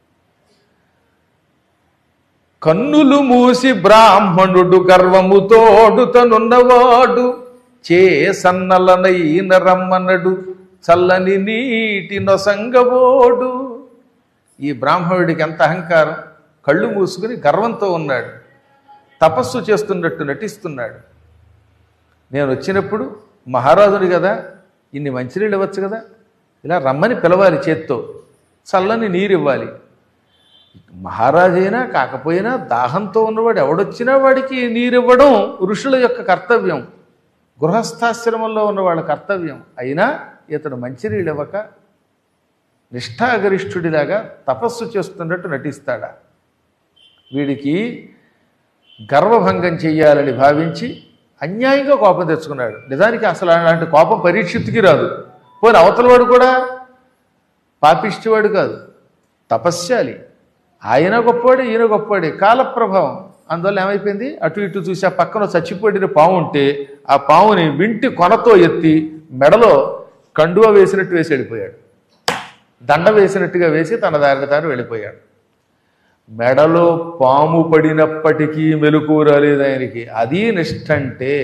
కన్నులు మూసి బ్రాహ్మణుడు గర్వముతోడు తనున్నవాడు చే సన్నలనైన రమ్మనడు చల్లని నీటి నొసంగబోడు ఈ బ్రాహ్మణుడికి ఎంత అహంకారం కళ్ళు మూసుకుని గర్వంతో ఉన్నాడు తపస్సు చేస్తున్నట్టు నటిస్తున్నాడు నేను వచ్చినప్పుడు మహారాజుని కదా ఇన్ని మంచినీళ్ళు ఇవ్వచ్చు కదా ఇలా రమ్మని పిలవాలి చేత్తో చల్లని నీరు ఇవ్వాలి మహారాజైనా కాకపోయినా దాహంతో ఉన్నవాడు ఎవడొచ్చినా వాడికి నీరు ఇవ్వడం ఋషుల యొక్క కర్తవ్యం గృహస్థాశ్రమంలో ఉన్న వాళ్ళ కర్తవ్యం అయినా ఇతడు మంచినీళ్ళు ఇవ్వక నిష్ఠాగరిష్ఠుడిలాగా తపస్సు చేస్తున్నట్టు నటిస్తాడా వీడికి గర్వభంగం చెయ్యాలని భావించి అన్యాయంగా కోపం తెచ్చుకున్నాడు నిజానికి అసలు అలాంటి కోపం పరీక్షిత్తుకి రాదు పోనీ అవతలవాడు కూడా పాపిష్టివాడు కాదు తపస్యాలి ఆయన గొప్పవాడే ఈయన గొప్పవాడే కాలప్రభావం అందువల్ల ఏమైపోయింది అటు ఇటు చూసి ఆ పక్కన చచ్చిపోయిన పాము ఉంటే ఆ పాముని వింటి కొనతో ఎత్తి మెడలో కండువ వేసినట్టు వేసి వెళ్ళిపోయాడు దండ వేసినట్టుగా వేసి తన దారిని తాను వెళ్ళిపోయాడు మెడలో పాము పడినప్పటికీ మెలకు రాలేదు ఆయనకి అది నిష్ఠ అంటే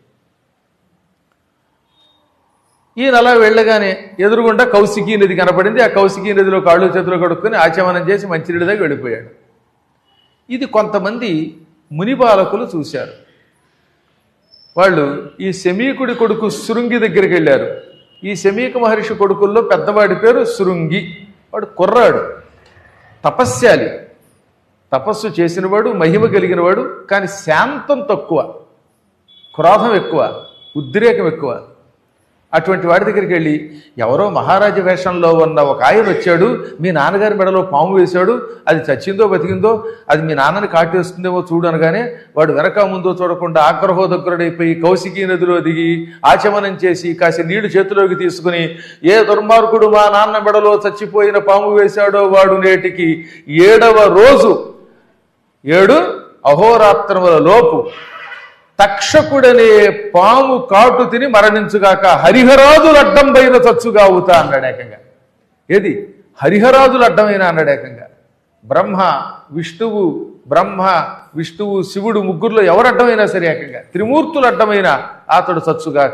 ఈయన అలా వెళ్ళగానే ఎదురుగుండా కౌశికీ నది కనపడింది ఆ కౌశికీ నదిలో కాళ్ళు చేతులు కడుక్కొని ఆచమనం చేసి మంచినీడి దగ్గర వెళ్ళిపోయాడు ఇది కొంతమంది మునిబాలకులు చూశారు వాళ్ళు ఈ శమీకుడి కొడుకు శృంగి దగ్గరికి వెళ్ళారు ఈ శమీక మహర్షి కొడుకుల్లో పెద్దవాడి పేరు శృంగి వాడు కుర్రాడు తపస్యాలి తపస్సు చేసినవాడు మహిమ కలిగినవాడు కానీ శాంతం తక్కువ క్రోధం ఎక్కువ ఉద్రేకం ఎక్కువ అటువంటి వాడి దగ్గరికి వెళ్ళి ఎవరో మహారాజు వేషంలో ఉన్న ఒక ఆయన వచ్చాడు మీ నాన్నగారి మెడలో పాము వేశాడు అది చచ్చిందో బతికిందో అది మీ నాన్నని కాటేస్తుందేమో చూడు అనగానే వాడు వెనక ముందో చూడకుండా ఆగ్రహోదగ్రుడైపోయి కౌశికీ నదిలో దిగి ఆచమనం చేసి కాసి నీళ్లు చేతిలోకి తీసుకుని ఏ దుర్మార్గుడు మా నాన్న మెడలో చచ్చిపోయిన పాము వేశాడో వాడు నేటికి ఏడవ రోజు ఏడు అహోరాత్రముల లోపు తక్షకుడనే పాము కాటు తిని మరణించుగాక హరిహరాజులు అడ్డంపైన చచ్చుగావుతా అన్నాడు ఏకంగా ఏది హరిహరాజులు అడ్డమైన అన్నాడు ఏకంగా బ్రహ్మ విష్ణువు బ్రహ్మ విష్ణువు శివుడు ముగ్గురులో ఎవరు అడ్డమైనా సరే ఏకంగా త్రిమూర్తులు అడ్డమైన అతడు చచ్చుగాక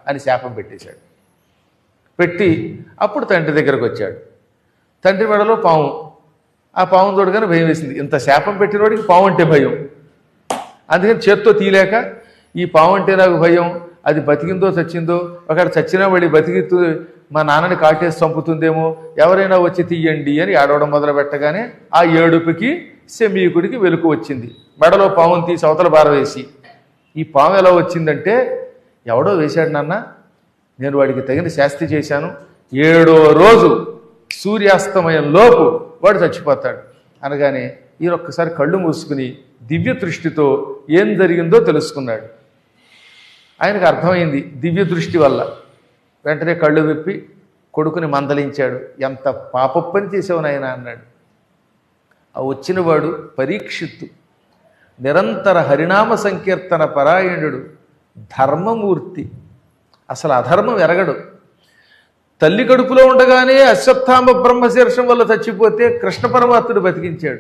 అని శాపం పెట్టేశాడు పెట్టి అప్పుడు తండ్రి దగ్గరకు వచ్చాడు తండ్రి మెడలో పాము ఆ పాము చూడగానే భయం వేసింది ఇంత శాపం పెట్టినవాడికి పాము అంటే భయం అందుకని చేత్తో తీయలేక ఈ పాము అంటే నాకు భయం అది బతికిందో చచ్చిందో ఒకటి చచ్చినా మళ్ళీ బతికి మా నాన్నని కాటేసి చంపుతుందేమో ఎవరైనా వచ్చి తీయండి అని ఆడవడం మొదలు పెట్టగానే ఆ ఏడుపుకి శమీకుడికి వెలుకు వచ్చింది మెడలో పాముని తీసి అవతల బారవేసి ఈ పాము ఎలా వచ్చిందంటే ఎవడో వేశాడు నాన్న నేను వాడికి తగిన శాస్తి చేశాను ఏడో రోజు సూర్యాస్తమయం లోపు వాడు చచ్చిపోతాడు అనగానే ఈయన ఒక్కసారి కళ్ళు మూసుకుని దివ్య దృష్టితో ఏం జరిగిందో తెలుసుకున్నాడు ఆయనకు అర్థమైంది దివ్య దృష్టి వల్ల వెంటనే కళ్ళు విప్పి కొడుకుని మందలించాడు ఎంత పాప పని చేసావు నాయన అన్నాడు ఆ వచ్చినవాడు పరీక్షిత్తు నిరంతర హరినామ సంకీర్తన పరాయణుడు ధర్మమూర్తి అసలు అధర్మం ఎరగడు తల్లి కడుపులో ఉండగానే అశ్వత్థామ బ్రహ్మశీర్షం వల్ల చచ్చిపోతే కృష్ణ పరమాత్ముడు బతికించాడు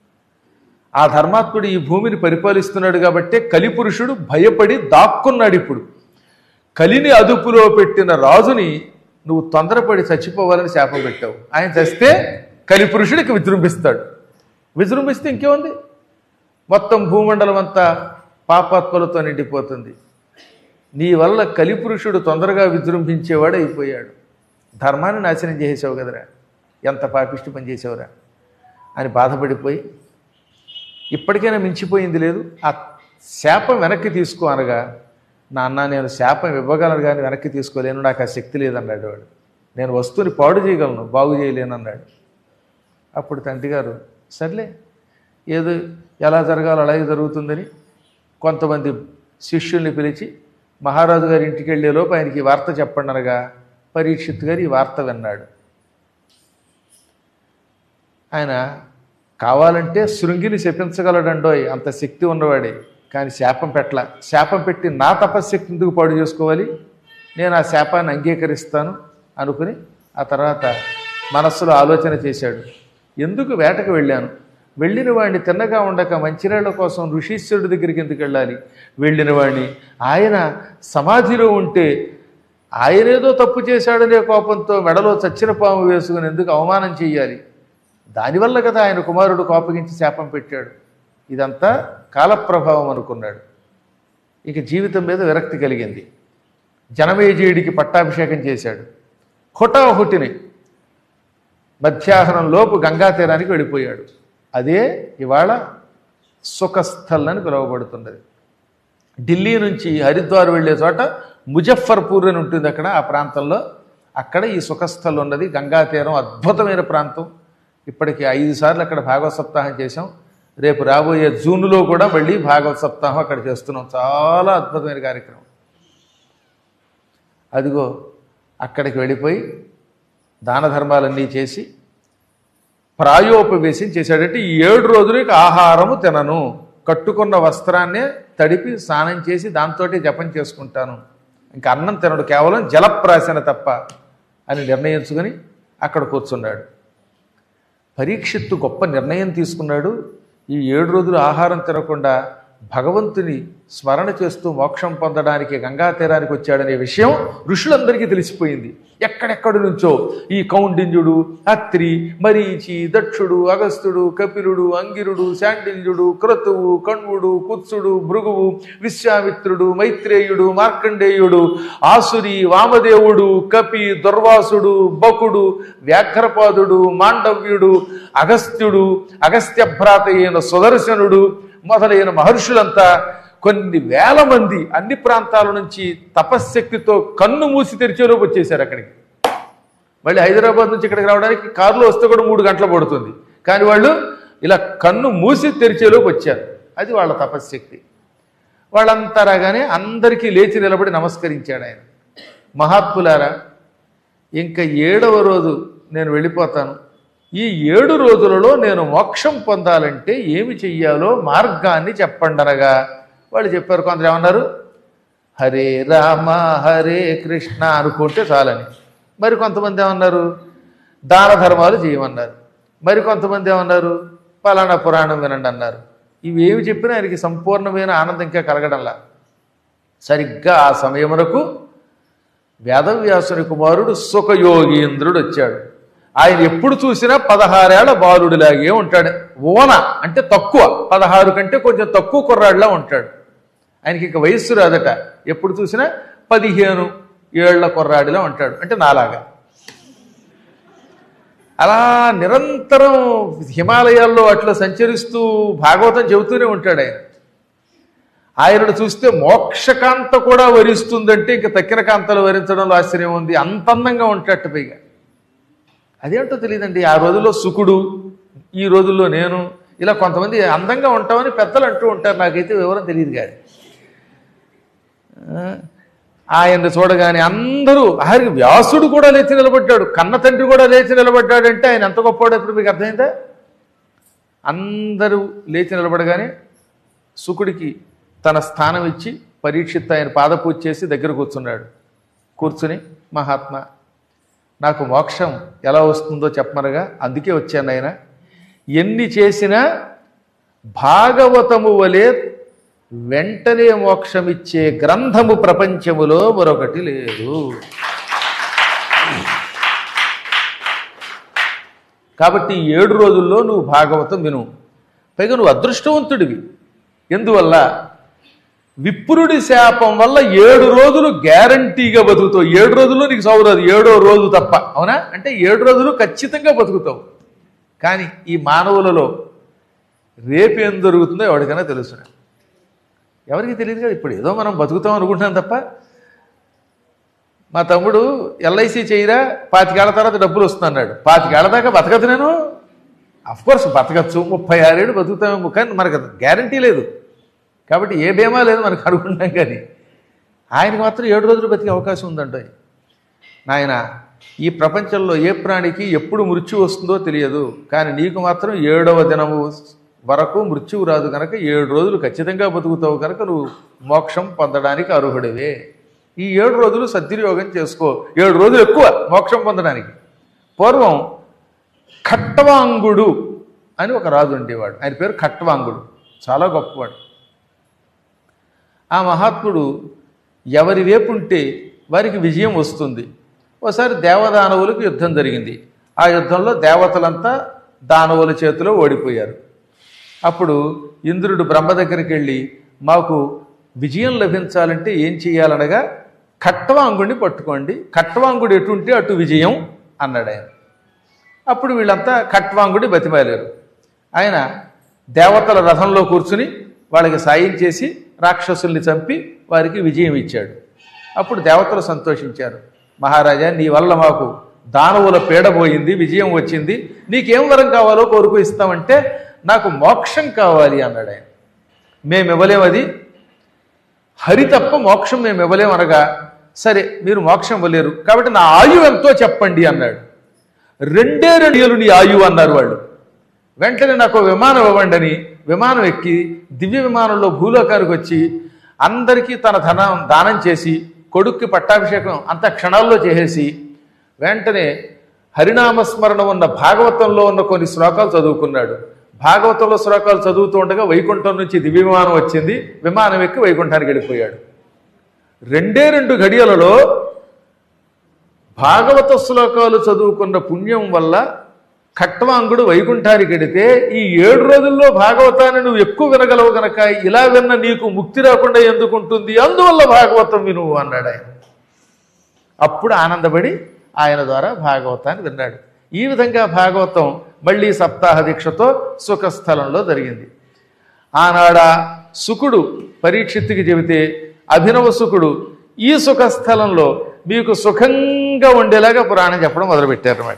ఆ ధర్మాత్ముడు ఈ భూమిని పరిపాలిస్తున్నాడు కాబట్టే కలిపురుషుడు భయపడి దాక్కున్నాడు ఇప్పుడు కలిని అదుపులో పెట్టిన రాజుని నువ్వు తొందరపడి చచ్చిపోవాలని శాపం పెట్టావు ఆయన చస్తే కలిపురుషుడికి విజృంభిస్తాడు విజృంభిస్తే ఇంకేముంది మొత్తం భూమండలం అంతా పాపాత్మలతో నిండిపోతుంది నీ వల్ల కలిపురుషుడు తొందరగా విజృంభించేవాడు అయిపోయాడు ధర్మాన్ని నాశనం చేసేసావు కదరా ఎంత పాపిష్టి పని చేసావురా అని బాధపడిపోయి ఇప్పటికైనా మించిపోయింది లేదు ఆ శాపం వెనక్కి తీసుకో అనగా నాన్న నేను శాపం ఇవ్వగలను కానీ వెనక్కి తీసుకోలేను నాకు ఆ శక్తి లేదన్నాడు వాడు నేను వస్తువుని పాడు చేయగలను బాగు చేయలేను అన్నాడు అప్పుడు తండ్రి గారు సర్లే ఏదో ఎలా జరగాలో అలాగే జరుగుతుందని కొంతమంది శిష్యుల్ని పిలిచి మహారాజు గారి ఇంటికి వెళ్ళేలోపు ఆయనకి ఈ వార్త చెప్పండి అనగా పరీక్షిత్ గారు ఈ వార్త విన్నాడు ఆయన కావాలంటే శృంగిని శపించగలడండోయ్ అంత శక్తి ఉన్నవాడే కానీ శాపం పెట్టల శాపం పెట్టి నా తపశ్శక్తి ఎందుకు పాడు చేసుకోవాలి నేను ఆ శాపాన్ని అంగీకరిస్తాను అనుకుని ఆ తర్వాత మనస్సులో ఆలోచన చేశాడు ఎందుకు వేటకు వెళ్ళాను వెళ్ళిన వాడిని తిన్నగా ఉండక మంచినీళ్ళ కోసం ఋషీశ్వరుడి దగ్గరికి ఎందుకు వెళ్ళాలి వెళ్ళిన వాడిని ఆయన సమాధిలో ఉంటే ఆయనేదో తప్పు చేశాడనే కోపంతో మెడలో చచ్చిన పాము వేసుకుని ఎందుకు అవమానం చెయ్యాలి దానివల్ల కదా ఆయన కుమారుడు కోపగించి శాపం పెట్టాడు ఇదంతా కాలప్రభావం అనుకున్నాడు ఇక జీవితం మీద విరక్తి కలిగింది జనమేజయుడికి పట్టాభిషేకం చేశాడు హుటాహుటిని మధ్యాహ్నం లోపు గంగా తీరానికి వెళ్ళిపోయాడు అదే ఇవాళ సుఖస్థల్ అని పిలువబడుతున్నది ఢిల్లీ నుంచి హరిద్వార్ వెళ్ళే చోట ముజఫర్పూర్ అని ఉంటుంది అక్కడ ఆ ప్రాంతంలో అక్కడ ఈ సుఖస్థల్ ఉన్నది గంగా తీరం అద్భుతమైన ప్రాంతం ఇప్పటికి ఐదు సార్లు అక్కడ భాగవత సప్తాహం చేసాం రేపు రాబోయే జూన్లో కూడా మళ్ళీ భాగవత సప్తాహం అక్కడ చేస్తున్నాం చాలా అద్భుతమైన కార్యక్రమం అదిగో అక్కడికి వెళ్ళిపోయి దాన ధర్మాలన్నీ చేసి ప్రాయోపవేశం చేశాడంటే ఈ ఏడు రోజులకి ఆహారము తినను కట్టుకున్న వస్త్రాన్నే తడిపి స్నానం చేసి దాంతోటి జపం చేసుకుంటాను ఇంకా అన్నం తినడు కేవలం జలప్రాసన తప్ప అని నిర్ణయించుకొని అక్కడ కూర్చున్నాడు పరీక్షిత్తు గొప్ప నిర్ణయం తీసుకున్నాడు ఈ ఏడు రోజులు ఆహారం తినకుండా భగవంతుని స్మరణ చేస్తూ మోక్షం పొందడానికి గంగా తీరానికి వచ్చాడనే విషయం ఋషులందరికీ తెలిసిపోయింది ఎక్కడెక్కడి నుంచో ఈ కౌండిన్యుడు అత్రి మరీచి దక్షుడు అగస్త్యుడు కపిలుడు అంగిరుడు శాండిల్యుడు క్రతువు కణ్వుడు కుత్సుడు భృగువు విశ్వామిత్రుడు మైత్రేయుడు మార్కండేయుడు ఆసురి వామదేవుడు కపి దుర్వాసుడు బకుడు వ్యాఘ్రపాదుడు మాండవ్యుడు అగస్త్యుడు అగస్త్య భ్రాత అయిన సుదర్శనుడు మొదలైన మహర్షులంతా కొన్ని వేల మంది అన్ని ప్రాంతాల నుంచి తపశ్శక్తితో కన్ను మూసి తెరిచేలోపు వచ్చేసారు అక్కడికి మళ్ళీ హైదరాబాద్ నుంచి ఇక్కడికి రావడానికి కారులో వస్తే కూడా మూడు గంటలు పడుతుంది కానీ వాళ్ళు ఇలా కన్ను మూసి తెరిచేలోపు వచ్చారు అది వాళ్ళ తపశ్శక్తి వాళ్ళంతా రాగానే అందరికీ లేచి నిలబడి నమస్కరించాడు ఆయన మహాత్ములారా ఇంకా ఏడవ రోజు నేను వెళ్ళిపోతాను ఈ ఏడు రోజులలో నేను మోక్షం పొందాలంటే ఏమి చెయ్యాలో మార్గాన్ని చెప్పండనగా వాళ్ళు చెప్పారు కొందరు ఏమన్నారు హరే రామ హరే కృష్ణ అనుకుంటే చాలని మరి కొంతమంది ఏమన్నారు దాన ధర్మాలు చేయమన్నారు మరి కొంతమంది ఏమన్నారు పలానా పురాణం వినండి అన్నారు ఇవేమి చెప్పినా ఆయనకి సంపూర్ణమైన ఆనందం ఇంకా కలగడంలా సరిగ్గా ఆ సమయమునకు వేదవ్యాసుని కుమారుడు సుఖయోగీంద్రుడు వచ్చాడు ఆయన ఎప్పుడు చూసినా పదహారేళ్ల బాలుడిలాగే ఉంటాడు ఓన అంటే తక్కువ పదహారు కంటే కొంచెం తక్కువ కుర్రాడిలా ఉంటాడు ఆయనకి ఇక వయస్సు రాదట ఎప్పుడు చూసినా పదిహేను ఏళ్ల కుర్రాడిలా ఉంటాడు అంటే నాలాగా అలా నిరంతరం హిమాలయాల్లో అట్లా సంచరిస్తూ భాగవతం చెబుతూనే ఉంటాడు ఆయన ఆయనను చూస్తే మోక్షకాంత కూడా వరిస్తుందంటే ఇంక తక్కిన కాంతలు వరించడంలో ఆశ్చర్యం ఉంది అంత అందంగా ఉంటాట పైగా అదేంటో తెలియదండి ఆ రోజుల్లో సుకుడు ఈ రోజుల్లో నేను ఇలా కొంతమంది అందంగా ఉంటామని పెద్దలు అంటూ ఉంటారు నాకైతే వివరం తెలియదు కానీ ఆయన్ని చూడగానే అందరూ ఆఖరికి వ్యాసుడు కూడా లేచి నిలబడ్డాడు కన్న తండ్రి కూడా లేచి నిలబడ్డాడంటే ఆయన ఎంత గొప్పవాడు ఇప్పుడు మీకు అర్థమైందా అందరూ లేచి నిలబడగానే సుకుడికి తన స్థానం ఇచ్చి పరీక్షిత్ ఆయన పాదపూజ చేసి దగ్గర కూర్చున్నాడు కూర్చుని మహాత్మా నాకు మోక్షం ఎలా వస్తుందో చెప్పమనగా అందుకే వచ్చాను ఆయన ఎన్ని చేసినా భాగవతము వలె వెంటనే మోక్షమిచ్చే గ్రంథము ప్రపంచములో మరొకటి లేదు కాబట్టి ఈ ఏడు రోజుల్లో నువ్వు భాగవతం విను పైగా నువ్వు అదృష్టవంతుడివి ఎందువల్ల విప్రుడి శాపం వల్ల ఏడు రోజులు గ్యారంటీగా బతుకుతావు ఏడు రోజుల్లో నీకు సౌరదు ఏడో రోజు తప్ప అవునా అంటే ఏడు రోజులు ఖచ్చితంగా బతుకుతావు కానీ ఈ మానవులలో రేపేం జరుగుతుందో ఎవరికైనా తెలుసు ఎవరికి తెలియదు కదా ఇప్పుడు ఏదో మనం బతుకుతాం అనుకుంటున్నాం తప్ప మా తమ్ముడు ఎల్ఐసి చేయరా పాతికేళ్ల తర్వాత డబ్బులు వస్తున్నాడు పాతికేళ్ల దాకా బతకదు నేను కోర్స్ బతకచ్చు ముప్పై ఆరేళ్ళు బతుకుతామేమో కానీ మనకు గ్యారంటీ లేదు కాబట్టి ఏ బీమా లేదు మనకు అనుకుంటాం కానీ ఆయనకు మాత్రం ఏడు రోజులు బతికే అవకాశం ఉందంట నాయన ఈ ప్రపంచంలో ఏ ప్రాణికి ఎప్పుడు మృత్యు వస్తుందో తెలియదు కానీ నీకు మాత్రం ఏడవ దినము వరకు మృత్యువు రాదు కనుక ఏడు రోజులు ఖచ్చితంగా బతుకుతావు కనుక నువ్వు మోక్షం పొందడానికి అర్హుడివే ఈ ఏడు రోజులు సద్వినియోగం చేసుకో ఏడు రోజులు ఎక్కువ మోక్షం పొందడానికి పూర్వం ఖట్వాంగుడు అని ఒక రాజు ఉండేవాడు ఆయన పేరు ఖట్వాంగుడు చాలా గొప్పవాడు ఆ మహాత్ముడు ఎవరి వైపు ఉంటే వారికి విజయం వస్తుంది ఒకసారి దేవదానవులకు యుద్ధం జరిగింది ఆ యుద్ధంలో దేవతలంతా దానవుల చేతిలో ఓడిపోయారు అప్పుడు ఇంద్రుడు బ్రహ్మ దగ్గరికి వెళ్ళి మాకు విజయం లభించాలంటే ఏం చేయాలనగా ఖట్వాంగుడిని పట్టుకోండి ఖట్వాంగుడు ఎటు ఉంటే అటు విజయం అన్నాడు ఆయన అప్పుడు వీళ్ళంతా ఖట్వాంగుడి బతిమాలేరు ఆయన దేవతల రథంలో కూర్చుని వాళ్ళకి సాయం చేసి రాక్షసుల్ని చంపి వారికి విజయం ఇచ్చాడు అప్పుడు దేవతలు సంతోషించారు మహారాజా నీ వల్ల మాకు దానవుల పీడ పోయింది విజయం వచ్చింది నీకేం వరం కావాలో కోరుకు ఇస్తామంటే నాకు మోక్షం కావాలి అన్నాడు ఆయన మేము ఇవ్వలేం అది హరి తప్ప మోక్షం మేము ఇవ్వలేం అనగా సరే మీరు మోక్షం ఇవ్వలేరు కాబట్టి నా ఆయువు ఎంతో చెప్పండి అన్నాడు రెండే రెండు ఏళ్ళు నీ ఆయువు అన్నారు వాళ్ళు వెంటనే నాకు ఒక విమానం ఇవ్వండి అని విమానం ఎక్కి దివ్య విమానంలో భూలోకానికి వచ్చి అందరికీ తన ధనం దానం చేసి కొడుక్కి పట్టాభిషేకం అంత క్షణాల్లో చేసేసి వెంటనే హరినామస్మరణ ఉన్న భాగవతంలో ఉన్న కొన్ని శ్లోకాలు చదువుకున్నాడు భాగవతంలో శ్లోకాలు చదువుతూ ఉండగా వైకుంఠం నుంచి దివ్య విమానం వచ్చింది విమానం ఎక్కి వైకుంఠానికి వెళ్ళిపోయాడు రెండే రెండు ఘడియలలో భాగవత శ్లోకాలు చదువుకున్న పుణ్యం వల్ల ఖట్వాంగుడు వైకుంఠానికి వెడితే ఈ ఏడు రోజుల్లో భాగవతాన్ని నువ్వు ఎక్కువ వినగలవు గనక ఇలా విన్న నీకు ముక్తి రాకుండా ఎందుకుంటుంది అందువల్ల భాగవతం విను అన్నాడు ఆయన అప్పుడు ఆనందపడి ఆయన ద్వారా భాగవతాన్ని విన్నాడు ఈ విధంగా భాగవతం మళ్ళీ సప్తాహ దీక్షతో సుఖస్థలంలో జరిగింది ఆనాడ సుకుడు పరీక్షిత్తుకి చెబితే అభినవ సుకుడు ఈ సుఖస్థలంలో మీకు సుఖంగా ఉండేలాగా పురాణం చెప్పడం మొదలుపెట్టారన్నమాట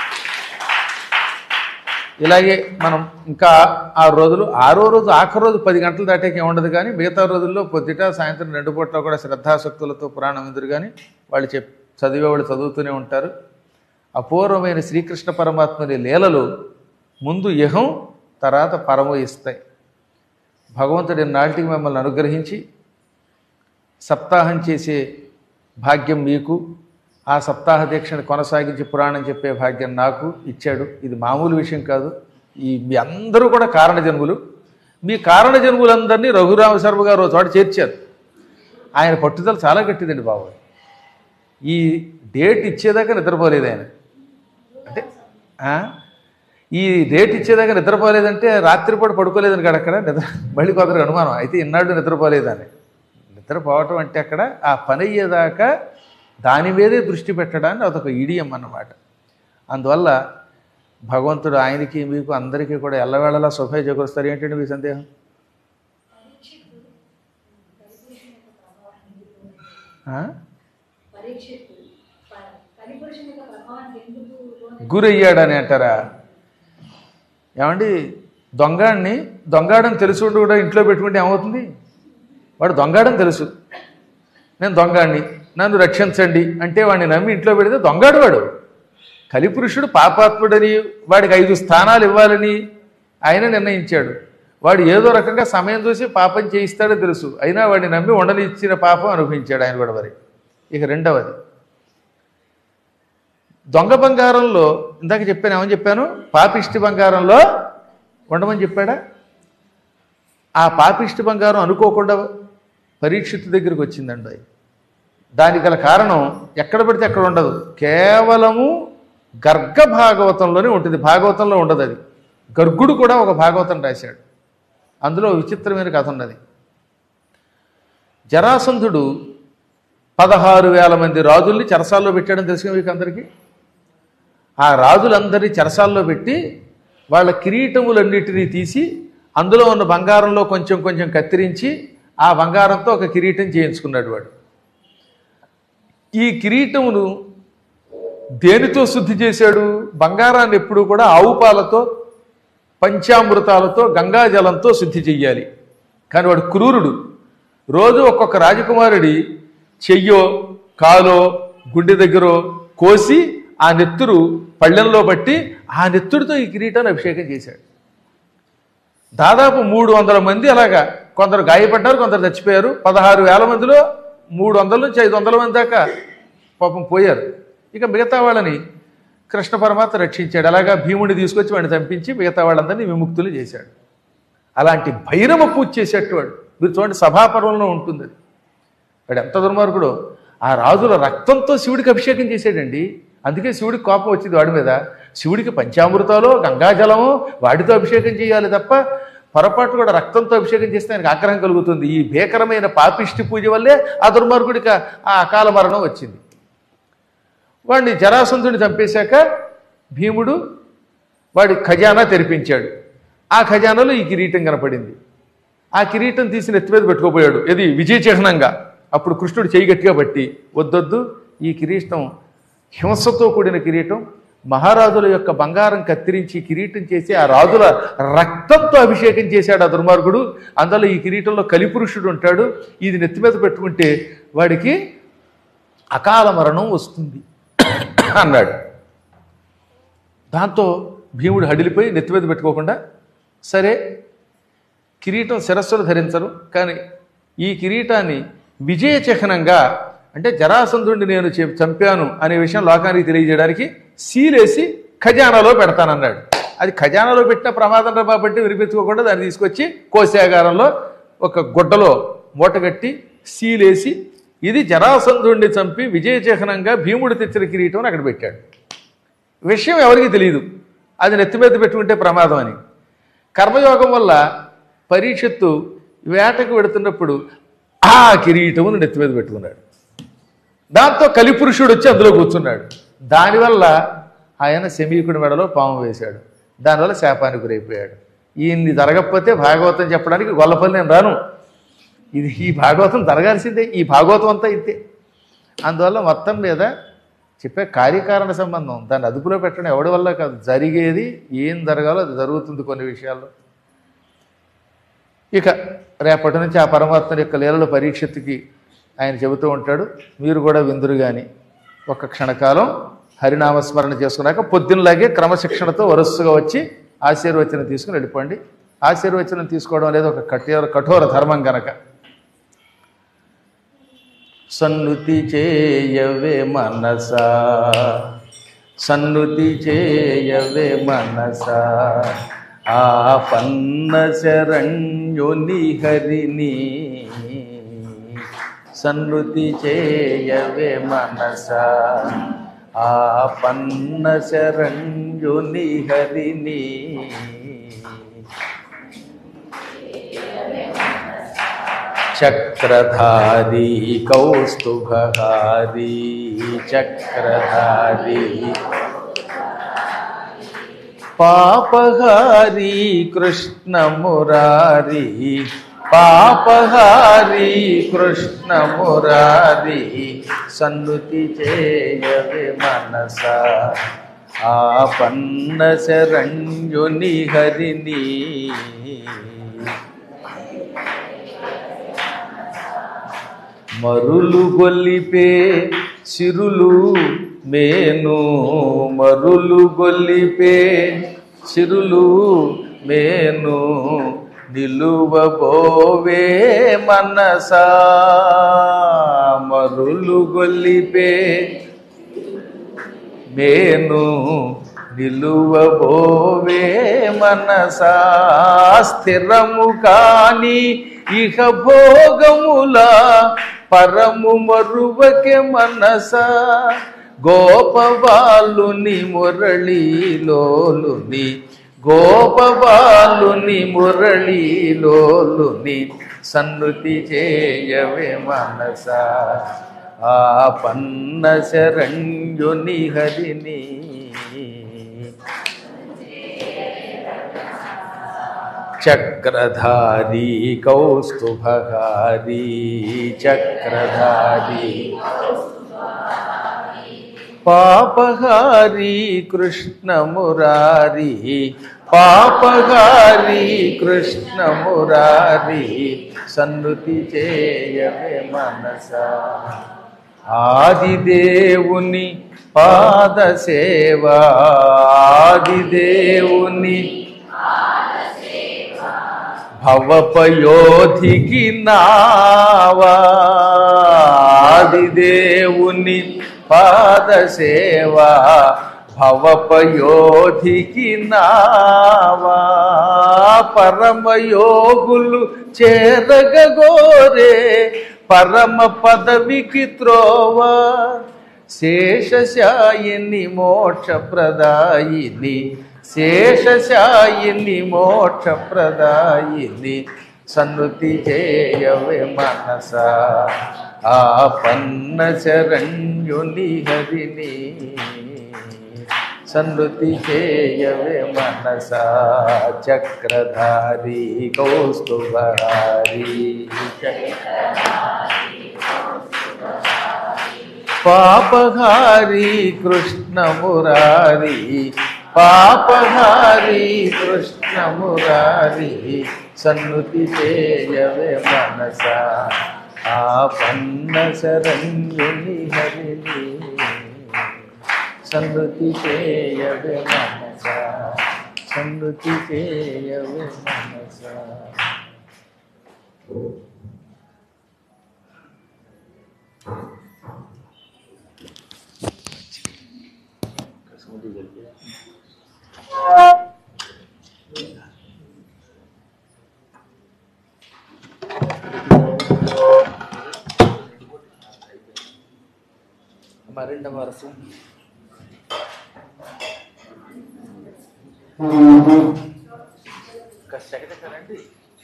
ఇలాగే మనం ఇంకా ఆరు రోజులు ఆరో రోజు ఆఖరి రోజు పది గంటలు దాటాక ఉండదు కానీ మిగతా రోజుల్లో పొద్దుట సాయంత్రం రెండు పూట్ల కూడా శ్రద్ధాశక్తులతో పురాణం ఎదురు కానీ వాళ్ళు చెప్ చదివేవాళ్ళు చదువుతూనే ఉంటారు అపూర్వమైన శ్రీకృష్ణ పరమాత్మని లీలలు ముందు ఇహం తర్వాత పరము ఇస్తాయి భగవంతుడి నాటికి మిమ్మల్ని అనుగ్రహించి సప్తాహం చేసే భాగ్యం మీకు ఆ సప్తాహ దీక్షను కొనసాగించి పురాణం చెప్పే భాగ్యం నాకు ఇచ్చాడు ఇది మామూలు విషయం కాదు ఈ మీ అందరూ కూడా కారణ జన్ములు మీ కారణ జన్ములందరినీ రఘురామ శర్మ గారు ఒక చోట చేర్చారు ఆయన పట్టుదల చాలా గట్టిదండి బాబు ఈ డేట్ ఇచ్చేదాకా నిద్రపోలేదు ఆయన అంటే ఆ? ఈ డేట్ ఇచ్చేదాకా నిద్రపోలేదంటే రాత్రిపూట పడుకోలేదని కాదు అక్కడ నిద్ర మళ్ళీ కొందరికి అనుమానం అయితే ఇన్నాడు నిద్రపోలేదని నిద్రపోవటం అంటే అక్కడ ఆ పని అయ్యేదాకా దాని మీదే దృష్టి పెట్టడాన్ని అదొక ఇడియం అన్నమాట అందువల్ల భగవంతుడు ఆయనకి మీకు అందరికీ కూడా ఎల్లవేళలా శుభే చేకూరుస్తారు ఏంటంటే మీ సందేహం ఆ? పరీక్షకు కలిపురుషుని యొక్క ప్రభావానికి ఎందుకు లోనై- గురయ్యాడని అంటారా ఏమండి దొంగాడిని దొంగాడని తెలుసు ఉండి కూడా ఇంట్లో పెట్టుకుంటే ఏమవుతుంది వాడు దొంగాడని తెలుసు నేను దొంగాడిని నన్ను రక్షించండి అంటే వాడిని నమ్మి ఇంట్లో పెడితే దొంగాడు వాడు కలిపురుషుడు పాపాత్ముడని వాడికి ఐదు స్థానాలు ఇవ్వాలని ఆయన నిర్ణయించాడు వాడు ఏదో రకంగా సమయం చూసి పాపం చేయిస్తాడో తెలుసు అయినా వాడిని నమ్మి ఉండనిచ్చిన పాపం అనుభవించాడు ఆయన కూడా మరి ఇక రెండవది దొంగ బంగారంలో ఇందాక చెప్పాను ఏమని చెప్పాను పాపిష్టి బంగారంలో ఉండమని చెప్పాడా ఆ పాపిష్టి బంగారం అనుకోకుండా పరీక్షిత్ దగ్గరికి వచ్చిందండి అది దానికి గల కారణం ఎక్కడ పడితే అక్కడ ఉండదు కేవలము గర్గ భాగవతంలోనే ఉంటుంది భాగవతంలో ఉండదు అది గర్గుడు కూడా ఒక భాగవతం రాశాడు అందులో విచిత్రమైన కథ ఉన్నది జరాసంధుడు పదహారు వేల మంది రాజుల్ని చెరసాల్లో పెట్టాడని తెలుసు మీకు అందరికీ ఆ రాజులందరినీ చెరసాల్లో పెట్టి వాళ్ళ కిరీటములన్నిటినీ తీసి అందులో ఉన్న బంగారంలో కొంచెం కొంచెం కత్తిరించి ఆ బంగారంతో ఒక కిరీటం చేయించుకున్నాడు వాడు ఈ కిరీటమును దేనితో శుద్ధి చేశాడు బంగారాన్ని ఎప్పుడు కూడా ఆవు పాలతో పంచామృతాలతో గంగాజలంతో శుద్ధి చెయ్యాలి కానీ వాడు క్రూరుడు రోజు ఒక్కొక్క రాజకుమారుడి చెయ్యో కాలో గుండె దగ్గరో కోసి ఆ నెత్తురు పళ్ళెంలో బట్టి ఆ నెత్తుడితో ఈ కిరీటాన్ని అభిషేకం చేశాడు దాదాపు మూడు వందల మంది అలాగా కొందరు గాయపడ్డారు కొందరు చచ్చిపోయారు పదహారు వేల మందిలో మూడు వందల నుంచి ఐదు వందల మంది దాకా పాపం పోయారు ఇక మిగతా వాళ్ళని కృష్ణ పరమాత్మ రక్షించాడు అలాగా భీముడిని తీసుకొచ్చి వాడిని చంపించి మిగతా వాళ్ళందరినీ విముక్తులు చేశాడు అలాంటి భైరవ పూజ చేసేటవాడు మీరు చూడండి సభాపర్వంలో ఉంటుంది అది వాడు ఎంత దుర్మార్గుడు ఆ రాజుల రక్తంతో శివుడికి అభిషేకం చేశాడండి అందుకే శివుడికి కోపం వచ్చింది వాడి మీద శివుడికి పంచామృతాలు గంగాజలము వాటితో అభిషేకం చేయాలి తప్ప పొరపాటు కూడా రక్తంతో అభిషేకం చేస్తే ఆయనకు ఆగ్రహం కలుగుతుంది ఈ భీకరమైన పాపిష్టి పూజ వల్లే ఆ దుర్మార్గుడికి ఆ అకాల మరణం వచ్చింది వాడిని జరాసంధుని చంపేశాక భీముడు వాడి ఖజానా తెరిపించాడు ఆ ఖజానాలో ఈ కిరీటం కనపడింది ఆ కిరీటం తీసి నెత్తి మీద పెట్టుకోపోయాడు ఇది విజయ చిహ్నంగా అప్పుడు కృష్ణుడు చేయి గట్టిగా బట్టి వద్దొద్దు ఈ కిరీటం హింసతో కూడిన కిరీటం మహారాజుల యొక్క బంగారం కత్తిరించి కిరీటం చేసి ఆ రాజుల రక్తంతో అభిషేకం చేశాడు ఆ దుర్మార్గుడు అందులో ఈ కిరీటంలో కలిపురుషుడు ఉంటాడు ఇది నెత్తి మీద పెట్టుకుంటే వాడికి అకాల మరణం వస్తుంది అన్నాడు దాంతో భీముడు హడిలిపోయి నెత్తి మీద పెట్టుకోకుండా సరే కిరీటం శిరస్సులు ధరించరు కానీ ఈ కిరీటాన్ని విజయ చిహ్నంగా అంటే జరాసంధుడిని నేను చె- చంపాను అనే విషయం లోకానికి తెలియజేయడానికి సీలేసి ఖజానాలో పెడతానన్నాడు అది ఖజానాలో పెట్టిన ప్రమాదం రా కాబట్టి వినిపించుకోకుండా దాన్ని తీసుకొచ్చి కోశాగారంలో ఒక గుడ్డలో మూటగట్టి సీలేసి ఇది జరాసంధుడిని చంపి విజయ చిహ్నంగా భీముడు తెచ్చిన కిరీటం అని అక్కడ పెట్టాడు విషయం ఎవరికి తెలియదు అది నెత్తి మీద పెట్టుకుంటే ప్రమాదం అని కర్మయోగం వల్ల పరీక్షత్తు వేటకు వెడుతున్నప్పుడు ఆ కిరీటమును నెత్తి మీద పెట్టుకున్నాడు దాంతో కలిపురుషుడు వచ్చి అందులో కూర్చున్నాడు దానివల్ల ఆయన శమీకుడి మెడలో పాము వేశాడు దానివల్ల శాపానికి గురైపోయాడు ఈయన్ని జరగకపోతే భాగవతం చెప్పడానికి గొల్లపల్లి నేను రాను ఇది ఈ భాగవతం జరగాల్సిందే ఈ భాగవతం అంతా ఇంతే అందువల్ల మొత్తం మీద చెప్పే కార్యకారణ సంబంధం దాన్ని అదుపులో పెట్టడం ఎవడి వల్ల కాదు జరిగేది ఏం జరగాలో అది జరుగుతుంది కొన్ని విషయాల్లో ఇక రేపటి నుంచి ఆ పరమాత్మ యొక్క లీలల పరీక్షత్తుకి ఆయన చెబుతూ ఉంటాడు మీరు కూడా విందురు కానీ ఒక క్షణకాలం హరినామస్మరణ చేసుకున్నాక పొద్దున్నలాగే క్రమశిక్షణతో వరుసగా వచ్చి ఆశీర్వచనం తీసుకుని వెళ్ళిపోండి ఆశీర్వచనం తీసుకోవడం అనేది ఒక కఠోర కఠోర ధర్మం గనక సన్నుతి చేయవే మనసా సన్నుతి చేయవే మనసా ఆ పన్న శరణ్యుని హరిని సన్నుతి చేయవే మనస ఆ పన్న శరంజుని హరిని చక్రధారి కౌస్తుభహారి చక్రధారి పాపహారి కృష్ణ మురారి పాపహారి కృష్ణ మురారి సన్నుతి చేయవే మనస ఆ పన్న శరణ్యుని హరిని మరులు గొల్లిపే సిరులు మేను మరులు గొల్లిపే సిరులు మేను నిలువబోవే మనసా మరులు గొల్లిపే మేను నిలువబోవే మనసా స్థిరము కాని ఇహ భోగముల పరము మరువకే మనస గోపబాలుని మురళీలోలుని గోపబాలుని మురళీలోలుని సన్నుతి చేయవే మనస ఆ పన్న శరణ్యుని హరిని చక్రధారి కౌస్తుభహారి చక్రధారి పాపహారి కృష్ణ మురారి పాపహారి కృష్ణ మురారి సన్నుతి చేయవే మనస ఆదిదేవుని పాద సేవ ఆదిదేవుని భవపయోధికి నావా ఆదిదేవుని పాద సేవా భవపయోధికి నావా పరమయోగులు చేరగోరే పరమ పదవికి త్రోవా శేషశాయిని మోక్షప్రదాయిని శేషశాయిని మోక్షప్రదాయిని సన్నుతి చేయవే మనస ఆ పన్న శరణ్యుని హరిని సన్నుతి చేయవే మనస చక్రధారి కౌస్తుభారి పాపహారి కృష్ణ మురారి పాపహారి కృష్ణ మురారి సన్నుతి చేయవే మనస ఆ పన్న శరణ్యుని హరిని సన్నుతి చేయవే మనస సన్నుతి చేయవే మనస మరింత వరసు కష్టండి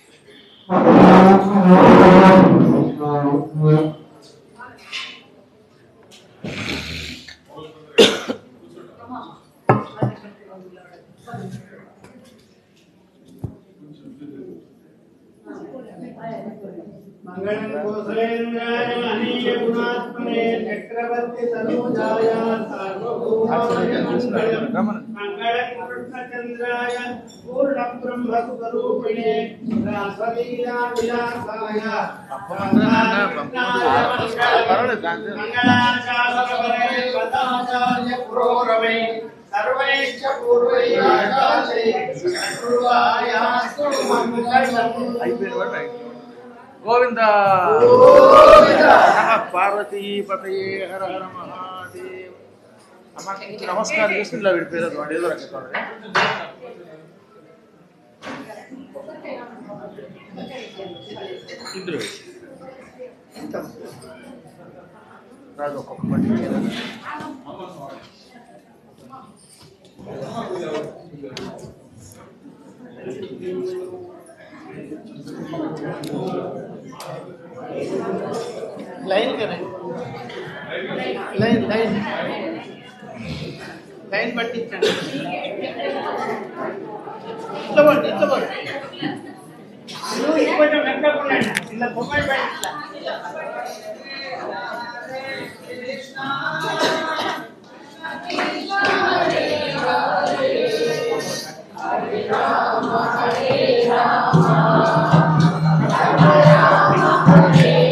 మంగళం కోసలేంద్రాయ మహనీయ గుణాత్మనే చక్రవర్తి తనూజాయ సార్వభౌమాయ మంగళం మంగళం కృష్ణచంద్రాయ పూర్ణ బ్రహ్మ స్వరూపిణే రాసలీలా విలాసాయ మంగళాచార్య పదాచార్య పురోరమే సర్వైశ్చ పూర్వైరాచార్య పూర్వాయాస్తు మంగళం గోవింద గోవింద. పార్వతీ పతయే హర హర మహాదేవ్ అమ్మకి నమస్కారం చేసి ఇలా విడిపోయారు వాడు ఏదో రకంగా ఇందులో వేసి. రాదు ఒక్కొక్క పట్టించారు లైన్ కదా లైన్ లైన్ లైన్ పట్టించండి ఇట్లా పడు ఇట్లా పడు నువ్వు ఇది కొంచెం వెనకాల ఇలా బొమ్మలు పెట్టిట్లా Hare